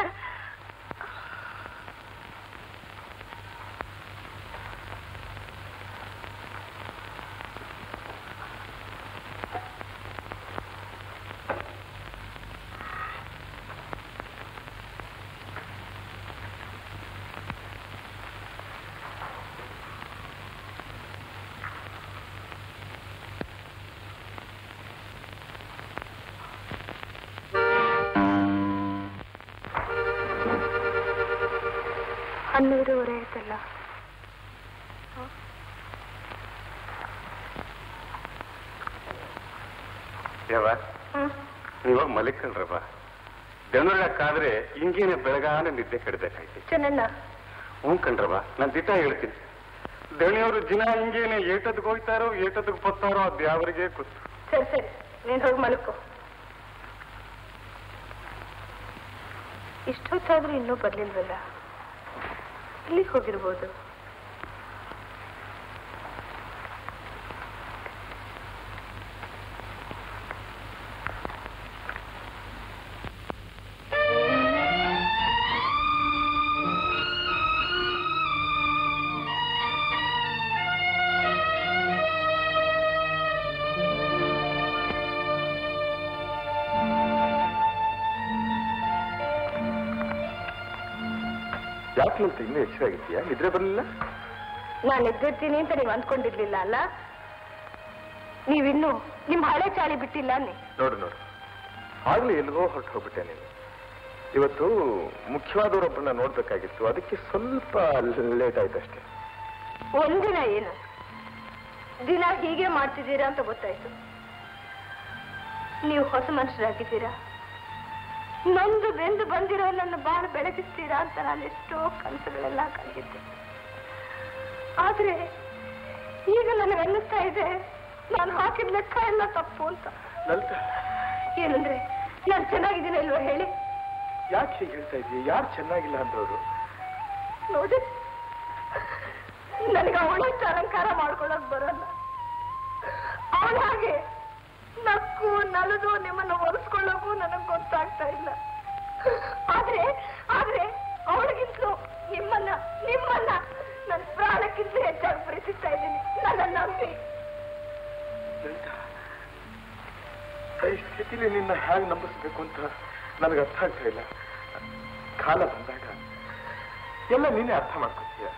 ಹನ್ನೂರುವರೆ ಆಯ್ತಲ್ಲ ಯಾವ ನೀವಾಗ ಮಲಿಕಂಡ್ರವ ಬೆಂಗಳೂರಕ್ಕಾದ್ರೆ ಹಿಂಗೇನೆ ಬೆಳಗಾನೆ ನಿದ್ದೆ ಕೆಡಬೇಕಾಯ್ತು ಚೆನ್ನಣ್ಣ ಹ್ಞೂ ಕಣ್ರವ ನಾನು ದಿಟ ಹೇಳ್ತೀನಿ ದಣಿಯವರು ದಿನ ಹಿಂಗೇನೆ ಏಟದ್ಗೆ ಹೋಗ್ತಾರೋ ಏಟದ್ಗೆ ಬತ್ತಾರೋ ಅದು ಯಾವರಿಗೆ ಗೊತ್ತು ಸರಿ ಸರಿ ನೀನ್ ಹೋಗಿ ಮಲ್ಕೋ ಇಷ್ಟೊತ್ತಾದ್ರೂ ಇನ್ನೂ ಬರ್ಲಿಲ್ವಲ್ಲ ಇಲ್ಲಿಗೆ ಹೋಗಿರ್ಬೋದು ಯಾಕೆ ಅಂತ ಇನ್ನೂ ಹೆಚ್ಚಾಗಿದ್ಯಾ ನಿದ್ರೆ ಬರಲಿಲ್ಲ ನಾನು ಎದ್ದಿರ್ತೀನಿ ಅಂತ ನೀವು ಅಂದ್ಕೊಂಡಿರ್ಲಿಲ್ಲ ಅಲ್ಲ ನೀವಿನ್ನು ನಿಮ್ ಹಳೆ ಚಾಳಿ ಬಿಟ್ಟಿಲ್ಲ ಅನ್ನಿ ನೋಡು ನೋಡು ಆಗ್ಲೇ ಎಲ್ಗೋ ಹೊರಟು ಹೋಗ್ಬಿಟ್ಟೆ ನೀನು ಇವತ್ತು ಮುಖ್ಯವಾದವರೊಬ್ಬರನ್ನ ನೋಡ್ಬೇಕಾಗಿತ್ತು ಅದಕ್ಕೆ ಸ್ವಲ್ಪ ಲೇಟ್ ಆಯ್ತು ಅಷ್ಟೇ ಒಂದಿನ ಏನು ದಿನ ಹೀಗೆ ಮಾಡ್ತಿದ್ದೀರಾ ಅಂತ ಗೊತ್ತಾಯ್ತು ನೀವು ಹೊಸ ಮನುಷ್ಯರಾಗಿದ್ದೀರಾ ನೊಂದು ಬೆಂದು ಬಂದಿರೋ ನನ್ನ ಬಾಳು ಬೆಳಗಿಸ್ತೀರಾ ಅಂತ ನಾನು ಎಷ್ಟೋ ಕನಸುಗಳೆಲ್ಲ ಕಂಡಿದ್ದೆ ಆದ್ರೆ ಈಗ ನನಗೆ ಅನ್ನಿಸ್ತಾ ಇದೆ ನಾನು ಹಾಕಿದ ಲೆಕ್ಕ ಎಲ್ಲ ತಪ್ಪು ಅಂತ ಲಲಿತಾ ಏನಂದ್ರೆ ನಾನು ಚೆನ್ನಾಗಿದ್ದೀನಿ ಅಲ್ವಾ ಹೇಳಿ ಯಾಕೆ ಹೀಗೆ ಹೇಳ್ತಾ ಇದೀಯ ಯಾರು ಚೆನ್ನಾಗಿಲ್ಲ ಅಂದವರು ನೋಡಿ ನನಗೆ ಅವಳಷ್ಟು ಅಲಂಕಾರ ಮಾಡ್ಕೊಳಕ್ ಬರಲ್ಲ ಅವಳ ಹಾಗೆ ನಕ್ಕು ನಲದು ನಿಮ್ಮನ್ನ ಒರೆಸ್ಕೊಳ್ಳೋಕು ನನಗ್ ಗೊತ್ತಾಗ್ತಾ ಇಲ್ಲ ಆದ್ರೆ ಆದ್ರೆ ಅವಳಿಗಿಂತಲೂ ನಿಮ್ಮನ್ನ ನಿಮ್ಮನ್ನ ನನ್ನ ಪ್ರಾಣಕ್ಕಿಂತಲೂ ಹೆಚ್ಚಾಗಿ ಪ್ರೀತಿಸ್ತಾ ಇದ್ದೀನಿ ನನ್ನ ನಂಬಿ ಲಲಿತಾ ಈ ಸ್ಥಿತಿಲಿ ನಿನ್ನ ಹೇಗೆ ನಂಬಿಸ್ಬೇಕು ಅಂತ ನನಗೆ ಅರ್ಥ ಆಗ್ತಾ ಇಲ್ಲ ಕಾಲ ಬಂದಾಗ ಎಲ್ಲ ನೀನೇ ಅರ್ಥ ಮಾಡ್ಕೊತೀಯ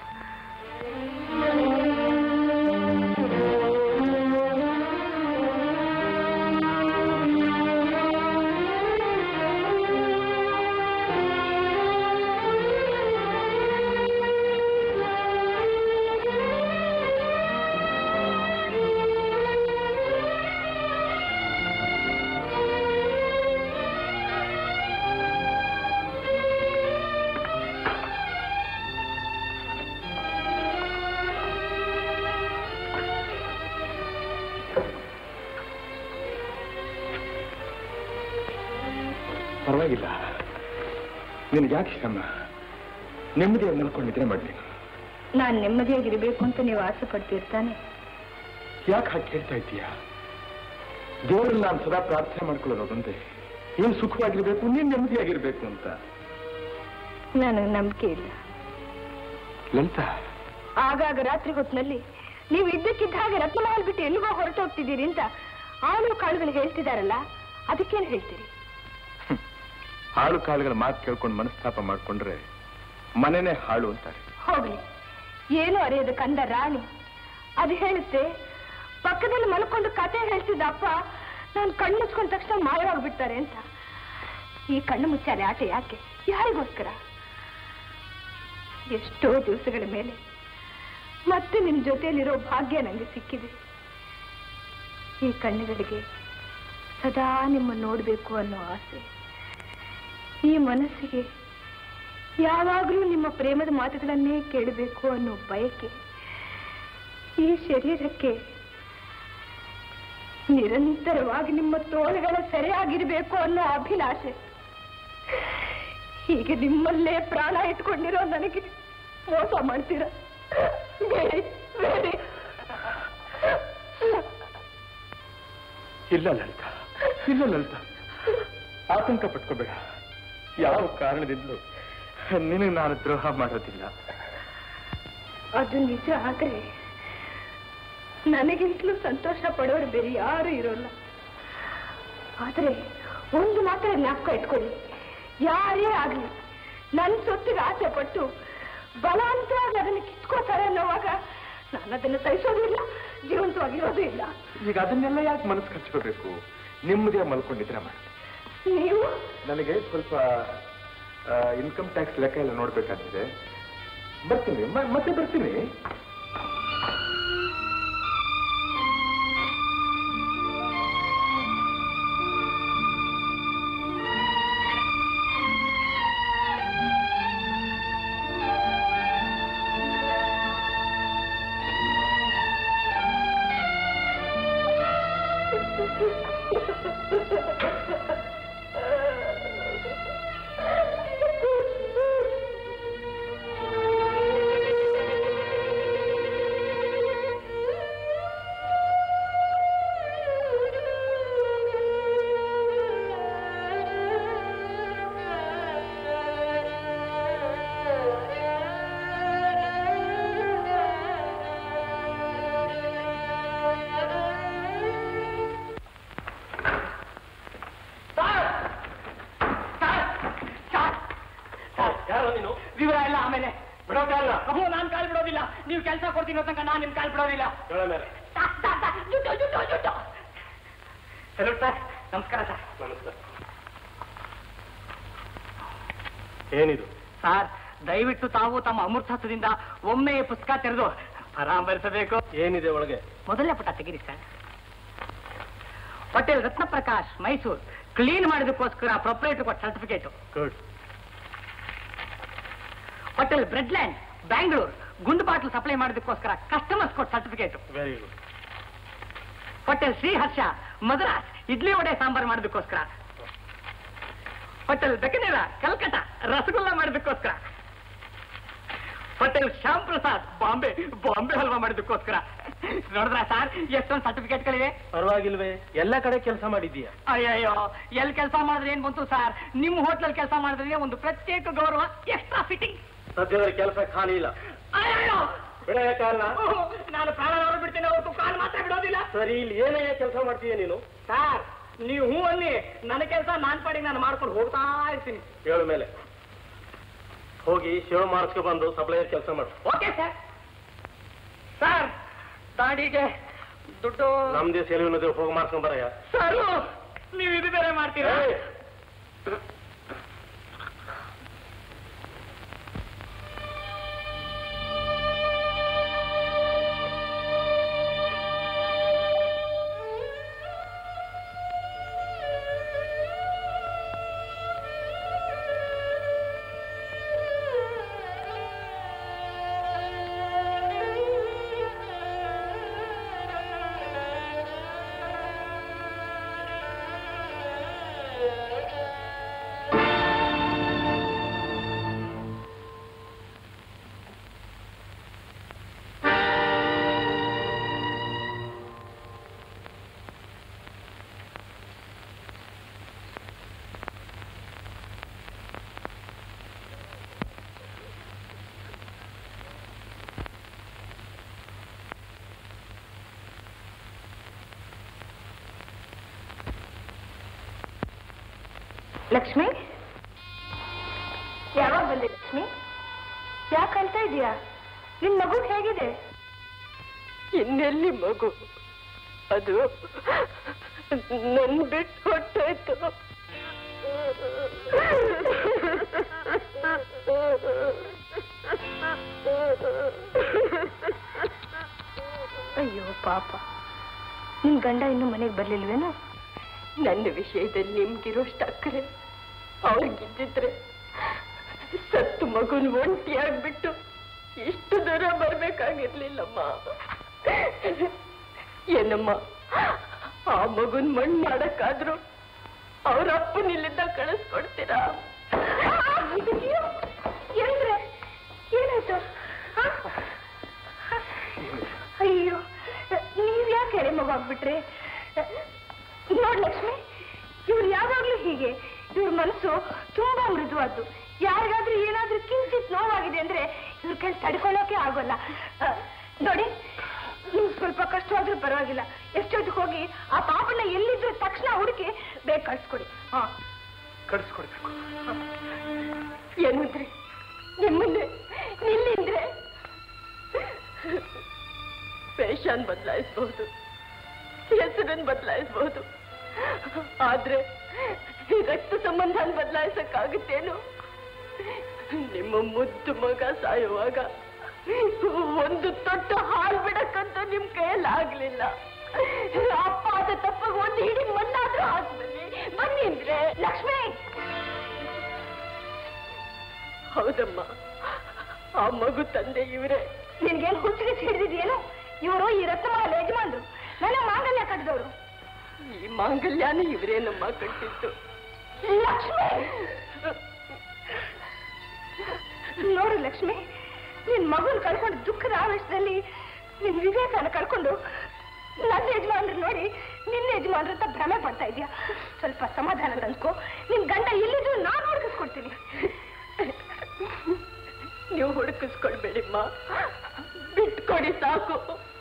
ಪರವಾಗಿಲ್ಲ ನಿನಗೆ ಯಾಕೆ ಶ್ರಮ ನೆಮ್ಮದಿಯಾಗಿ ಮಲ್ಕೊಂಡು ನಿದ್ರೆ ಮಾಡ್ತೀನಿ ನಾನ್ ನೆಮ್ಮದಿಯಾಗಿರ್ಬೇಕು ಅಂತ ನೀವು ಆಸೆ ಪಡ್ತಿರ್ತಾನೆ ಯಾಕೆ ಹಾಗೆ ಕೇಳ್ತಾ ಇದ್ದೀಯ ದೇವರಲ್ಲಿ ನಾನು ಸದಾ ಪ್ರಾರ್ಥನೆ ಮಾಡ್ಕೊಳ್ಳೋದು ಅದೊಂದೇ ನೀನು ಸುಖವಾಗಿರ್ಬೇಕು ನೀನು ನೆಮ್ಮದಿಯಾಗಿರ್ಬೇಕು ಅಂತ ನನಗೆ ನಂಬಿಕೆ ಇಲ್ಲ ಲಲಿತಾ ಆಗಾಗ ರಾತ್ರಿ ಹೊತ್ತಿನಲ್ಲಿ ನೀವು ಇದ್ದಕ್ಕಿದ್ದ ಹಾಗೆ ರತ್ನಮಹಲ್ ಬಿಟ್ಟು ಎಲ್ಲಿಗೋ ಹೊರಟು ಹೋಗ್ತಿದ್ದೀರಿ ಅಂತ ಆಳು ಕಾಳುಗಳು ಹೇಳ್ತಿದಾರಲ್ಲ ಅದಕ್ಕೇನು ಹೇಳ್ತೀರಿ ಹಾಳು ಕಾಳುಗಳ ಮಾತು ಕೇಳ್ಕೊಂಡು ಮನಸ್ತಾಪ ಮಾಡ್ಕೊಂಡ್ರೆ ಮನೆನೇ ಹಾಳು ಅಂತಾರೆ ಹೋಗ್ಲಿ ಏನು ಅರಿಯದ ಕಂದ ರಾಣಿ ಅದು ಹೇಳುತ್ತೆ ಪಕ್ಕದಲ್ಲಿ ಮಲ್ಕೊಂಡು ಕತೆ ಹೇಳ್ತಿದ್ದ ಅಪ್ಪ ನಾನು ಕಣ್ಣು ಮುಚ್ಕೊಂಡ ತಕ್ಷಣ ಮಾಯವಾಗ್ಬಿಡ್ತಾರೆ ಅಂತ ಈ ಕಣ್ಣು ಮುಚ್ಚಾಲೆ ಆಟ ಯಾಕೆ ಯಾರಿಗೋಸ್ಕರ ಎಷ್ಟೋ ದಿವಸಗಳ ಮೇಲೆ ಮತ್ತೆ ನಿಮ್ ಜೊತೆಯಲ್ಲಿರೋ ಭಾಗ್ಯ ನನಗೆ ಸಿಕ್ಕಿದೆ ಈ ಕಣ್ಣುಗಳಿಗೆ ಸದಾ ನಿಮ್ಮ ನೋಡ್ಬೇಕು ಅನ್ನೋ ಆಸೆ ಈ ಮನಸ್ಸಿಗೆ ಯಾವಾಗಲೂ ನಿಮ್ಮ ಪ್ರೇಮದ ಮಾತುಗಳನ್ನೇ ಕೇಳಬೇಕು ಅನ್ನೋ ಬಯಕೆ ಈ ಶರೀರಕ್ಕೆ ನಿರಂತರವಾಗಿ ನಿಮ್ಮ ತೋಳುಗಳ ಸೆರೆಯಾಗಿರ್ಬೇಕು ಅನ್ನೋ ಅಭಿಲಾಷೆ ಹೀಗೆ ನಿಮ್ಮಲ್ಲೇ ಪ್ರಾಣ ಇಟ್ಕೊಂಡಿರೋ ನನಗೆ ಮೋಸ ಮಾಡ್ತೀರ ಬೇಡಿ ಬೇಡಿ ಇಲ್ಲ ಲಲಿತಾ ಇಲ್ಲ ಲಲಿತಾ ಆತಂಕ ಪಟ್ಕೋಬೇಡ ಯಾವ ಕಾರಣದಿಂದಲೂ ನಿನಗೆ ನಾನು ದ್ರೋಹ ಮಾಡೋದಿಲ್ಲ ಅದು ನಿಜ ಆದ್ರೆ ನನಗಿಂತಲೂ ಸಂತೋಷ ಪಡೋರು ಬೇರೆ ಯಾರು ಇರೋಲ್ಲ ಆದ್ರೆ ಒಂದು ಮಾತ್ರ ಜ್ಞಾಪಕ ಇಟ್ಕೊಳ್ಳಿ ಯಾರೇ ಆಗ್ಲಿ ನನ್ನ ಸೊತ್ತಿಗೆ ಆಸೆ ಪಟ್ಟು ಬಲಾಂತರಾಗಿ ಅದನ್ನು ಕಿತ್ಕೋತಾರೆ ಅನ್ನೋವಾಗ ನಾನು ಅದನ್ನು ಸಹಿಸೋದಿಲ್ಲ ಜೀವಂತವಾಗಿರೋದು ಇಲ್ಲ ಈಗ ಅದನ್ನೆಲ್ಲ ಯಾಕೆ ಮನಸ್ಸು ಹಚ್ಕೋಬೇಕು ನೆಮ್ಮದಿಯಾಗಿ ಮಲ್ಕೊಂಡಿದ್ರೆ ಮಾಡಿ ನೀವು ನನಗೆ ಸ್ವಲ್ಪ ಇನ್ಕಮ್ ಟ್ಯಾಕ್ಸ್ ಲೆಕ್ಕ ಎಲ್ಲ ನೋಡ್ಬೇಕಾಗಿದೆ ಬರ್ತೀನಿ ಮ- ಮತ್ತೆ ಬರ್ತೀನಿ ಯಾರೋ ನೀನು ವಿವರ ಎಲ್ಲ ಆಮೇಲೆ ಬಿಡೋದಲ್ಲ ಅಬ್ಬೋ ನಾನ್ ಕಾಲ್ ಬಿಡೋದಿಲ್ಲ ನೀವು ಕೆಲಸ ಕೊಡ್ತೀನಿ ತನಕ ನಾನ್ ನಿಮ್ ಕಾಲ್ ಬಿಡೋದಿಲ್ಲ ಸಲೂಟ್ ಸರ್ ನಮಸ್ಕಾರ ಸರ್ ನಮಸ್ಕಾರ ಏನಿದು ಸರ್ ದಯವಿಟ್ಟು ತಾವು ತಮ್ಮ ಅಮೃತತ್ವದಿಂದ ಒಮ್ಮೆ ಈ ಪುಸ್ತಕ ತೆರೆದು ಪರಾಮರಿಸಬೇಕು ಏನಿದೆ ಒಳಗೆ ಮೊದಲನೇ ಪುಟ ತೆಗಿರಿ ಸರ್ ಪಟೇಲ್ ರತ್ನಪ್ರಕಾಶ್ ಮೈಸೂರು ಕ್ಲೀನ್ ಮಾಡೋದಕ್ಕೋಸ್ಕರ ಪ್ರೊಪ್ರೇಟರ್ ಕೊಟ್ಟ certificate good hotel bread land Bangalore ಗುಂಡು ಬಾಟ್ಲು ಸಪ್ಲೈ ಮಾಡೋದಕ್ಕೋಸ್ಕರ ಕಸ್ಟಮರ್ಸ್ ಕೊಟ್ಟ certificate very good hotel Shriharsha Madras idli vada sambar ಮಾಡೋದಕ್ಕೋಸ್ಕರ ಹೋಟೆಲ್ ಬೆಕನೇರ ಕಲ್ಕಟ್ಟ ರಸಗುಲ್ಲ ಮಾಡೋದಕ್ಕೋಸ್ಕರ ಹೋಟೆಲ್ ಶ್ಯಾಮ್ ಪ್ರಸಾದ್ ಬಾಂಬೆ ಬಾಂಬೆ ಹಲ್ವಾ ಮಾಡೋದಕ್ಕೋಸ್ಕರ ನೋಡಿದ್ರ ಸರ್ ಎಷ್ಟೊಂದು ಸರ್ಟಿಫಿಕೇಟ್ಗಳಿವೆ ಪರವಾಗಿಲ್ವೇ ಎಲ್ಲ ಕಡೆ ಕೆಲಸ ಮಾಡಿದ್ದೀಯಾ ಅಯ್ಯಯ್ಯೋ ಎಲ್ಲಿ ಕೆಲಸ ಮಾಡಿದ್ರೆ ಏನ್ ಬಂತು ಸರ್ ನಿಮ್ಮ ಹೋಟ್ಲಲ್ಲಿ ಕೆಲಸ ಮಾಡಿದ್ರೆ ಒಂದು ಪ್ರತ್ಯೇಕ ಗೌರವ ಎಕ್ಸ್ಟ್ರಾ ಫಿಟ್ಟಿಂಗ್ ಸದ್ಯದಲ್ಲಿ ಕೆಲಸ ಖಾಲಿ ಇಲ್ಲ ಅಯ್ಯಯ್ಯೋ ಬಿಡ ಕಾರಣ ಓಹೋ, ನಾನು ಪ್ರಾಣ ಬಿಡ್ತೇನೆ ಹೊರತು ಕಾಲು ಮಾತ್ರ ಬಿಡೋದಿಲ್ಲ ಸರಿ ಇಲ್ಲಿ ಏನಯ್ಯ ಕೆಲಸ ಮಾಡ್ತೀಯ ನೀನು ಸರ್ ನೀವು ಹೂ ಅನ್ನಿ ನನ್ನ ಕೆಲಸ ನಾನ್ ಪಾಡಿಗೆ ನಾನು ಮಾಡ್ಕೊಂಡು ಹೋಗ್ತಾ ಇರ್ತೀನಿ ಏಳು ಮೇಲೆ ಹೋಗಿ ಶಿವ ಮಾರ್ಕ್ಸ್ಗೆ ಬಂದು ಸಪ್ಲೈಯರ್ ಕೆಲಸ ಮಾಡು ಓಕೆ ಸರ್ ಸರ್ ದಾಡಿಗೆ ದುಡ್ಡು ನಮ್ದೇ ಸೆಲುವಿನದೇ ಹೋಗಿ ಮಾರ್ಸ್ಕೊಂಡ್ ಬರಯ್ಯ ಸರ್ ನೀವು ಇದು ಬೇರೆ ಮಾಡ್ತೀರಾ ಏಯ್! ಲಕ್ಷ್ಮಿ ಯಾವಾಗ ಬಂದೆ ಲಕ್ಷ್ಮಿ ಯಾಕೆ ಅಳ್ತಾ ಇದೀಯಾ ನಿನ್ ಮಗು ಹೇಗಿದೆ ಇನ್ನೆಲ್ಲಿ ಮಗು ಅದು ನನ್ ಬಿಟ್ಟು ಹೊಟ್ಟೋಯ್ತು ಅಯ್ಯೋ ಪಾಪ ನಿನ್ ಗಂಡ ಇನ್ನು ಮನೆಗೆ ಬರ್ಲಿಲ್ವೇನೋ ನನ್ನ ವಿಷಯದಲ್ಲಿ ನಿಮ್ಗಿರೋಷ್ಟು ಅಕ್ಕರೆ ಅವ್ರಿಗಿದ್ದಿದ್ರೆ ಸತ್ತು ಮಗುನ್ ಒಂಟಿಯಾಗ್ಬಿಟ್ಟು ಇಷ್ಟು ದೂರ ಬರ್ಬೇಕಾಗಿರ್ಲಿಲ್ಲಮ್ಮ ಏನಮ್ಮ ಆ ಮಗುನ್ ಮಣ್ಣು ಮಾಡಕ್ಕಾದ್ರು ಅವ್ರ ಅಪ್ಪನ ಇಲ್ಲಿಂದ ಕಳಿಸ್ಕೊಡ್ತೀರಾ ಏನ್ರೆ ಏನಾಯ್ತು ಹ? ಅಯ್ಯೋ ನೀವ್ ಯಾಕೆ ಎಳೆ ಮಗು ಆಗ್ಬಿಟ್ರಿ ನೋಡ್ ಲಕ್ಷ್ಮಿ ಇವ್ರು ಯಾವಾಗ್ಲೂ ಹೀಗೆ ಇವ್ರ ಮನಸ್ಸು ತುಂಬಾ ಮೃದುವಾದ್ದು ಯಾರಿಗಾದ್ರೂ ಏನಾದ್ರೂ ಕಿಂಚಿತ್ ನೋವಾಗಿದೆ ಅಂದ್ರೆ ಇವ್ರ ಕೈ ತಡ್ಕೊಳ್ಳೋಕೆ ಆಗೋಲ್ಲ ಆ, ನೋಡಿ ನಿಮ್ಗೆ ಸ್ವಲ್ಪ ಕಷ್ಟವಾದ್ರೂ ಪರವಾಗಿಲ್ಲ ಎಷ್ಟೊತ್ತಿಗೆ ಹೋಗಿ ಆ ಪಾಪನ ಎಲ್ಲಿದ್ರು ತಕ್ಷಣ ಹುಡುಕಿ ಬೇಗ ಕಳ್ಸ್ಕೊಡಿ ಹಾ ಕಳಿಸ್ಕೊಡ್ಬೇಕು ಏನಂದ್ರಿ ನಿಮ್ಮನ್ನೇ ನಿಲ್ಲಿಂದ್ರೆ ವೇಷನ್ ಬದಲಾಯಿಸಬಹುದು ಹೆಸರನ್ನು ಬದಲಾಯಿಸಬಹುದು ಆದ್ರೆ ಈ ರಕ್ತ ಸಂಬಂಧನ ಬದಲಾಯಿಸಕ್ಕಾಗುತ್ತೇನು ನಿಮ್ಮ ಮುದ್ದು ಮಗ ಸಾಯುವಾಗ ಒಂದು ತೊಟ್ಟು ಹಾಲು ಬಿಡಕ್ಕಂತ ನಿಮ್ ಕೈಯಲ್ಲಿ ಆಗ್ಲಿಲ್ಲ ಅಪ್ಪ ಆದ ತಪ್ಪಿಗೆ ಒಂದು ಹಿಡಿ ಮಣ್ಣಾದ್ರೂ ಹಾಕ್ಬನ್ನಿ ಬನ್ನಿ ಅಂದ್ರೆ ಲಕ್ಷ್ಮಿ ಹೌದಮ್ಮ ಆ ಮಗು ತಂದೆ ಇವರೇ ನಿನ್ಗೇನು ಹುಚ್ಚಿಗೆ ಹಿಡಿದಿದೆಯೇನು ಇವರು ಈ ರತ್ನಮಾಲ ಯಜಮಾನ್ರು ನನ್ನ ಮಾಂಗಲ್ಯ ಕಟ್ಟಿದವರು ಈ ಮಾಂಗಲ್ಯನ ಇವರೇನಮ್ಮ ಕಟ್ಟಿದ್ದು ಲಕ್ಷ್ಮಿ ನೋಡು ಲಕ್ಷ್ಮಿ ನಿನ್ ಮಗುನ್ ಕಳ್ಕೊಂಡು ದುಃಖದ ಆವೇಶದಲ್ಲಿ ನಿನ್ ವಿವೇಕನ ಕಳ್ಕೊಂಡು ನನ್ನ ಯಜಮಾನ್ರು ನೋಡಿ ನಿನ್ನ ಯಜಮಾನ್ರು ಅಂತ ಭ್ರಮೆ ಪಡ್ತಾ ಇದೀಯ ಸ್ವಲ್ಪ ಸಮಾಧಾನ ತಂದ್ಕೋ ನಿನ್ ಗಂಡ ಎಲ್ಲಿದ್ರು ನಾನು ಹುಡುಕಿಸ್ಕೊಡ್ತೀನಿ ನೀವು ಹುಡುಕಿಸ್ಕೊಡ್ಬೇಡಿಮ್ಮ ಬಿಟ್ಕೊಡಿ ಸಾಕು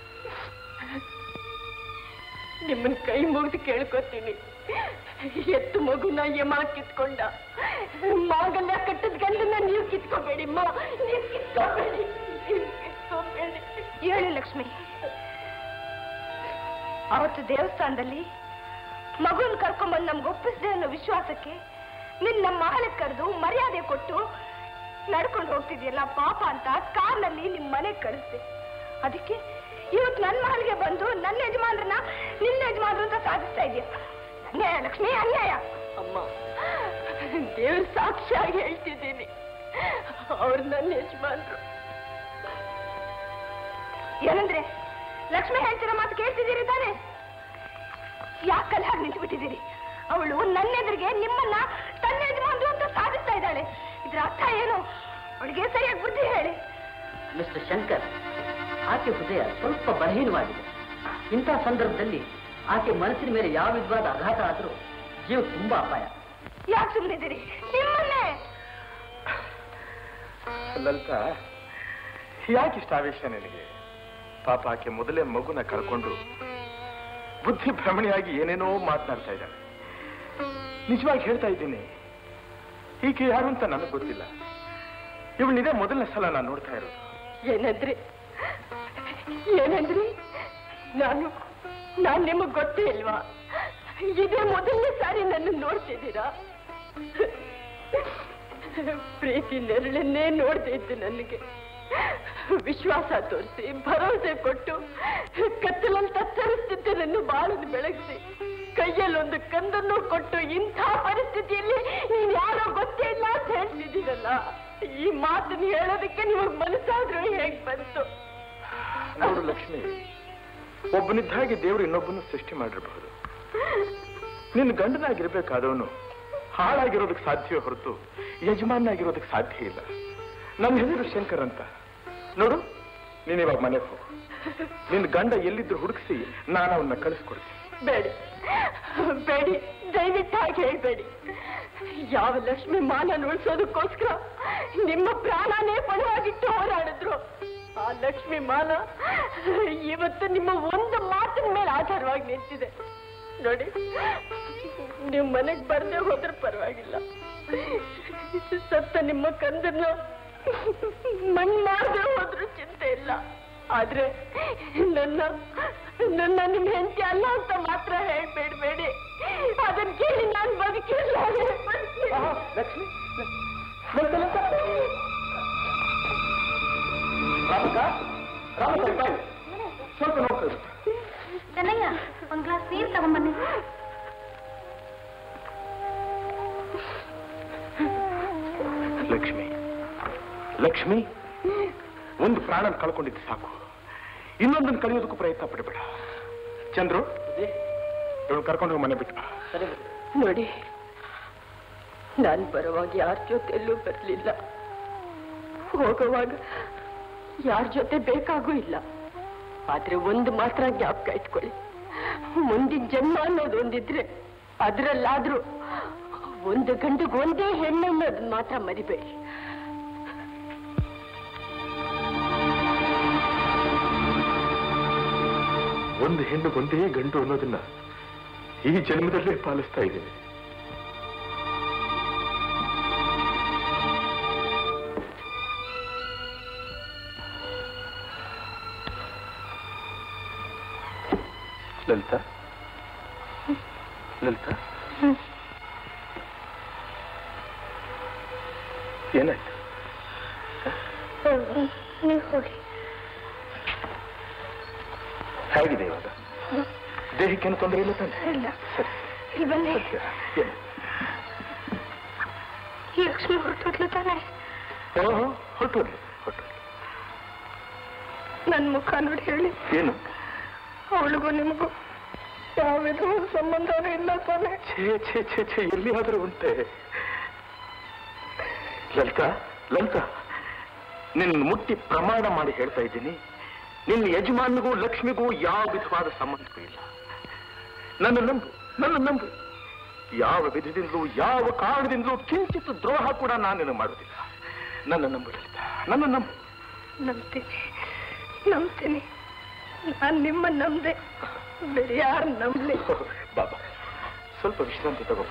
ನಿಮ್ಮನ್ ಕೈ ಮುಗಿದು ಕೇಳ್ಕೊತೀನಿ ಎತ್ತು ಮಗುನ ಯಮ ಕಿತ್ಕೊಂಡ ಮಾಗಲ್ಯ ಕಟ್ಟದ ಗಂಡನ್ನ ನೀವು ಕಿತ್ಕೋಬೇಡಿಮ್ಮ ನೀವು ಕಿತ್ಕೋಬೇಡಿ ನೀವು ಕಿತ್ಕೋಬೇಡಿ ಹೇಳಿ ಲಕ್ಷ್ಮಿ ಅವತ್ತು ದೇವಸ್ಥಾನದಲ್ಲಿ ಮಗುನ್ ಕರ್ಕೊಂಡ್ಬಂದು ನಮ್ಗೆ ಒಪ್ಪಿಸಿದೆ ಅನ್ನೋ ವಿಶ್ವಾಸಕ್ಕೆ ನಿನ್ನ ನಮ್ಮ ಮಹಲಕ್ಕೆ ಕರೆದು ಮರ್ಯಾದೆ ಕೊಟ್ಟು ನಡ್ಕೊಂಡು ಹೋಗ್ತಿದ್ಯಲ್ಲ ಪಾಪ ಅಂತ ಕಾರ್ನಲ್ಲಿ ನಿಮ್ ಮನೆಗೆ ಕಳಿಸ್ದೆ ಅದಕ್ಕೆ ಇವತ್ತು ನನ್ನ ಮಹಲ್ಗೆ ಬಂದು ನನ್ನ ಯಜಮಾನ್ರನ್ನ ನಿನ್ನ ಯಜಮಾನ್ರು ಅಂತ ಸಾಧಿಸ್ತಾ ಇದೆಯಾ ಅನ್ಯಾಯ ಲಕ್ಷ್ಮಿ ಅನ್ಯಾಯ ಅಮ್ಮ ದೇವ್ರ ಸಾಕ್ಷಿಯಾಗಿ ಹೇಳ್ತಿದ್ದೀನಿ ಅವ್ರು ನನ್ನ ಯಜಮಾನ್ರು ಏನಂದ್ರೆ ಲಕ್ಷ್ಮಿ ಹೇಳ್ತಿರೋ ಮಾತು ಕೇಳ್ತಿದ್ದೀರಿ ತಾನೆ ಯಾಕಲ್ಲ ಹಾಗೆ ನಿಂತುಬಿಟ್ಟಿದ್ದೀರಿ ಅವಳು ನನ್ನ ಎದುರಿಗೆ ನಿಮ್ಮನ್ನ ತನ್ನ ಯಜಮಾನ್ರು ಅಂತ ಸಾಧಿಸ್ತಾ ಇದ್ದಾಳೆ ಇದ್ರ ಅರ್ಥ ಏನು ಅವಳಿಗೆ ಸರಿಯಾಗಿ ಬುದ್ಧಿ ಹೇಳಿ ಮಿಸ್ಟರ್ ಶಂಕರ್ ಆಕೆ ಹೃದಯ ಸ್ವಲ್ಪ ಬಲಹೀನವಾಗಿದೆ ಇಂಥ ಸಂದರ್ಭದಲ್ಲಿ ಆಕೆ ಮನಸ್ಸಿನ ಮೇಲೆ ಯಾವ ವಿಧವಾದ ಆಘಾತ ಆದರೂ ಜೀವ ತುಂಬಾ ಅಪಾಯ ಯಾಕೆ ಸುಮ್ಮನಿದ್ದೀರಿ ನಿಮ್ಮನ್ನೇ ಲಲಿತಾ ಯಾಕಿಷ್ಟ ಆವೇಶ ನಿನಗೆ ಪಾಪ ಆಕೆ ಮೊದಲೇ ಮಗುನ ಕಳ್ಕೊಂಡು ಬುದ್ಧಿ ಭ್ರಮಣಿಯಾಗಿ ಏನೇನೋ ಮಾತನಾಡ್ತಾ ಇದ್ದಾಳೆ ನಿಜವಾಗಿ ಹೇಳ್ತಾ ಇದ್ದೀನಿ ಈಕೆ ಯಾರು ಅಂತ ನನಗೆ ಗೊತ್ತಿಲ್ಲ ಇವಳಿದೆ ಮೊದಲನೇ ಸಲ ನಾನು ನೋಡ್ತಾ ಇರೋದು ಏನಂದ್ರಿ ಏನಂದ್ರಿ ನಾನು ನಾನ್ ನಿಮಗ್ ಗೊತ್ತೇ ಇಲ್ವಾ ಇದೇ ಮೊದಲನೇ ಸಾರಿ ನನ್ನ ನೋಡ್ತಿದ್ದೀರಾ ಪ್ರೀತಿ ನೆರಳನ್ನೇ ನೋಡ್ತಾ ಇದ್ದು ನನಗೆ ವಿಶ್ವಾಸ ತೋರಿಸಿ ಭರವಸೆ ಕೊಟ್ಟು ಕತ್ತಲಲ್ಲಿ ತತ್ತರಿಸ್ತಿದ್ದೆ ನನ್ನ ಬಾಳನ್ನು ಬೆಳಗಿಸಿ ಕೈಯಲ್ಲಿ ಒಂದು ಕಂದನ್ನು ಕೊಟ್ಟು ಇಂಥ ಪರಿಸ್ಥಿತಿಯಲ್ಲಿ ನೀನ್ ಯಾರೋ ಗೊತ್ತೇ ಇಲ್ಲ ಅಂತ ಹೇಳ್ತಿದ್ದೀರಲ್ಲ ಈ ಮಾತನ್ನು ಹೇಳೋದಕ್ಕೆ ನಿಮಗ್ ಮನಸ್ಸಾದ್ರೂ ಹೇಗ್ ಬಂತು ನೋಡು ಲಕ್ಷ್ಮಿ ಒಬ್ಬನಿದ್ದ ಹಾಗೆ ದೇವರು ಇನ್ನೊಬ್ಬನ ಸೃಷ್ಟಿ ಮಾಡಿರಬಹುದು ನಿನ್ನ ಗಂಡನಾಗಿರ್ಬೇಕಾದವನು ಹಾಳಾಗಿರೋದಕ್ಕೆ ಸಾಧ್ಯವೇ ಹೊರತು ಯಜಮಾನಾಗಿರೋದಕ್ಕೆ ಸಾಧ್ಯ ಇಲ್ಲ ನನ್ನ ಹೆಸರು ಶಂಕರ್ ಅಂತ ನೋಡು ನೀನ್ ಇವಾಗ ಮನೆಗೆ ಹೋಗು ನಿನ್ನ ಗಂಡ ಎಲ್ಲಿದ್ರು ಹುಡುಕಿಸಿ ನಾನು ಅವನ್ನ ಕಳಿಸ್ಕೊಡ್ತೀನಿ ಬೇಡಿ ಬೇಡಿ ದಯವಿಟ್ಟು ಹಾಗೆ ಹೇಳ್ಬೇಡಿ ಯಾವ ಲಕ್ಷ್ಮಿ ಮಾನ ಉಳಿಸೋದಕ್ಕೋಸ್ಕರ ನಿಮ್ಮ ಪ್ರಾಣನೇ ಪಣವಾಗಿಟ್ಟು ಹೋರಾಡಿದ್ರು ಆ ಲಕ್ಷ್ಮಿ ಮಾನ ಇವತ್ತು ನಿಮ್ಮ ಒಂದು ಮಾತಿನ ಮೇಲೆ ಆಧಾರವಾಗಿ ನಿಂತಿದೆ ನೋಡಿ ನೀವು ಮನೆಗೆ ಬರ್ದೇ ಹೋದ್ರೆ ಪರವಾಗಿಲ್ಲ ಸತ್ತ ನಿಮ್ಮ ಕಂದನ್ನ ಮಣ್ ಮಾಡದೆ ಹೋದ್ರೂ ಚಿಂತೆ ಇಲ್ಲ ಆದ್ರೆ ನನ್ನ ನನ್ನ ನಿಮ್ ಹೆಂಡತಿ ಅಲ್ಲ ಅಂತ ಮಾತ್ರ ಹೇಳ್ಬೇಡ್ಬೇಡಿ ಅದನ್ನ ಕೇಳಿ ನಾನು ಬದುಕಿಲ್ಲ ಲಕ್ಷ್ಮಿ ರಾಮಕ್ಕ ರಾಮಕ್ಕ ಸ್ವಲ್ಪ ನೋಡ್ತಾ ಚೆನ್ನಯ್ಯ ಒಂದ್ ಗ್ಲಾಸ್ ನೀರು ತಗೊಂಬನ್ನಿ ಲಕ್ಷ್ಮಿ ಲಕ್ಷ್ಮಿ ಒಂದು ಪ್ರಾಣ ಕಳ್ಕೊಂಡಿದ್ದು ಸಾಕು ಇನ್ನೊಂದನ್ನು ಕಳೆಯೋದಕ್ಕೂ ಪ್ರಯತ್ನ ಪಡಬೇಡ ಚಂದ್ರು ಇವಳು ಕರ್ಕೊಂಡು ಹೋಗಿ ಮನೆ ಬಿಟ್ಟು ಬಾ. ನೋಡಿ ನಾನು ಬರುವಾಗ ಯಾರ ಜೊತೆಯಲ್ಲೂ ಬರಲಿಲ್ಲ ಹೋಗುವಾಗ ಯಾರ ಜೊತೆ ಬೇಕಾಗೂ ಇಲ್ಲ ಆದ್ರೆ ಒಂದು ಮಾತ್ರ ಜ್ಞಾಪಕ ಇಟ್ಕೊಳ್ಳಿ ಮುಂದಿನ ಜನ್ಮ ಅನ್ನೋದು ಒಂದಿದ್ರೆ ಅದರಲ್ಲಾದ್ರೂ ಒಂದು ಗಂಡಿಗೆ ಒಂದೇ ಹೆಣ್ಣು ಅನ್ನೋದನ್ನ ಮಾತ್ರ ಮರಿಬೇಡಿ ಒಂದು ಹೆಣ್ಣು ಒಂದೇ ಗಂಡು ಅನ್ನೋದನ್ನ ಈ ಜನ್ಮದಲ್ಲೇ ಪಾಲಿಸ್ತಾ ಇದ್ದೀನಿ ಲಲಿತಾ ಲಲಿತಾ ಏನಾಯ್ತು ನೀವು ಹೋಗಿ ಹೇಗಿದೆ ಇವಾಗ ದೇಹಕ್ಕೇನು ತೊಂದರೆ ಇಲ್ಲ ತಾನೆ ಇಲ್ಲ ಇಲ್ಲಿ ಬನ್ನಿ ಏನು? ಲಕ್ಷ್ಮಿ ಹೊರಟೋದ್ಲು ತಾನೆ ಓಹೋ ಹೊರಟೋದ್ಲು ಹೊರಟು ನನ್ನ ಮುಖ ನೋಡಿ ಹೇಳಿ ಏನು ಅವಳಿಗೂ ನಿಮಗೂ ಯಾವ ವಿಧವಾದ ಸಂಬಂಧನೂ ಇಲ್ಲ ತಾನೆ ಛೇ ಛೇ ಛೇ ಛೇ ಎಲ್ಲಿಯಾದರೂ ಉಂಟೆ ಲಲಿತಾ ಲಲಿತಾ ನಿನ್ನ ಮುಟ್ಟಿ ಪ್ರಮಾಣ ಮಾಡಿ ಹೇಳ್ತಾ ಇದ್ದೀನಿ ನಿನ್ನ ಯಜಮಾನಿಗೂ ಲಕ್ಷ್ಮಿಗೂ ಯಾವ ವಿಧವಾದ ಸಂಬಂಧವೂ ಇಲ್ಲ ನನ್ನ ನಂಬು ನನ್ನ ನಂಬು ಯಾವ ವಿಧದಿಂದಲೂ ಯಾವ ಕಾರಣದಿಂದಲೂ ಕಿಂಚಿತ್ ದ್ರೋಹ ಕೂಡ ನಾನು ನಿನಗೆ ಮಾಡುವುದಿಲ್ಲ ನನ್ನ ನಂಬು ಲಲಿತಾ ನನ್ನ ನಂಬು ನಂಬ್ತೀನಿ ನಂಬ್ತೀನಿ ನಾನು ನಿಮ್ಮ ನಂಬ್ದೆ ಬೇರೆ ಯಾರು ನಂಬಲಿ ಬಾಬಾ ಸ್ವಲ್ಪ ವಿಶ್ರಾಂತಿ ತಗೋಬಾ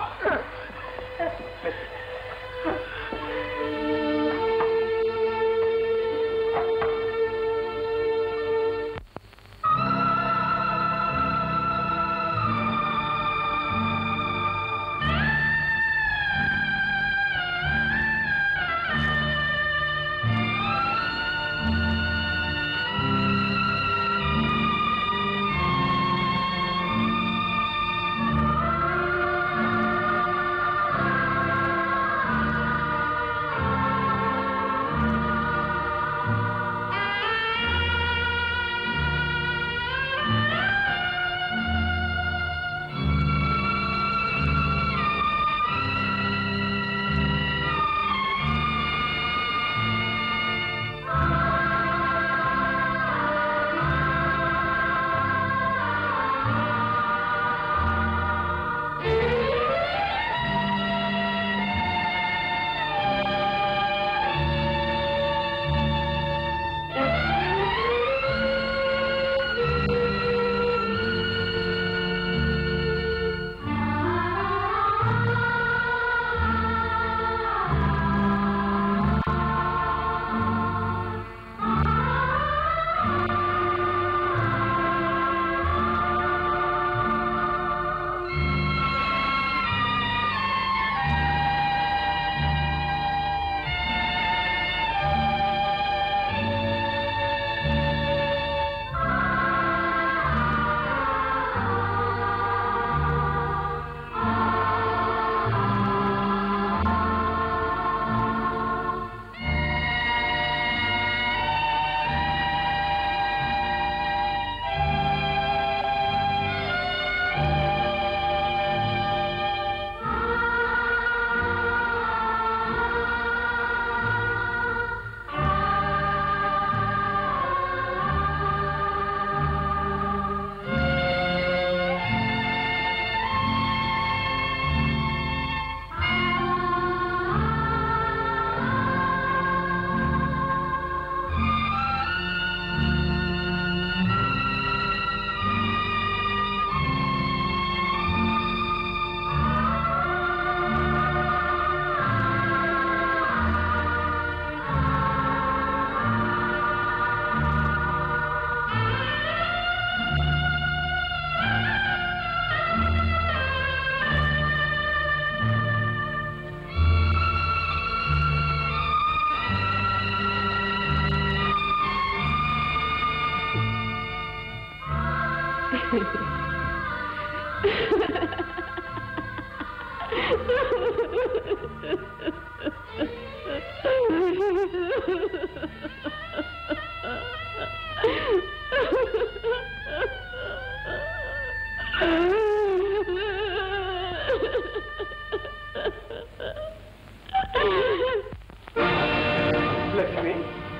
ಲಕ್ಷ್ಮಿ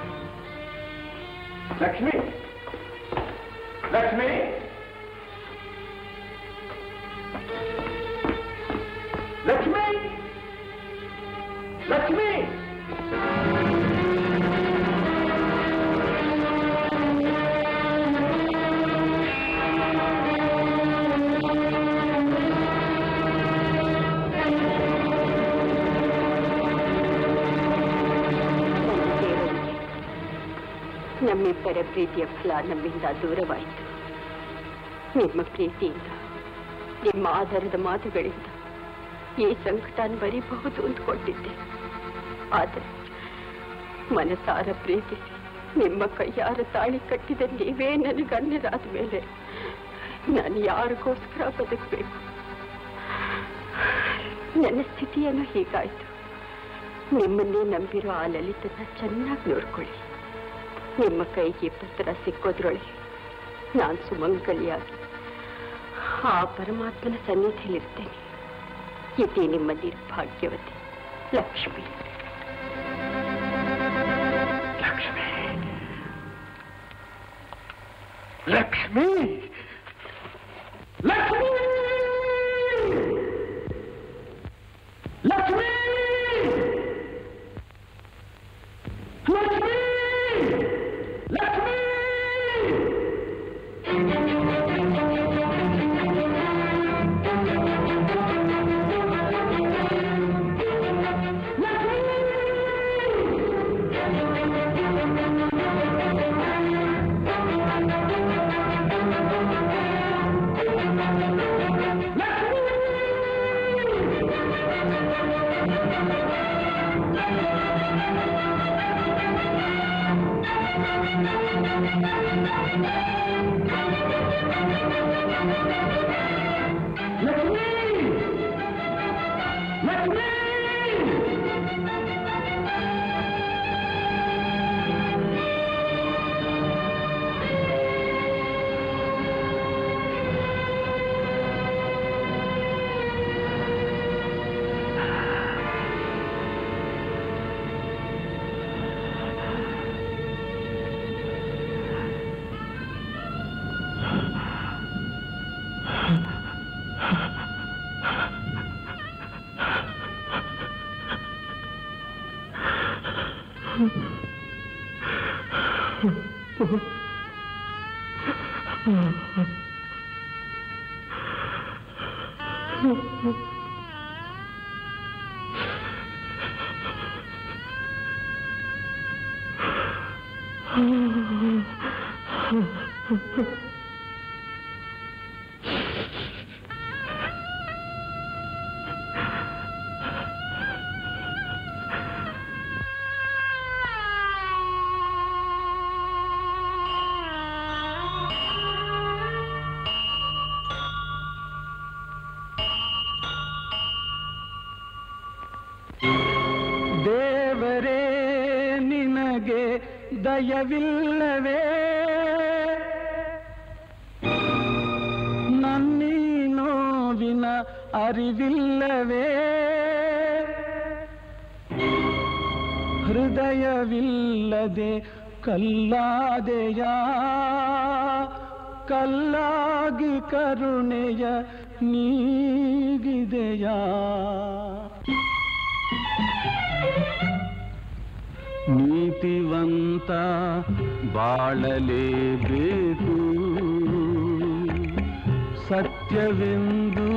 ಲಕ್ಷ್ಮಿ ಲಕ್ಷ್ಮಿ ಲಕ್ಷ್ಮಿ ಲಕ್ಷ್ಮಿ ನಮ್ಮಿಬ್ಬರ ಪ್ರೀತಿಯ ಫಲ ನಮ್ಮಿಂದ ದೂರವಾಯಿತು ನಿಮ್ಮ ಪ್ರೀತಿಯಿಂದ ನಿಮ್ಮ ಆಧಾರದ ಮಾತುಗಳಿಂದ ಈ ಸಂಕಟನ ಬರೀಬಹುದು ಅಂದ್ಕೊಂಡಿದ್ದೆ ಆದರೆ ಮನಸಾರ ಪ್ರೀತಿಸಿ ನಿಮ್ಮ ಕೈಯಾರ ತಾಳಿ ಕಟ್ಟಿದ ನೀವೇ ನನಗೆ ಅನ್ಯರಾದ ಮೇಲೆ ನಾನು ಯಾರಿಗೋಸ್ಕರ ಬದುಕಬೇಕು ನನ್ನ ಸ್ಥಿತಿಯನ್ನು ಹೀಗಾಯ್ತು ನಿಮ್ಮನ್ನೇ ನಂಬಿರೋ ಆ ಲಲಿತನ್ನ ಚೆನ್ನಾಗಿ ನೋಡ್ಕೊಳ್ಳಿ ನಿಮ್ಮ ಕೈಗೆ ಪತ್ರ ಸಿಕ್ಕೋದ್ರೊಳಗೆ ನಾನು ಸುಮಂಗಲಿಯಾಗಿ ಆ ಪರಮಾತ್ಮನ ಸನ್ನಿಧಿಯಲ್ಲಿರ್ತೇನೆ ಇದೇ ನಿಮ್ಮ ನಿರ್ಭಾಗ್ಯವತಿ ಲಕ್ಷ್ಮಿ ಲಕ್ಷ್ಮಿ ಲಕ್ಷ್ಮಿ ಲಕ್ಷ್ಮಿ ಲಕ್ಷ್ಮಿ ಲಕ್ಷ್ಮಿ ದೇವರೇ ನಿನಗೆ ದಯವಿಲ್ಲವೇ ನನ್ನೀ ನೋವಿನ ಅರಿವಿಲ್ಲವೇ ಹೃದಯವಿಲ್ಲದೆ ಕಲ್ಲಾದೆಯ ಕಲ್ಲಾಗಿ ಕರುಣೆಯ ನೀಗಿದೆಯಾ ನೀತಿವಂತ ಬಾಳಲೇಬೇಕು ಸತ್ಯವೆಂದು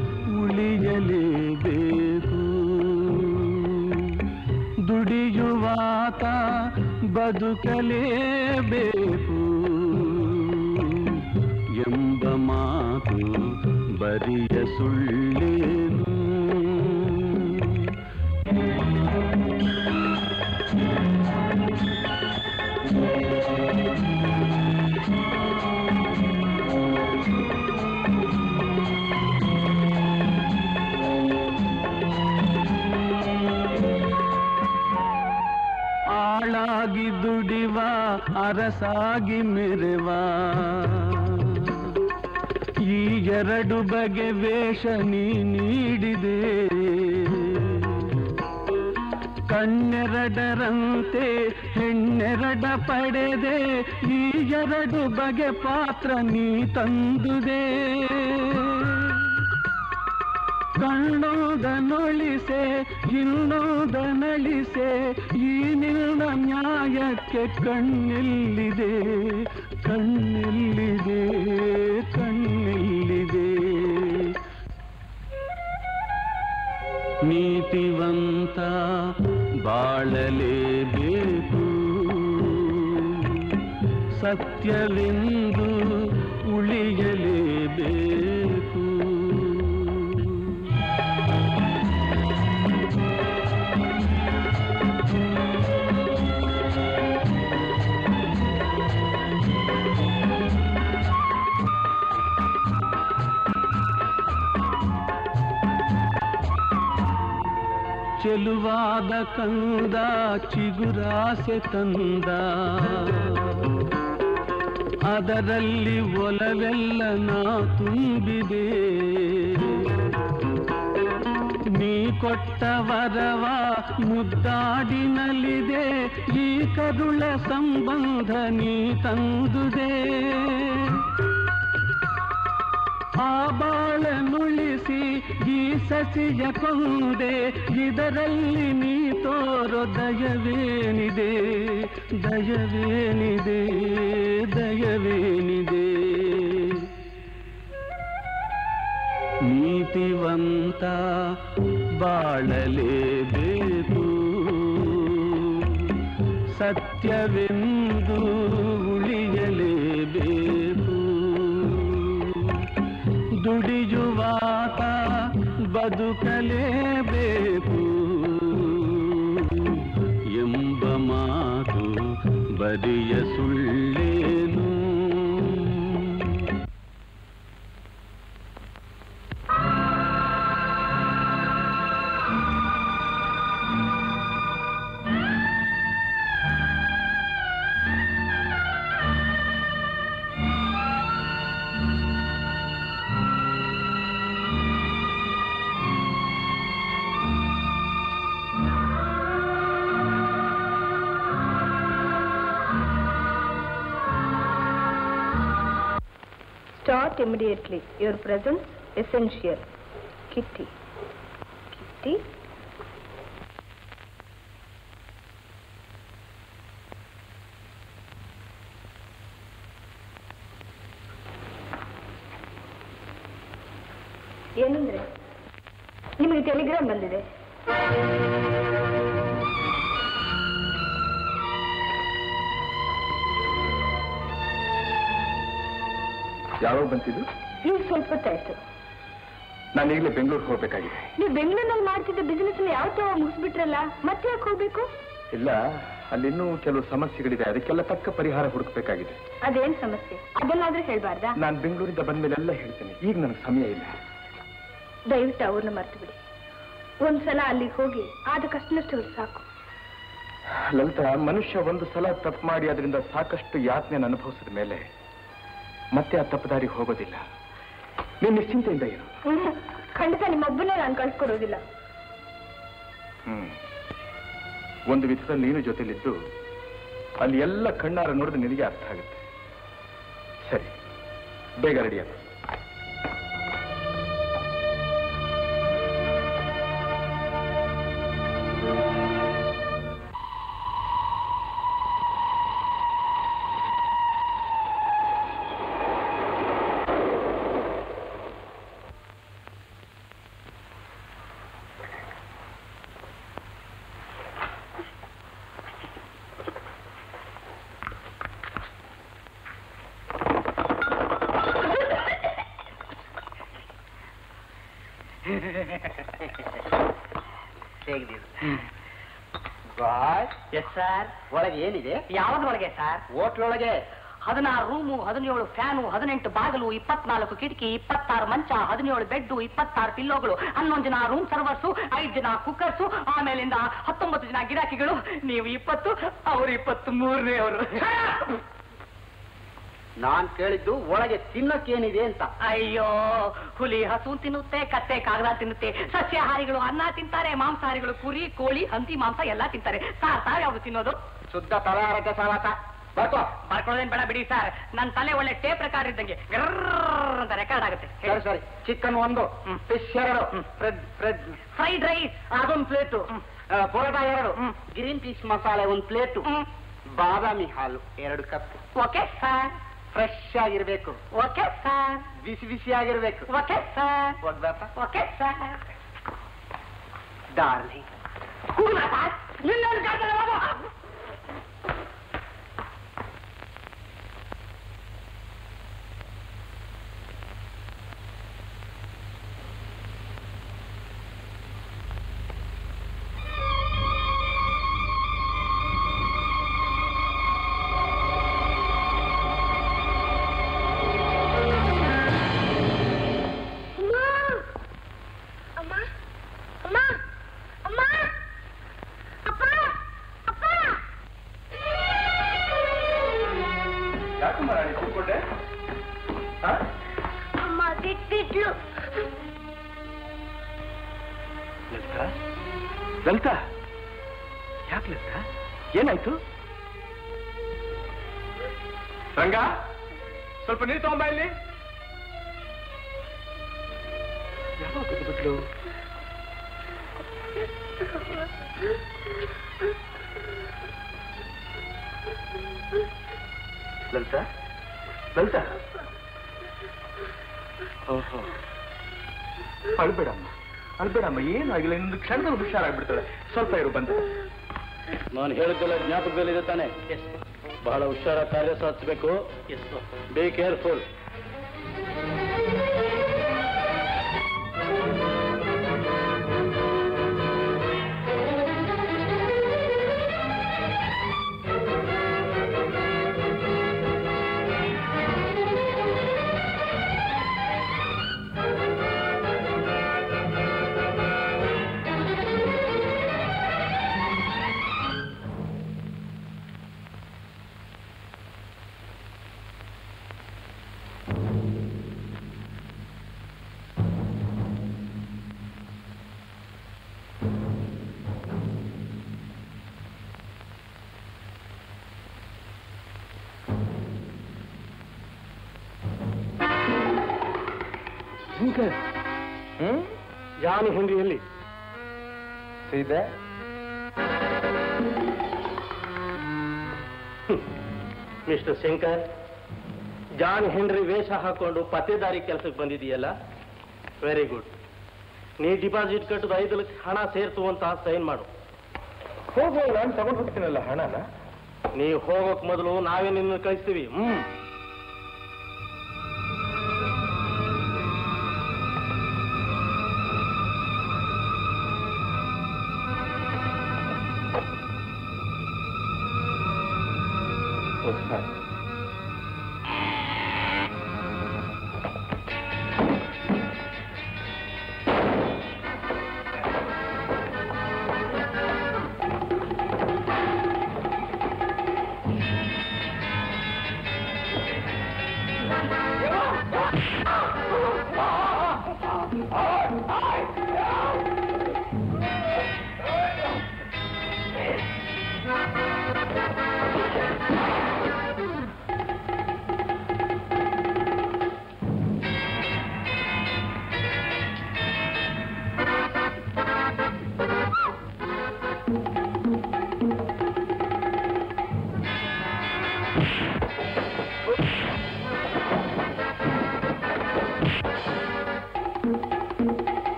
ಉಳಿಯಲೇಬೇಕು ದುಡಿಯುವಾತ ಬದುಕಲೇಬೇಕು ಎಂಬ ಮಾತು ಬರಿಯ ಸುಳ್ಳೇನು ದುಡಿವ ಅರಸಾಗಿ ಮೆರೆವ ಈ ಎರಡು ಬಗೆ ವೇಷ ನೀ ನೀಡಿದೆ ಕಣ್ಣೆರಡರಂತೆ ಹೆಣ್ಣೆರಡ ಪಡೆದೆ ಈ ಎರಡು ಬಗೆ ಪಾತ್ರ ನೀ ತಂದುದೆ ಕಣ್ಣೋದನೊಳಿಸೆ ಇನ್ನೋದನಳಿಸೆ ಈ ನಿನ್ನ ನ್ಯಾಯಕ್ಕೆ ಕಣ್ಣೆಲ್ಲಿದೆ ಕಣ್ಣೆಲ್ಲಿದೆ ಕಣ್ಣೆಲ್ಲಿದೆ ನೀತಿವಂತ ಬಾಳಲೇಬೇಕು ಸತ್ಯವೆಂದು ಉಳಿಯಲೇಬೇಕು ಚೆಲುವಾದ ಕಂದ ಚಿಗುರಾಸೆ ತಂದ ಅದರಲ್ಲಿ ಒಲವೆಲ್ಲ ನಾ ತುಂಬಿದೆ ನೀ ಕೊಟ್ಟ ವರವ ಮುದ್ದಾಡಿನಲ್ಲಿದೆ ಈ ಕರುಳ ಸಂಬಂಧ ನೀ ತಂದುದೆ ಆ ಬಾಳನುಳಿಸಿ ಈ ಸಸಿಯ ಕೊಂದೆ ಇದರಲ್ಲಿ ನೀ ತೋರೋ ದಯವೇನಿದೆ ದಯವೇನಿದೆ ದಯವೇನಿದೆ ನೀತಿವಂತ ಬಾಳಲೇಬೇಕು ಸತ್ಯವೆಂದು ಉಳಿಯಲೇಬೇಕು ದುಡಿಯುವಾತ ಬದುಕಲೇಬೇಕು ಎಂಬ ಮಾತು ಬರಿಯ ಸುಳ್ಳೇನು Start immediately. Your presence essential. Kitty. Kitty. ಏನಂದ್ರೆ ನಿಮಗೆ ಟೆಲಿಗ್ರಾಮ್ ಬಂದಿದೆ ಯಾವಾಗ ಬಂತಿದ್ದು ಈಗ ಸ್ವಲ್ಪ ಹೊತ್ತಾಯ್ತು ನಾನು ಈಗಲೇ ಬೆಂಗಳೂರಿಗೆ ಹೋಗ್ಬೇಕಾಗಿದೆ ನೀವು ಬೆಂಗಳೂರಿನಲ್ಲಿ ಮಾಡ್ತಿದ್ದ ಬಿಸಿನೆಸ್ ಯಾವ ಮುಗಿಸ್ಬಿಟ್ರಲ್ಲ ಮತ್ತೆ ಯಾಕೆ ಹೋಗ್ಬೇಕು ಇಲ್ಲ ಅಲ್ಲಿನ್ನೂ ಕೆಲವು ಸಮಸ್ಯೆಗಳಿದೆ ಅದಕ್ಕೆಲ್ಲ ತಕ್ಕ ಪರಿಹಾರ ಹುಡುಕ್ಬೇಕಾಗಿದೆ ಅದೇನ್ ಸಮಸ್ಯೆ ಅದನ್ನಾದ್ರೂ ಹೇಳ್ಬಾರ್ದಾ ನಾನು ಬೆಂಗಳೂರಿಂದ ಬಂದ್ಮೇಲೆಲ್ಲ ಹೇಳ್ತೇನೆ ಈಗ ನನಗೆ ಸಮಯ ಇಲ್ಲ ದಯವಿಟ್ಟು ಅವ್ರನ್ನ ಮರ್ತು ಬಿಡಿ ಒಂದ್ಸಲ ಅಲ್ಲಿಗೆ ಹೋಗಿ ಆದ ಕಷ್ಟನಷ್ಟು ಸಾಕು ಲಲಿತಾ ಮನುಷ್ಯ ಒಂದು ಸಲ ತಪ್ಪು ಮಾಡಿ ಅದರಿಂದ ಸಾಕಷ್ಟು ಯಾತನೆಯನ್ನು ಅನುಭವಿಸಿದ ಮೇಲೆ ಮತ್ತೆ ಆ ತಪ್ಪದಾರಿಗೆ ಹೋಗೋದಿಲ್ಲ ನೀನು ನಿಶ್ಚಿಂತೆಯಿಂದ ಇರು ಹ್ಮ್. ಖಂಡಿತ ನಿಮ್ಮೊಬ್ಬನೇ ನಾನು ಕಳ್ಸ್ಕೊಡೋದಿಲ್ಲ ಹ್ಮ್ ಒಂದು ವಿಧದಲ್ಲಿ ನೀನು ಜೊತೆಲಿದ್ದು ಅಲ್ಲಿ ಎಲ್ಲ ಕಣ್ಣಾರ ನೋಡಿದ್ರೆ ನಿನಗೆ ಅರ್ಥ ಆಗುತ್ತೆ ಸರಿ ಬೇಗ ರೆಡಿ ಆಗ ಎಸ್ ಸರ್ ಒಳಗೆ ಏನಿದೆ ಯಾವ್ದೊಳಗೆ ಸರ್ ಹೋಟ್ಲೊಳಗೆ ಹದಿನಾರು ರೂಮು ಹದಿನೇಳು ಫ್ಯಾನು ಹದಿನೆಂಟು ಬಾಗಿಲು ಇಪ್ಪತ್ನಾಲ್ಕು ಕಿಟಕಿ ಇಪ್ಪತ್ತಾರು ಮಂಚ ಹದಿನೇಳು ಬೆಡ್ಡು ಇಪ್ಪತ್ತಾರು ಪಿಲ್ಲೋಗಳು ಹನ್ನೊಂದು ಜನ ರೂಮ್ ಸರ್ವರ್ಸು ಐದು ಜನ ಕುಕ್ಕರ್ಸು ಆಮೇಲಿಂದ ಹತ್ತೊಂಬತ್ತು ಜನ ಗಿರಾಕಿಗಳು ನೀವು ಇಪ್ಪತ್ತು ಅವರು ಇಪ್ಪತ್ತು ಮೂರನೇ ಅವರು ನಾನ್ ಕೇಳಿದ್ದು ಒಳಗೆ ತಿನ್ನಕ್ಕೇನಿದೆ ಅಂತ ಅಯ್ಯೋ ಹುಲಿ ಹಸು ತಿನ್ನುತ್ತೆ ಕತ್ತೆ ಕಾಗದ ತಿನ್ನುತ್ತೆ ಸಸ್ಯಾಹಾರಿಗಳು ಅನ್ನ ತಿಂತಾರೆ ಮಾಂಸಾಹಾರಿಗಳು ಕುರಿ ಕೋಳಿ ಹಂದಿ ಮಾಂಸ ಎಲ್ಲ ತಿಂತಾರೆ ಸಾರ್ ಸಾರ್ ಯಾವ್ದು ತಿನ್ನೋದು ಶುದ್ಧ ತಲಾರಕ್ಕೆ ಸಾಲತ ಬರ್ಕೋ ಬರ್ಕೊಳ್ಳೋದೇನ್ ಬೇಡ ಬಿಡಿ ಸರ್ ನನ್ನ ತಲೆ ಒಳ್ಳೆ ಟೇಪ್ ರೆಕಾರ್ಡ್ ಇದ್ದಂಗೆ ಗ್ರರ್ರ್ ಅಂತ ರೆಕಾರ್ಡ್ ಆಗುತ್ತೆ ಸರಿ ಸರಿ ಚಿಕನ್ ಒಂದು ಫಿಶ್ ಎರಡು ಫ್ರೆಡ್ ಫ್ರೆಡ್ ಫ್ರೈಡ್ ರೈಸ್ ಅದೊಂದು ಪ್ಲೇಟು ಪರೋಟ ಎರಡು ಗ್ರೀನ್ ಪೀಸ್ ಮಸಾಲೆ ಒಂದು ಪ್ಲೇಟು ಬಾದಾಮಿ ಹಾಲು ಎರಡು ಕಪ್ ಓಕೆ ಸರ್ ಫ್ರೆಶ್ ಆಗಿರ್ಬೇಕು ಓಕೆ ಸರ್ ಬಿಸಿ ಬಿಸಿ ಆಗಿರ್ಬೇಕು ಓಕೆ ಸರ್ ಒಗ್ದಾತ ಓಕೆ ಸರ್ ಡಾರ್ಲಿಂಗ್ ಕೂಲ ಸರ್ ನಿನ್ನೊಂದು ಕಾಯ್ತಾರೆ ಬಾಬು ಅಮ್ಮ ಅಮ್ಮ ಅಮ್ಮ ಅಪ್ಪ ಅಪ್ಪ ಯಾಕಮ್ಮ ರಾಣಿ ಕೂತ್ಕೊಂಡೆ ಹಾ? ಅಮ್ಮ ಬಿಟ್ಬಿಟ್ಲು ಲಲಿತಾ ಲಲಿತಾ ಯಾಕೆ ಲಲಿತಾ ಏನಾಯ್ತು ರಂಗ ಸ್ವಲ್ಪ ನೀರು ತಗೊಂಬ ಇಲ್ಲಿ ಯಾವಾಗ ಬಿಟ್ಲು ಲಲಿತಾ ಲಲಿತಾ ಓಹೋ ಅಳ್ಬೇಡಮ್ಮ ಅಳ್ಬೇಡಮ್ಮ ಏನು ಆಗಿಲ್ಲ ಇನ್ನೊಂದು ಕ್ಷಣದಲ್ಲಿ ಹುಷಾರಾಗ್ಬಿಡ್ತಾಳೆ ಸ್ವಲ್ಪ ಇರು ಬಂದ ನಾನು ಹೇಳಿದ್ದೆಲ್ಲ ಜ್ಞಾಪಕದಲ್ಲಿದೆ ತಾನೆ ಬಹಳ ಹುಷಾರ ಕಾರ್ಯ ಸಾಧಿಸಬೇಕು ಬಿ ಕೇರ್ಫುಲ್ ಹ್ಮ್ ಜಾನ್ ಹೆಂಡ್ರಿಯಲ್ಲಿ ಸೀದಾ ಮಿಸ್ಟರ್ ಶಂಕರ್ ಜಾನ್ ಹೆನ್ರಿ ವೇಷ ಹಾಕೊಂಡು ಪತ್ತೇದಾರಿ ಕೆಲಸಕ್ಕೆ ಬಂದಿದೆಯಲ್ಲ ವೆರಿ ಗುಡ್ ನೀ ಡಿಪಾಸಿಟ್ ಕಟ್ಟದ ಐದು ಲಕ್ಷ ಹಣ ಸೇರ್ತು ಅಂತ ಸೈನ್ ಮಾಡು ಹೋಗುವಾಗ ನಾನು ತಗೊಂಡು ಹೋಗ್ತೀನಲ್ಲ ಹಣನ ನೀವು ಹೋಗೋಕ್ ಮೊದಲು ನಾವೇ ನಿನ್ನ ಕಳಿಸ್ತೀವಿ hmm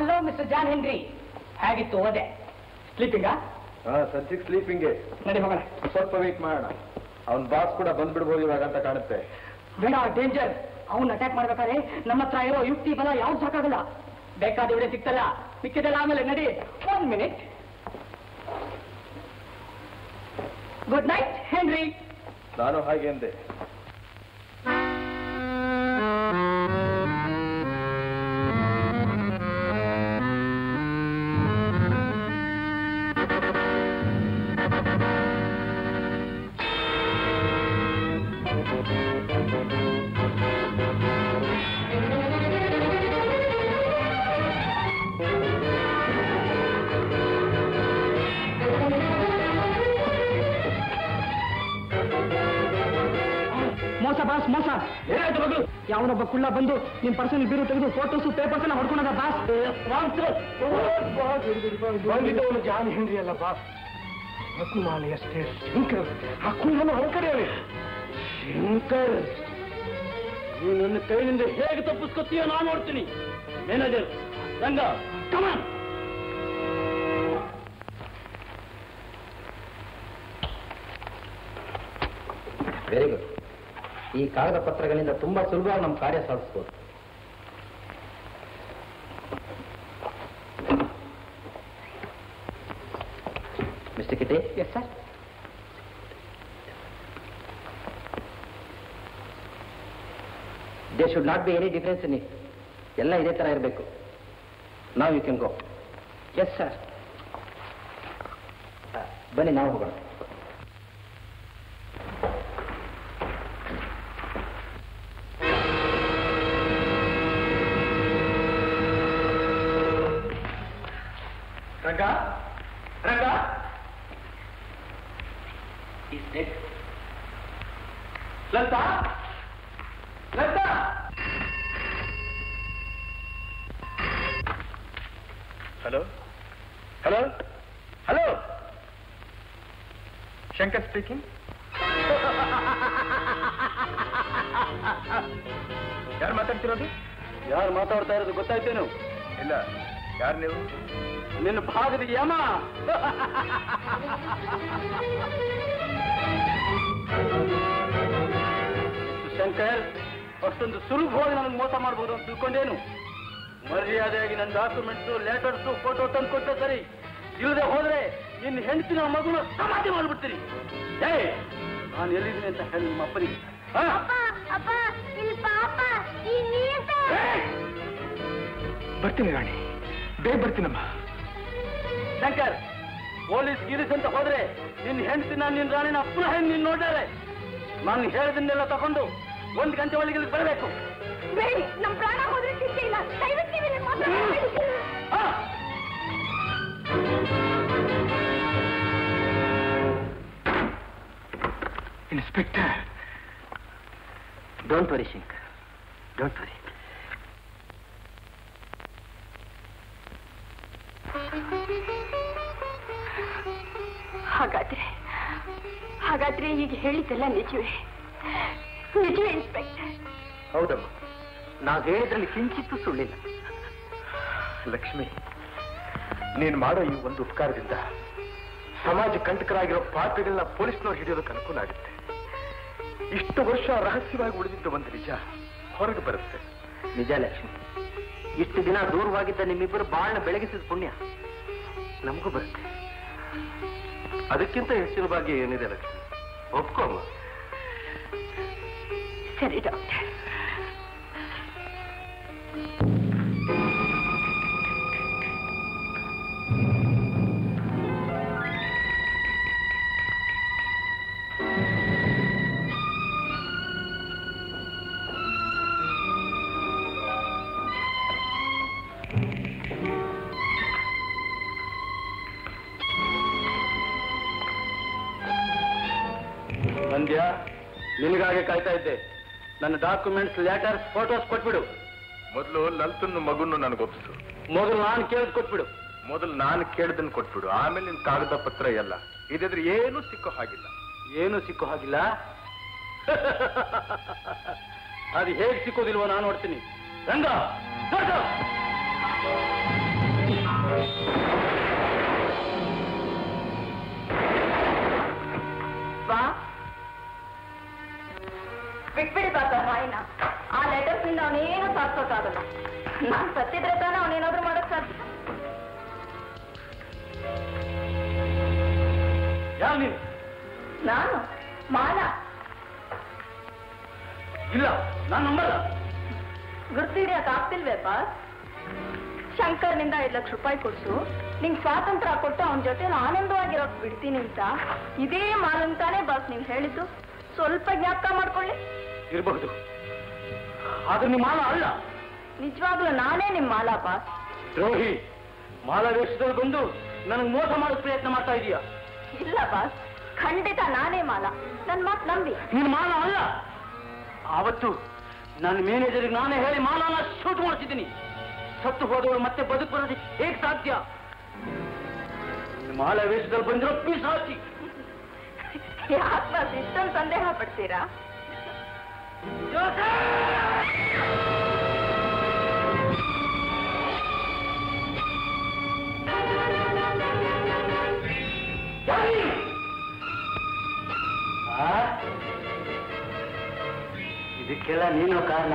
hello mister John Henry ಹೇಗಿತ್ತು ಓದೆ ಸ್ಲೀಪಿಂಗಾ ಹಾ ಸದ್ಯಕ್ಕೆ ಸ್ಲೀಪಿಂಗ್ಗೆ ನಡಿ ಹೋಗೋಣ ಸ್ವಲ್ಪ ವೇಟ್ ಮಾಡೋಣ ಅವನ್ ಬಾಸ್ ಕೂಡ ಬಂದ್ಬಿಡ್ಬೋದು ಇವಾಗ ಅಂತ ಕಾಣುತ್ತೆ ಬೇಡ ಡೇಂಜರ್ ಅವನ್ ಅಟ್ಯಾಕ್ ಮಾಡ್ಬೇಕಾದ್ರೆ ನಮ್ಮ ಹತ್ರ ಇರೋ ಯುಕ್ತಿ ಬಲ ಯಾವ್ದು ಸಾಕಾಗಲ್ಲ ಬೇಕಾದ ವಿಡಿಯೋ ಸಿಗ್ತಲ್ಲ ಮಿಕ್ಕಿದೆಲ್ಲ ಆಮೇಲೆ ನಡಿ one minute good night Henry ನಾನು ಹಾಗೆ ಅಂದೆ ಮೋಸ ಬಾಸ್ ಮೋಸ ಏನಾಯ್ತು ಮಗಳು ಯಾವನೊಬ್ಬ ಕುಳ್ಳ ಬಂದು ನಿಮ್ ಪರ್ಸನಲ್ ಬೀರು ತೆಗೆದು ಫೋಟೋಸ್ ಪೇಪರ್ಸ್ ಎಲ್ಲ ಹೊಡ್ಕೊಂಡದ ಬಾಸ್ ಬಂದಿದ್ದವನು ಜಾನ್ ಹೆನ್ರಿ ಅಲ್ಲ ಬಾಸ್ ರತ್ನಮಾಲೆ ಅಷ್ಟೇ ಶಂಕರ್ ಆ ಕುಂಡನು ಅಂಕರೇಳಿ ಶಂಕರ್ ನೀನು ನನ್ನ ಕೈಯಿಂದ ಹೇಗೆ ತಪ್ಪಿಸ್ಕೊತೀಯೋ ನಾನು ನೋಡ್ತೀನಿ manager Ranga come on very good ಈ ಕಾಗದ ಪತ್ರಗಳಿಂದ ತುಂಬಾ ಸುಲಭವಾಗಿ ನಮ್ಮ ಕಾರ್ಯ ಸಾಧಿಸಬಹುದು mister Kitty yes sir they should not be any difference in it ಎಲ್ಲ ಇದೇ ತರ ಇರಬೇಕು ನಾವು you can go yes sir ಬನ್ನಿ ನಾವು ಹೋಗೋಣ Ranga Ranga He's dead. Lata Lata hello hello hello Shankar speaking ಯಾರು ಮಾತಾಡ್ತಿರೋದು ಯಾರು ಮಾತಾಡ್ತಾ ಇರೋದು ಗೊತ್ತಾಯ್ತೇನು ಇಲ್ಲ ಯಾರು ನೀವು ನಿನ್ನ ಭಾಗದ ಯಮ ಶಂಕರ್ ಅಷ್ಟೊಂದು ಸುಲಭವಾಗಿ ನನಗೆ ಮೋಸ ಮಾಡ್ಬೋದು ಅಂತ ತಿಳ್ಕೊಂಡೇನು ಮರ್ಯಾದೆಯಾಗಿ ನನ್ನ ಡಾಕ್ಯುಮೆಂಟ್ಸು ಲೆಟರ್ಸು ಫೋಟೋ ತಂದು ಕೊಟ್ಟೆ ಸರಿ ಇಲ್ಲದೆ ಹೋದ್ರೆ ನಿನ್ನ ಹೆಂಡತಿನ ಮಗುನ ಸಮಾಧಿ ಮಾಡ್ಬಿಡ್ತೀನಿ ಏ ನಾನು ಎಲ್ಲಿದ್ದೀನಿ ಅಂತ ಹೇಳಿ ನಿಮ್ಮ ಅಪ್ಪನಿಗೆ ಹಾ? ಅಪ್ಪ ಇಲ್ಲಿ ಪಾಪ ಈ ನೀರ್ ಏಯ್! ಬರ್ತೀನಿ ರಾಣಿ ಬೇಗ ಬರ್ತೀನಮ್ಮ ಶಂಕರ್ ಪೊಲೀಸ್ ಗಿರೀಸ್ ಅಂತ ಹೋದ್ರೆ ನಿನ್ನ ಹೆಂಡತಿನ ನಿನ್ನ ರಾಣಿನ ಪುನಃ ನೀನ್ ನೋಡ್ತಾರೆ ನಾನು ಹೇಳಿದನ್ನೆಲ್ಲ ತಗೊಂಡು ಒಂದು ಗಂಟೆ ಒಳಗೆ ಇಲ್ಲಿಗೆ ಬರಬೇಕು ಬೇಡಿ ನಮ್ ಪ್ರಾಣ ಹೋದ್ರೆ ಚಿಂತೆ ಇಲ್ಲ ದಯವಿಟ್ಟು ನೀವು ಇಲ್ಲಿ ಮಾತಾಡ್ಬೇಡಿ. Inspector don't worry Shankar don't worry ಹಾಗಾದ್ರೆ ಹಾಗಾದ್ರೆ ಈಗ ಹೇಳಿದ್ದೆಲ್ಲ ನಿಜವೇ ನಿಜವೇ ಇನ್ಸ್ಪೆಕ್ಟರ್ ಹೌದಮ್ಮ ನಾವು ಹೇಳಿದ್ರಲ್ಲಿ ಕಿಂಚಿತ್ತೂ ಸುಳ್ಳಿಲ್ಲ ಲಕ್ಷ್ಮಿ ನೀನು ಮಾಡೋ ಈ ಒಂದು ಉಪಕಾರದಿಂದ ಸಮಾಜ ಕಂಟಕರಾಗಿರೋ ಪಾಪಿಗಳನ್ನ ಪೊಲೀಸ್ನವ್ರು ಹಿಡಿಯೋದಕ್ಕೆ ಅನುಕೂಲ ಆಗುತ್ತೆ ಇಷ್ಟು ವರ್ಷ ರಹಸ್ಯವಾಗಿ ಉಳಿದಿದ್ದು ಒಂದು ನಿಜ ಹೊರಗೆ ಬರುತ್ತೆ ನಿಜ ಲಕ್ಷ್ಮಿ ಇಷ್ಟು ದಿನ ದೂರವಾಗಿದ್ದ ನಿಮ್ಮಿಬ್ಬರು ಬಾಳ್ನ ಬೆಳಗಿಸಿದ ಪುಣ್ಯ ನಮಗೂ ಬರುತ್ತೆ ಅದಕ್ಕಿಂತ ಹೆಚ್ಚಿನ ಭಾಗ್ಯ ಏನಿದೆ ಲಕ್ಷ್ಮಿ ಒಪ್ಕೊಮ್ಮ ಸರಿ ಡಾಕ್ಟರ್ ಮಂದ್ಯ ನಿನಗಾಗೆ ಕಾಯ್ತಾ ಇದ್ದೆ ನನ್ನ ಡಾಕ್ಯುಮೆಂಟ್ಸ್ ಲೆಟರ್ಸ್ ಫೋಟೋಸ್ ಕೊಟ್ಬಿಡು ಮೊದಲು ಲಲ್ತನ್ನು ಮಗುನ್ನು ನನಗೊಪ್ಸು ಮೊದಲು ನಾನು ಕೇಳಿದ್ ಕೊಟ್ಬಿಡು ಮೊದಲು ನಾನು ಕೇಳ್ದನ್ ಕೊಟ್ಬಿಡು ಆಮೇಲೆ ನಿನ್ ಕಾಗದ ಪತ್ರ ಎಲ್ಲ ಇದಿದ್ರೆ ಏನೂ ಸಿಕ್ಕೋ ಹಾಗಿಲ್ಲ ಏನು ಸಿಕ್ಕೋ ಹಾಗಿಲ್ಲ ಅದು ಹೇಗೆ ಸಿಕ್ಕೋದಿಲ್ವೋ ನಾನು ನೋಡ್ತೀನಿ ರಂಗ ದೊಡ್ಡ ಬಾ ಬಿಟ್ಬಿಡಿ ಬಾಕ ನಾಯಿನ ಆ ಲೆಟರ್ಸ್ ನಿಂದ ಅವನೇನು ಸಾಧಿಸೋಕ್ಕಾಗಲ್ಲ ನಾನ್ ಸತ್ತಿದ್ರೆ ತಾನೇ ಅವನೇನಾದ್ರೂ ಮಾಡಕ್ ಸಾಧ್ಯ ಯಾರು ನೀನು ನಾನು ಮಾಲಾ ಇಲ್ಲ ನಾನು ನಂಬಲ್ಲ ಗುರ್ತಿಡಿಯಕ್ ಆಗ್ತಿಲ್ವೇ ಬಾಸ್ ಶಂಕರ್ನಿಂದ ಐದು ಲಕ್ಷ ರೂಪಾಯಿ ಕೊಡ್ಸು ನಿಂಗ್ ಸ್ವಾತಂತ್ರ್ಯ ಕೊಟ್ಟು ಅವನ ಜೊತೆ ಆನಂದವಾಗಿರೋಕ್ ಬಿಡ್ತೀನಿ ಅಂತ ಇದೇ ಮಾಲಂತಾನೆ ಬಾಸ್ ನೀವು ಹೇಳಿದ್ದು ಸ್ವಲ್ಪ ಜ್ಞಾಪಕ ಮಾಡ್ಕೊಳ್ಳಿ ಇರಬಹುದು ಆದ್ರೆ ನಿಮ್ಮ ಮಾಲ ಅಲ್ಲ ನಿಜವಾಗ್ಲೂ ನಾನೇ ನಿಮ್ ಮಾಲಾ ಬಾಸ್ ದ್ರೋಹಿ ಮಾಲ ವೇಷದಲ್ಲಿ ಬಂದು ನನಗೆ ಮೋಸ ಮಾಡೋ ಪ್ರಯತ್ನ ಮಾಡ್ತಾ ಇದೀಯಾ ಇಲ್ಲ ಬಾಸ್ ಖಂಡಿತ ನಾನೇ ಮಾಲಾ ನನ್ ಮಾತ್ ನಂಬಿ ನಿನ್ನ ಮಾಲ ಅಲ್ಲ ಆವತ್ತು ನನ್ನ ಮ್ಯಾನೇಜರ್ಗೆ ನಾನೇ ಹೇಳಿ ಮಾಲನ ಶೂಟ್ ಮಾಡ್ತಿದ್ದೀನಿ ಸತ್ತು ಹೋದವಳು ಮತ್ತೆ ಬದುಕು ಬರೋದು ಹೇಗೆ ಸಾಧ್ಯ ನಿನ್ನ ಮಾಲ ವೇಷದಲ್ಲಿ ಬಂದಿರೋ ಪೀಸ್ ಹಾಕಿ ಯಾಕೆ ಬಾಸ್ ಇಷ್ಟೊಂದು ಸಂದೇಹ ಪಡ್ತೀರಾ ಇದಕ್ಕೆಲ್ಲ ನೀನು ಕಾರಣ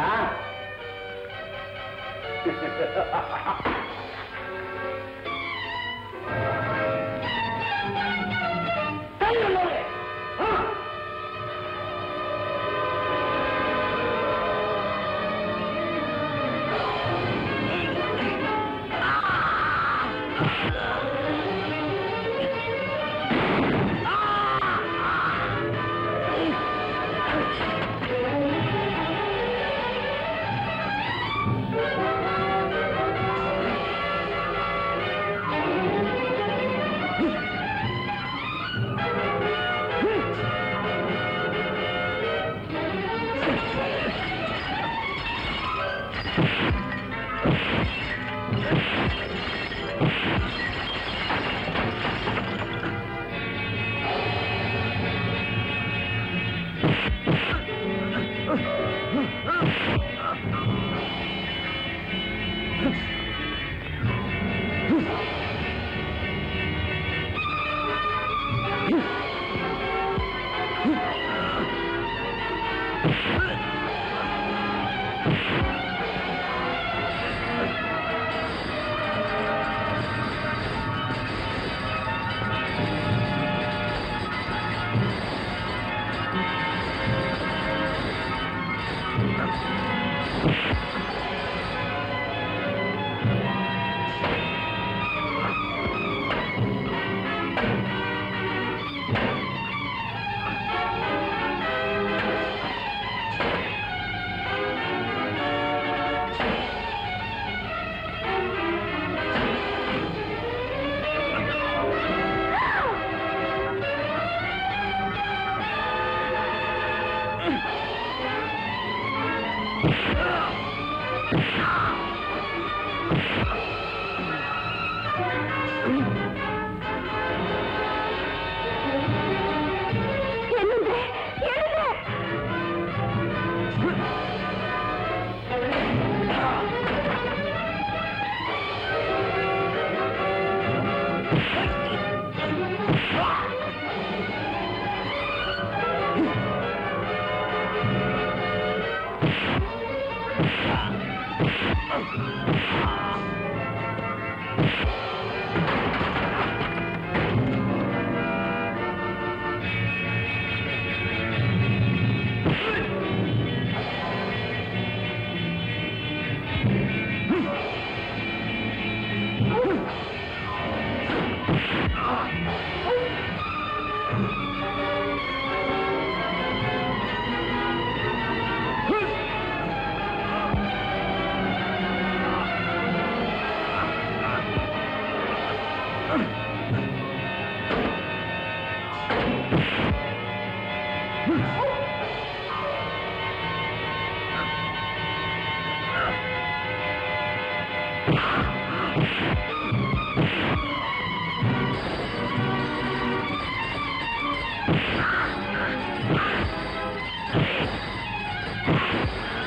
ಏನಂದ್ರೆ ಏನಂದ್ರೆ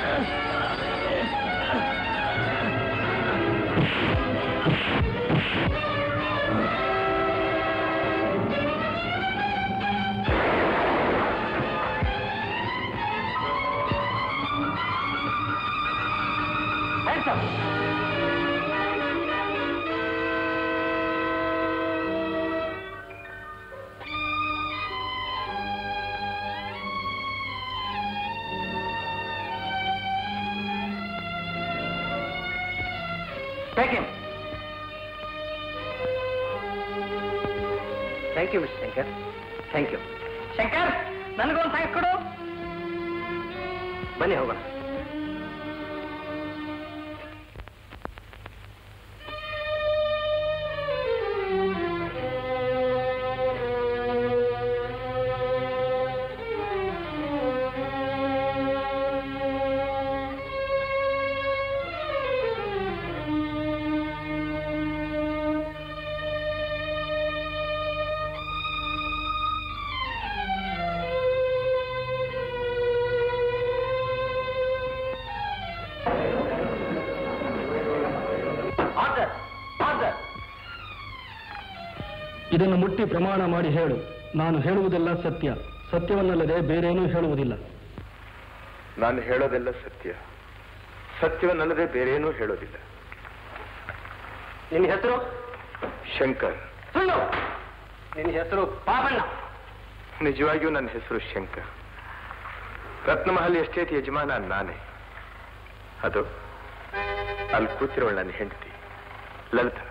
Ah! Officer Take him. Thank you mister Shankar thank you Shankar ನನಗೊಂದು ಸಾಯಸ್ ಕೊಡು ಬನ್ನಿ ಹೋಗೋಣ ಆರ್ಡರ್ ಆರ್ಡರ್ ಇದನ್ನು ಮುಟ್ಟಿ ಪ್ರಮಾಣ ಮಾಡಿ ಹೇಳು ನಾನು ಹೇಳುವುದೆಲ್ಲ ಸತ್ಯ ಸತ್ಯವನ್ನಲ್ಲದೆ ಬೇರೇನೂ ಹೇಳುವುದಿಲ್ಲ ನಾನು ಹೇಳೋದೆಲ್ಲ ಸತ್ಯ ಸತ್ಯವನ್ನಲ್ಲದೆ ಬೇರೇನೂ ಹೇಳೋದಿಲ್ಲ ನಿನ್ನ ಹೆಸರು ಶಂಕರ್ ಸುಳ್ಳು ನಿನ್ನ ಹೆಸರು ಪಾಪಣ್ಣ ನಿಜವಾಗಿಯೂ ನನ್ನ ಹೆಸರು ಶಂಕರ್ ರತ್ನಮಹಲ್ ಎಸ್ಟೇಟ್ ಯಜಮಾನ ನಾನೇ ಅದು ಅಲ್ಲಿ ಕೂತಿರೋಳು ನನ್ನ ಹೆಂಡತಿ Lalita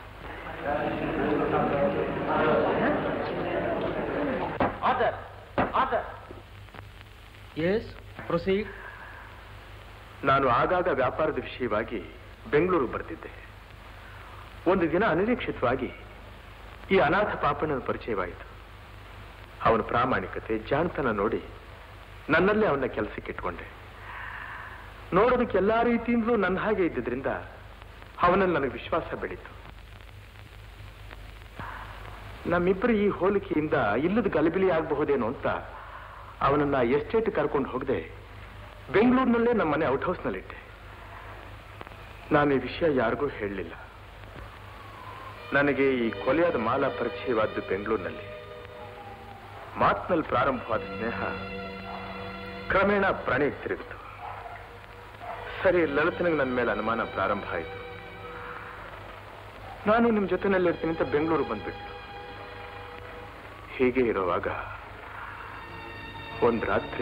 order order yes proceed ನಾನು ಆಗಾಗ ವ್ಯಾಪಾರದ ವಿಷಯವಾಗಿ ಬೆಂಗಳೂರು ಬರ್ತಿದ್ದೆ ಒಂದು ದಿನ ಅನಿರೀಕ್ಷಿತವಾಗಿ ಈ ಅನಾಥ ಪಾಪಣ್ಣನ ಪರಿಚಯವಾಯಿತು ಅವನ ಪ್ರಾಮಾಣಿಕತೆ ಜಾಣತನ ನೋಡಿ ನನ್ನಲ್ಲೇ ಅವನ ಕೆಲಸಕ್ಕೆ ಇಟ್ಕೊಂಡೆ ನೋಡೋದಕ್ಕೆ ಎಲ್ಲಾ ರೀತಿಯಿಂದಲೂ ನನ್ನ ಹಾಗೆ ಇದ್ದಿದ್ರಿಂದ ಅವನಲ್ಲಿ ನನಗೆ ವಿಶ್ವಾಸ ಬೆಳೀತು ನಮ್ಮಿಬ್ಬರು ಈ ಹೋಲಿಕೆಯಿಂದ ಇಲ್ಲದ ಗಲಿಬಿಲಿ ಆಗಬಹುದೇನೋ ಅಂತ ಅವನನ್ನ ಎಸ್ಟೇಟ್ ಕರ್ಕೊಂಡು ಹೋಗದೆ ಬೆಂಗಳೂರಿನಲ್ಲೇ ನಮ್ಮ ಮನೆ ಔಟ್ ಹೌಸ್ನಲ್ಲಿಟ್ಟೆ ನಾನು ಈ ವಿಷಯ ಯಾರಿಗೂ ಹೇಳಲಿಲ್ಲ ನನಗೆ ಈ ಕೊಲೆಯಾದ ಮಾಲ ಪರಿಚಯವಾದ್ದು ಬೆಂಗಳೂರಿನಲ್ಲಿ ಮಾತಿನಲ್ಲಿ ಪ್ರಾರಂಭವಾದ ಸ್ನೇಹ ಕ್ರಮೇಣ ಪ್ರಾಣಿಗೆ ತಿರುಗಿತು ಸರಿ ಲಲಿತನಿಗೆ ನನ್ನ ಮೇಲೆ ಅನುಮಾನ ಪ್ರಾರಂಭ ಆಯಿತು ನಾನು ನಿಮ್ಮ ಜೊತೆನಲ್ಲಿರ್ತೀನಿ ಅಂತ ಬೆಂಗಳೂರು ಬಂದ್ಬಿಟ್ಲು ಹೀಗೆ ಇರುವಾಗ ಒಂದ್ ರಾತ್ರಿ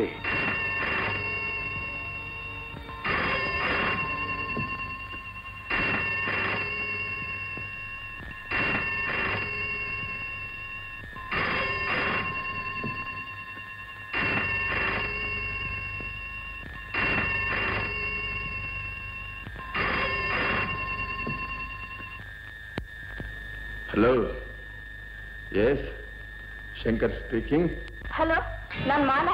hello yes Shankar speaking hello ನಾನ್ ಮಾಲಾ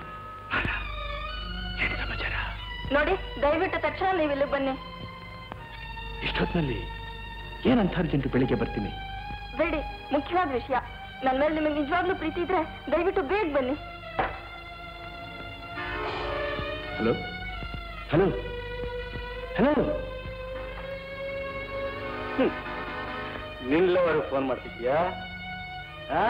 ನೋಡಿ ದಯವಿಟ್ಟು ತಕ್ಷಣ ನೀವು ಇಲ್ಲಿ ಬನ್ನಿ ಇಷ್ಟೊತ್ತಿನಲ್ಲಿ ಏನಂತ ಅರ್ಜೆಂಟ್ ಬೆಳಿಗ್ಗೆ ಬರ್ತೀನಿ ಬೇಡಿ ಮುಖ್ಯವಾದ ವಿಷಯ ನನ್ನ ಮೇಲೆ ನಿಮಗೆ ನಿಜವಾಗ್ಲೂ ಪ್ರೀತಿ ಇದ್ರೆ ದಯವಿಟ್ಟು ಬೇಗ ಬನ್ನಿ ಹಲೋ ಹಲೋ ಹಲೋ ನಿಲ್ಲವರು ಫೋನ್ ಮಾಡ್ತಿದ್ಯಾ ಆ?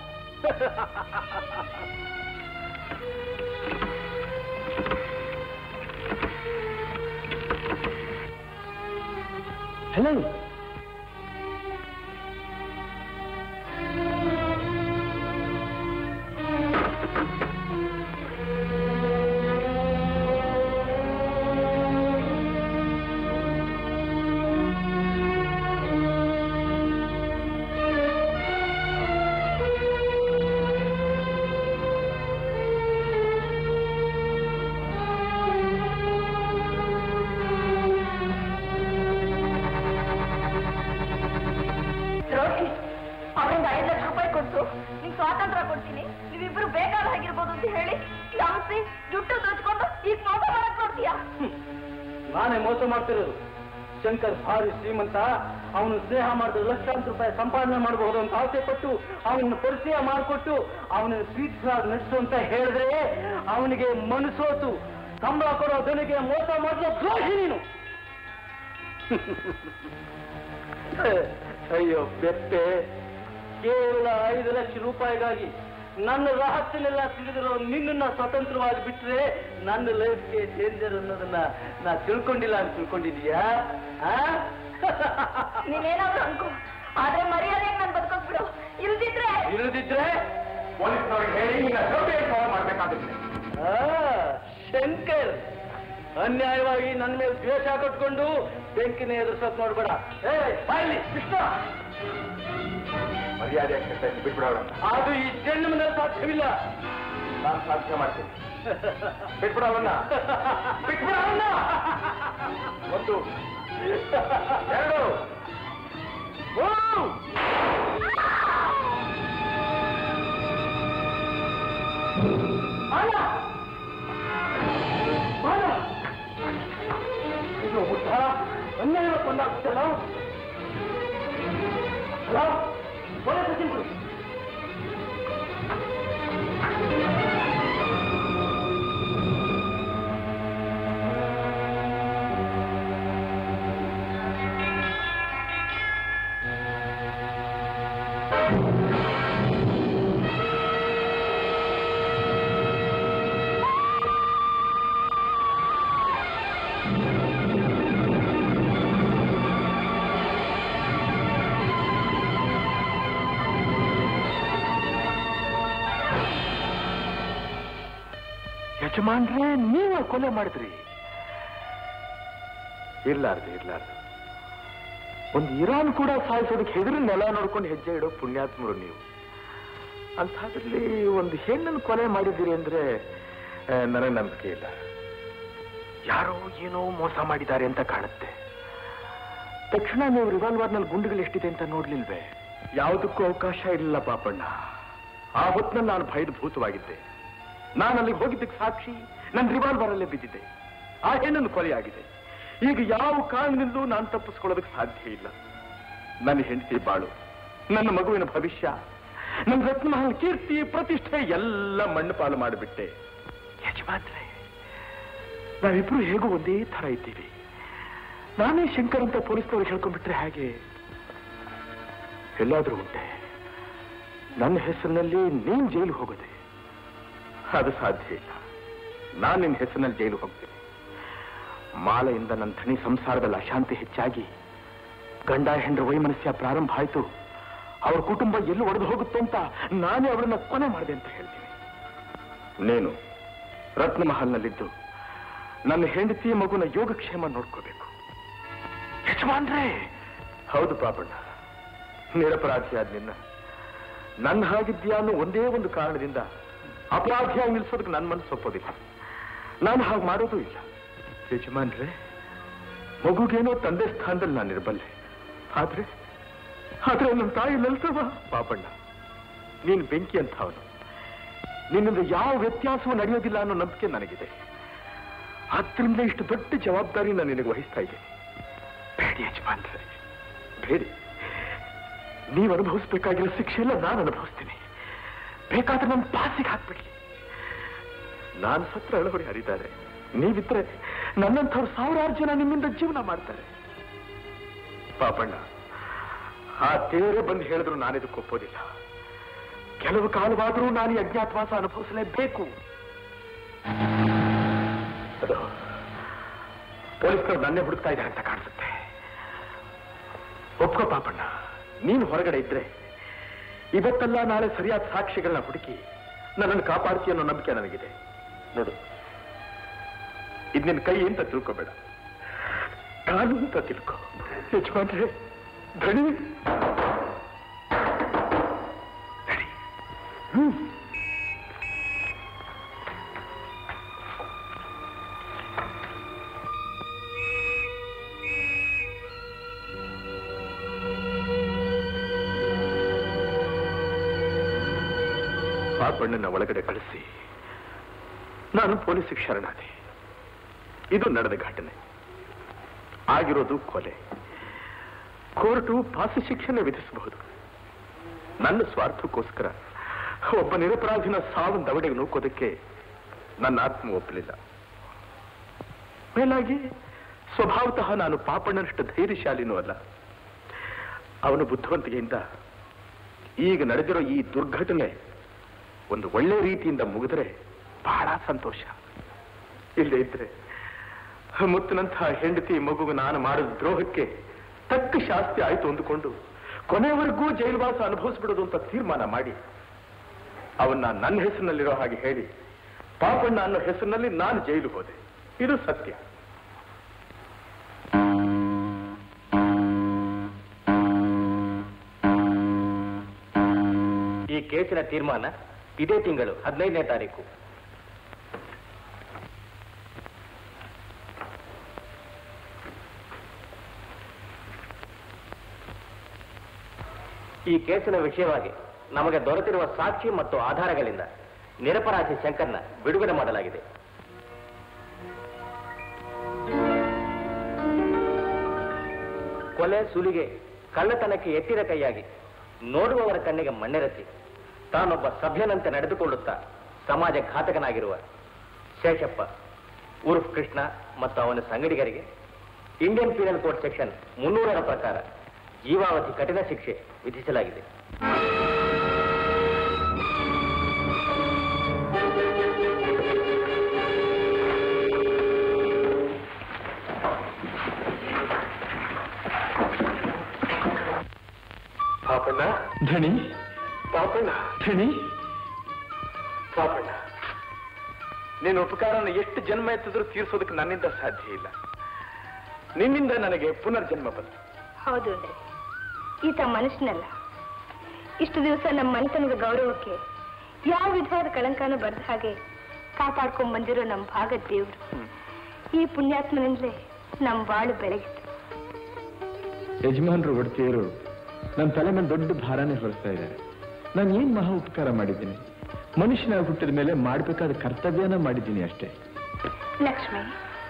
ಹಲೋ ರೋಹಿ ಅವರಿಂದ ಐದು ಲಕ್ಷ ರೂಪಾಯಿ ಕೊಟ್ಟು ನಿಮ್ಗೆ ಸ್ವಾತಂತ್ರ್ಯ ಕೊಡ್ತೀನಿ ನೀವಿಬ್ರು ಬೇಕಾದ ಹಾಗಿರ್ಬೋದು ಅಂತ ಹೇಳಿ ಯಾವತ್ತಿ ಜುಟ್ಟು ದೋಚ್ಕೊಂಡು ಈಗ ಮೋಸ ಮಾಡಕ್ ನೋಡ್ತೀಯಾ ನಾನೇ ಮೋಸ ಮಾಡ್ತಿರೋದು ಶಂಕರ್ ಭಾರಿ ಶ್ರೀಮಂತ ಅವನು ಸ್ನೇಹ ಮಾಡಿದ ಲಕ್ಷಾಂತರ ರೂಪಾಯಿ ಸಂಪಾದನೆ ಮಾಡಬಹುದು ಅಂತ ಆಸೆ ಪಟ್ಟು ಅವನನ್ನು ಪರಿಚಯ ಮಾಡಿಕೊಟ್ಟು ಅವನನ್ನು ಸ್ವೀಟ್ಸ್ ನಡೆಸು ಅಂತ ಹೇಳಿದ್ರೆ ಅವನಿಗೆ ಮನಸ್ಸೋತು ಸಂಬಳ ಕೊಡೋ ದನಿಗೆ ಮೋಸ ಮಾಡಲು ದ್ರೋಹಿ ನೀನು ಅಯ್ಯೋ ಬೆಪ್ಪೆ ಕೇವಲ ಐದು ಲಕ್ಷ ರೂಪಾಯಿಗಾಗಿ ನನ್ನ ರಹಸ್ಯನೆಲ್ಲ ತಿಳಿದಿರೋ ನಿನ್ನನ್ನ ಸ್ವತಂತ್ರವಾಗಿ ಬಿಟ್ರೆ ನನ್ನ ಲೈಫ್ಗೆ ಡೇಂಜರ್ ಅನ್ನೋದನ್ನ ನಾ ತಿಳ್ಕೊಂಡಿಲ್ಲ ಅಂತ ತಿಳ್ಕೊಂಡಿದೀಯಾ ಆ? ನೀನೇನಾದ್ರೂ ಅನ್ಕೋ ಆದ್ರೆ ಮರ್ಯಾದೆ ನನ್ ಬದುಕೋಗ್ಬಿಡು ಇಲ್ದಿದ್ರೆ ಇಲ್ಲದಿದ್ರೆ ಪೊಲೀಸ್ನವ್ರಿಗೆ ಹೇಳಿ ನಿನ್ನ ಸೌದೆ ಮಾಡ್ಬೇಕಾಗುತ್ತೆ ಆ, ಶಂಕರ್ ಅನ್ಯಾಯವಾಗಿ ನನ್ನ ಮೇಲೆ ದ್ವೇಷ ಕಟ್ಕೊಂಡು ಬೆಂಕಿನ ಎದುರ್ಸಕ್ ನೋಡ್ಬೇಡ ಏ ಬಾಯ್ಲಿ ಕೃಷ್ಣ ಮರ್ಯಾದೆ ಬಿಟ್ಬಿಡೋಣ ಅದು ಈ ಜನ್ಮದಲ್ಲಿ ಸಾಧ್ಯವಿಲ್ಲ ನಾನು ಸಾಧ್ಯ ಮಾಡ್ತೀನಿ ಬಿಟ್ಬಿಡೋಣ ಬಿಟ್ಬಿಡೋಣ ಒಂದು ಎರಡು ಮೂರು. ಅಲ್ಲ! ಅಲ್ಲ! ಇದು ಉದ್ಧಾರ ಅನ್ಯಾಯ ಕೊಂದಾಗ್ತಲ್ಲ ಅಲ್ಲ ಒಳ್ಳೆ ಸಚಿನ್ ಕೊಡಿ ಯಜಮಾನ್ರೆ ನೀವ ಕೊಲೆ ಮಾಡಿದ್ರಿ ಇರ್ಲಾರ್ದು ಇರ್ಲಾರ್ದು ಒಂದು ಇರಾನ್ ಕೂಡ ಸಾಯಿಸೋದಕ್ಕೆ ಹೆದರಿ ನೆಲ ನೋಡ್ಕೊಂಡು ಹೆಜ್ಜೆ ಇಡೋ ಪುಣ್ಯಾತ್ಮರು ನೀವು ಅಂಥದ್ರಲ್ಲಿ ಒಂದು ಹೆಣ್ಣನ್ನು ಕೊಲೆ ಮಾಡಿದ್ದೀರಿ ಅಂದ್ರೆ ಆ, ನನಗೆ ನಂಬಿಕೆ ಇಲ್ಲ ಯಾರೋ ಏನೋ ಮೋಸ ಮಾಡಿದ್ದಾರೆ ಅಂತ ಕಾಣುತ್ತೆ ತಕ್ಷಣ ನೀವು ರಿವಾಲ್ವರ್ನಲ್ಲಿ ಗುಂಡುಗಳು ಎಷ್ಟಿದೆ ಅಂತ ನೋಡ್ಲಿಲ್ವೇ ಯಾವುದಕ್ಕೂ ಅವಕಾಶ ಇರಲಿಲ್ಲ ಪಾಪಣ್ಣ ಆ ಹೊತ್ತಿನಲ್ಲಿ ನಾನು ಭಯದ ಭೂತವಾಗಿದ್ದೆ ನಾನು ಅಲ್ಲಿಗೆ ಹೋಗಿದ್ದಕ್ಕೆ ಸಾಕ್ಷಿ ನನ್ನ ರಿವಾಲ್ವರ್ ಅಲ್ಲೇ ಬಿದ್ದಿದ್ದೆ ಆ ಹೆಣ್ಣನ್ನು ಕೊಲೆಯಾಗಿದೆ ಈಗ ಯಾವ ಕಾರಣದಿಂದಲೂ ನಾನು ತಪ್ಪಿಸ್ಕೊಳ್ಳೋದಕ್ಕೆ ಸಾಧ್ಯ ಇಲ್ಲ ನನ್ನ ಹೆಂಡತಿ ಬಾಳು ನನ್ನ ಮಗುವಿನ ಭವಿಷ್ಯ ನನ್ನ ರತ್ನಮಹಲ್ ಕೀರ್ತಿ ಪ್ರತಿಷ್ಠೆ ಎಲ್ಲ ಮಣ್ಣು ಪಾಲು ಮಾಡಿಬಿಟ್ಟೆ ಯಜಮಾನ್ರೆ ನಾವಿಬ್ರು ಹೇಗೂ ಒಂದೇ ತರ ಇದ್ದೀವಿ ನಾನೇ ಶಂಕರ್ ಅಂತ ಪೊಲೀಸ್ನವ್ರು ಹೇಳ್ಕೊಂಡ್ಬಿಟ್ರೆ ಹೇಗೆ ಎಲ್ಲಾದ್ರೂ ಉಂಟೆ ನನ್ನ ಹೆಸರಿನಲ್ಲಿ ನೀನ್ ಜೈಲು ಹೋಗೋದೆ ಅದು ಸಾಧ್ಯ ಇಲ್ಲ ನಾನು ನಿನ್ನ ಹೆಸರಿನಲ್ಲಿ ಜೈಲು ಹೋಗ್ತೀನಿ ಮಾಲೆಯಿಂದ ನನ್ನ ಧನಿ ಸಂಸಾರದಲ್ಲಿ ಅಶಾಂತಿ ಹೆಚ್ಚಾಗಿ ಗಂಡ ಹೆಂಡ್ರ ವೈಮನಸ್ಯ ಪ್ರಾರಂಭ ಆಯ್ತು ಅವ್ರ ಕುಟುಂಬ ಎಲ್ಲಿ ಒಡೆದು ಹೋಗುತ್ತೋ ಅಂತ ನಾನೇ ಅವರನ್ನ ಕೊನೆ ಮಾಡಿದೆ ಅಂತ ಹೇಳ್ತೀನಿ ನೀನು ರತ್ನಮಹಲ್ನಲ್ಲಿದ್ದು ನನ್ನ ಹೆಂಡತಿ ಮಗುನ ಯೋಗಕ್ಷೇಮ ನೋಡ್ಕೋಬೇಕು ಯಜಮಾನ್ರೇ ಹೌದು ಪಾಪಣ್ಣ ನಿರಪರಾಧಿಯಾದ ನಿನ್ನ ನನ್ನ ಹಾಗಿದ್ಯಾ ಅನ್ನೋ ಒಂದೇ ಒಂದು ಕಾರಣದಿಂದ ಅಪರಾಧಿಯಾಗಿ ನಿಲ್ಸೋದಕ್ಕೆ ನನ್ನ ಮನಸ್ಸು ಒಪ್ಪೋದಿಲ್ಲ ನಾನು ಹಾಗೆ ಮಾಡೋದು ಇಲ್ಲ ಯಜಮಾನ್ರೆ ಮಗುಗೇನೋ ತಂದೆ ಸ್ಥಾನದಲ್ಲಿ ನಾನು ಇರಬಲ್ಲೆ ಆದ್ರೆ ಆದ್ರೆ ನನ್ನ ತಾಯಿ ಲಲಿತವ ಪಾಪಣ್ಣ ನೀನು ಬೆಂಕಿ ಅಂತ ಅವನು ನಿನ್ನಿಂದ ಯಾವ ವ್ಯತ್ಯಾಸವೂ ನಡೆಯೋದಿಲ್ಲ ಅನ್ನೋ ನಂಬಿಕೆ ನನಗಿದೆ ಆದ್ರಿಂದ ಇಷ್ಟು ದೊಡ್ಡ ಜವಾಬ್ದಾರಿ ನಾನು ನಿನಗೆ ವಹಿಸ್ತಾ ಇದ್ದೀನಿ ಬೇಡಿ ಯಜಮಾನ್ರೆ ಬೇಡಿ ನೀವು ಅನುಭವಿಸ್ಬೇಕಾಗಿರೋ ಶಿಕ್ಷೆ ಎಲ್ಲ ನಾನು ಅನುಭವಿಸ್ತೀನಿ ಬೇಕಾದ್ರೆ ನನ್ನ ಪಾಸಿಗೆ ಹಾಕ್ಬಿಡ್ಲಿ ನಾನು ಸತ್ರ ಅಳವಡಿ ಹರಿತಾರೆ ನೀವಿದ್ರೆ ನನ್ನಂಥವ್ರು ಸಾವಿರಾರು ಜನ ನಿಮ್ಮಿಂದ ಜೀವನ ಮಾಡ್ತಾರೆ ಪಾಪಣ್ಣ ಆ ದೇವರೇ ಬಂದು ಹೇಳಿದ್ರು ನಾನಿದಕ್ಕೆ ಒಪ್ಪೋದಿಲ್ಲ ಕೆಲವು ಕಾಲವಾದರೂ ನಾನು ಈ ಅಜ್ಞಾತವಾಸ ಅನುಭವಿಸಲೇಬೇಕು ಅದು ಪೊಲೀಸರು ನನ್ನೇ ಹುಡುಕ್ತಾ ಇದ್ದಾರೆ ಅಂತ ಕಾಣಿಸುತ್ತೆ ಒಪ್ಕೋ ಪಾಪಣ್ಣ ನೀನು ಹೊರಗಡೆ ಇದ್ರೆ ಇವತ್ತಲ್ಲ ನಾಳೆ ಸರಿಯಾದ ಸಾಕ್ಷಿಗಳನ್ನ ಹುಡುಕಿ ನನ್ನನ್ನು ಕಾಪಾಡ್ತೀಯ ಅನ್ನೋ ನಂಬಿಕೆ ನನಗಿದೆ ನೋಡು ಇದು ನಿನ್ನ ಕೈ ಅಂತ ತಿಳ್ಕೊಬೇಡ ಕಾಲು ಅಂತ ತಿಳ್ಕೊ ಯಜಮಾನ್ರೆ ಧಣಿ ಧಣಿ. ಹ್ಮ್ ಪಾಪಣ್ಣನ ಒಳಗಡೆ ಕಳಿಸಿ ನಾನು ಪೊಲೀಸಿಗೆ ಶರಣಾದೆ ಇದು ನಡೆದ ಘಟನೆ ಆಗಿರೋದು ಕೊಲೆ ಕೋರ್ಟು ಫಾಸಿ ಶಿಕ್ಷೆನ ವಿಧಿಸಬಹುದು ನನ್ನ ಸ್ವಾರ್ಥಕ್ಕೋಸ್ಕರ ಒಬ್ಬ ನಿರಪರಾಧಿನ ಸಾವು ದವಡೆಗೆ ನೂಕೋದಕ್ಕೆ ನನ್ನ ಆತ್ಮ ಒಪ್ಪಲಿಲ್ಲ ಮೇಲಾಗಿ ಸ್ವಭಾವತಃ ನಾನು ಪಾಪಣ್ಣನಷ್ಟು ಧೈರ್ಯಶಾಲಿನೂ ಅಲ್ಲ ಅವನ ಬುದ್ಧಿವಂತಿಕೆಯಿಂದ ಈಗ ನಡೆದಿರೋ ಈ ದುರ್ಘಟನೆ ಒಂದು ಒಳ್ಳೆ ರೀತಿಯಿಂದ ಮುಗಿದ್ರೆ ಬಹಳ ಸಂತೋಷ ಇಲ್ಲದೆ ಇದ್ರೆ ಮುತ್ತಿನಂತಹ ಹೆಂಡತಿ ಮಗುವು ನಾನು ಮಾಡಿದ ದ್ರೋಹಕ್ಕೆ ತಕ್ಕ ಶಾಸ್ತಿ ಆಯ್ತು ಅಂದುಕೊಂಡು ಕೊನೆವರೆಗೂ ಜೈಲುವಾಸ ಅನುಭವಿಸ್ಬಿಡೋದು ಅಂತ ತೀರ್ಮಾನ ಮಾಡಿ ಅವನ್ನ ನನ್ನ ಹೆಸರಿನಲ್ಲಿರೋ ಹಾಗೆ ಹೇಳಿ ಪಾಪಣ್ಣ ಅನ್ನೋ ಹೆಸರಿನಲ್ಲಿ ನಾನು ಜೈಲು ಹೋದೆ ಇದು ಸತ್ಯ ಈ ಕೇಸಿನ ತೀರ್ಮಾನ ಇದೇ ತಿಂಗಳು ಹದಿನೈದನೇ ತಾರೀಕು ಈ ಕೇಸಿನ ವಿಷಯವಾಗಿ ನಮಗೆ ದೊರೆತಿರುವ ಸಾಕ್ಷಿ ಮತ್ತು ಆಧಾರಗಳಿಂದ ನಿರಪರಾಧಿ ಶಂಕರ್ನ ಬಿಡುಗಡೆ ಮಾಡಲಾಗಿದೆ ಕೊಲೆ ಸುಲಿಗೆ ಕಳ್ಳತನಕ್ಕೆ ಎತ್ತಿದ ಕೈಯಾಗಿ ನೋಡುವವರ ಕಣ್ಣಿಗೆ ಮಣ್ಣೆರಚಿ ತಾನೊಬ್ಬ ಸಭ್ಯನಂತೆ ನಡೆದುಕೊಳ್ಳುತ್ತಾ ಸಮಾಜ ಘಾತಕನಾಗಿರುವ ಶೇಷಪ್ಪ ಉರ್ಫ್ ಕೃಷ್ಣ ಮತ್ತು ಅವನ ಸಂಗಡಿಗರಿಗೆ ಇಂಡಿಯನ್ ಪೀನಲ್ ಕೋಡ್ ಸೆಕ್ಷನ್ ಮುನ್ನೂರರ ಪ್ರಕಾರ ಜೀವಾವಧಿ ಕಠಿಣ ಶಿಕ್ಷೆ ವಿಧಿಸಲಾಗಿದೆ ಪಾಪಣ್ಣ ಧಣಿ ಪಾಪಣ್ಣ ಧಣಿ ಪಾಪಣ್ಣ ನಿನ್ನ ಉಪಕಾರನ ಎಷ್ಟು ಜನ್ಮ ಎತ್ತಿದ್ರೂ ತೀರಿಸೋದಕ್ಕೆ ನನ್ನಿಂದ ಸಾಧ್ಯ ಇಲ್ಲ ನಿನ್ನಿಂದ ನನಗೆ ಪುನರ್ಜನ್ಮ ಬಂತು ಹೌದು ಅಂದ್ರೆ ಈತ ಮನುಷ್ಯನಲ್ಲ ಇಷ್ಟು ದಿವಸ ನಮ್ಮ ಮನೆತನದ ಗೌರವಕ್ಕೆ ಯಾವ ವಿಧವಾದ ಕಳಂಕನೂ ಬರದ ಹಾಗೆ ಕಾಪಾಡ್ಕೊಂಡ್ ಬಂದಿರೋ ನಮ್ಮ ಭಾಗದ ದೇವ್ರು ಈ ಪುಣ್ಯಾತ್ಮನಿಂದಲೇ ನಮ್ಮ ಬಾಳು ಬೆಳಗಿತು ಯಜಮಾನರು ಒಡ್ತಿಯರು ನನ್ನ ತಲೆ ಮೇಲೆ ದೊಡ್ಡ ಭಾರನೇ ಹೊರಿಸ್ತಾ ಇದ್ದಾರೆ ನಾನು ಏನ್ ಮಹಾ ಉಪಕಾರ ಮಾಡಿದ್ದೀನಿ ಮನುಷ್ಯನಾಗಿ ಹುಟ್ಟಿದ ಮೇಲೆ ಮಾಡಬೇಕಾದ ಕರ್ತವ್ಯನ ಮಾಡಿದ್ದೀನಿ ಅಷ್ಟೇ ಲಕ್ಷ್ಮಿ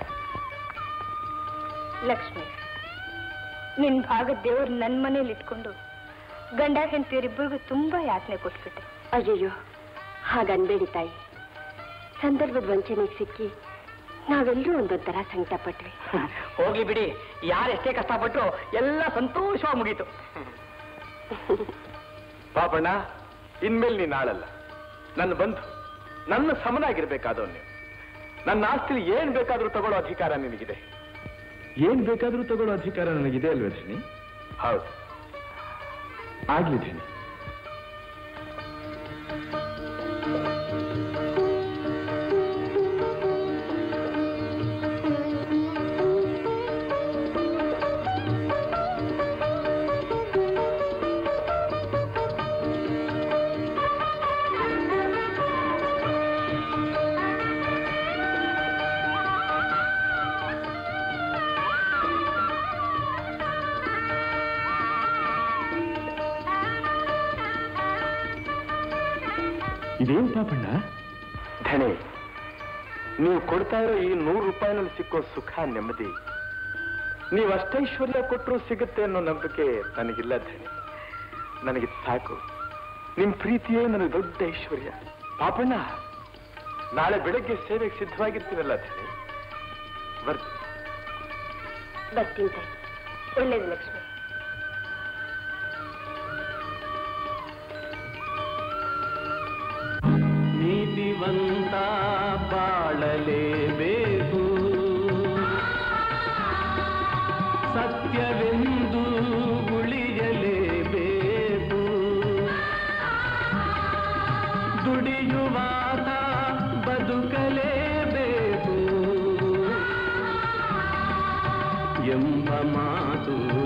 ಲಕ್ಷ್ಮಿ ನಿನ್ ಭಾಗದ ದೇವ್ರು ನನ್ನ ಮನೇಲಿ ಇಟ್ಕೊಂಡು ಗಂಡ ಹೆಂಡತಿಯರಿಬ್ಬರಿಗೂ ತುಂಬಾ ಯಾತನೆ ಕೊಟ್ಬಿಟ್ಟೆ ಅಯ್ಯಯ್ಯೋ ಹಾಗನ್ಬೇಡಿ ತಾಯಿ ಸಂದರ್ಭದ ವಂಚನೆಗೆ ಸಿಕ್ಕಿ ನಾವೆಲ್ಲರೂ ಒಂದೊಂಥರ ಸಂಕಟ ಪಟ್ವಿ ಹೋಗ್ಲಿ ಬಿಡಿ ಯಾರು ಎಷ್ಟೇ ಕಷ್ಟಪಟ್ಟರು ಎಲ್ಲ ಸಂತೋಷವಾಗಿ ಮುಗೀತು ಪಾಪಣ್ಣ ಇನ್ಮೇಲೆ ನೀನ್ ಆಳಲ್ಲ ನನ್ನ ಬಂಧು ನನ್ನ ಸಮನಾಗಿರ್ಬೇಕಾದವ್ ನೀವು ನನ್ನ ಆಸ್ತಿಲಿ ಏನ್ ಬೇಕಾದ್ರೂ ತಗೊಳ್ಳೋ ಅಧಿಕಾರ ನಿನಗಿದೆ ಏನ್ ಬೇಕಾದ್ರೂ ತಗೊಳ್ಳೋ ಅಧಿಕಾರ ನನಗಿದೆ ಅಲ್ವೇ ಧನಿ ಹೌದು ಆಗ್ಲಿ ಧನಿ ಇದೇನ್ ಪಾಪಣ್ಣ ಧಣಿ ನೀವು ಕೊಡ್ತಾ ಇರೋ ಈ ನೂರು ರೂಪಾಯಿನಲ್ಲಿ ಸಿಕ್ಕೋ ಸುಖ ನೆಮ್ಮದಿ ನೀವು ಅಷ್ಟೈಶ್ವರ್ಯ ಕೊಟ್ಟರು ಸಿಗುತ್ತೆ ಅನ್ನೋ ನಂಬಿಕೆ ನನಗಿಲ್ಲ ಧಣಿ ನನಗೆ ಸಾಕು ನಿಮ್ ಪ್ರೀತಿಯೇ ನನಗೆ ದೊಡ್ಡ ಐಶ್ವರ್ಯ ಪಾಪಣ್ಣ ನಾಳೆ ಬೆಳಗ್ಗೆ ಸೇವೆಗೆ ಸಿದ್ಧವಾಗಿರ್ತೀನಲ್ಲ ಧಣಿ ಬರ್ತೀನಿ ಬರ್ತೀನಿ ತಾಯಿ ಒಳ್ಳೇದು ಲಕ್ಷ್ಮಿ ನೀತಿವಂತ ಬಾಳಲೇಬೇಕು ಸತ್ಯವೆಂದು ಉಳಿಯಲೇಬೇಕು ದುಡಿಯುವಾತ ಬದುಕಲೇಬೇಕು ಎಂಬ ಮಾತು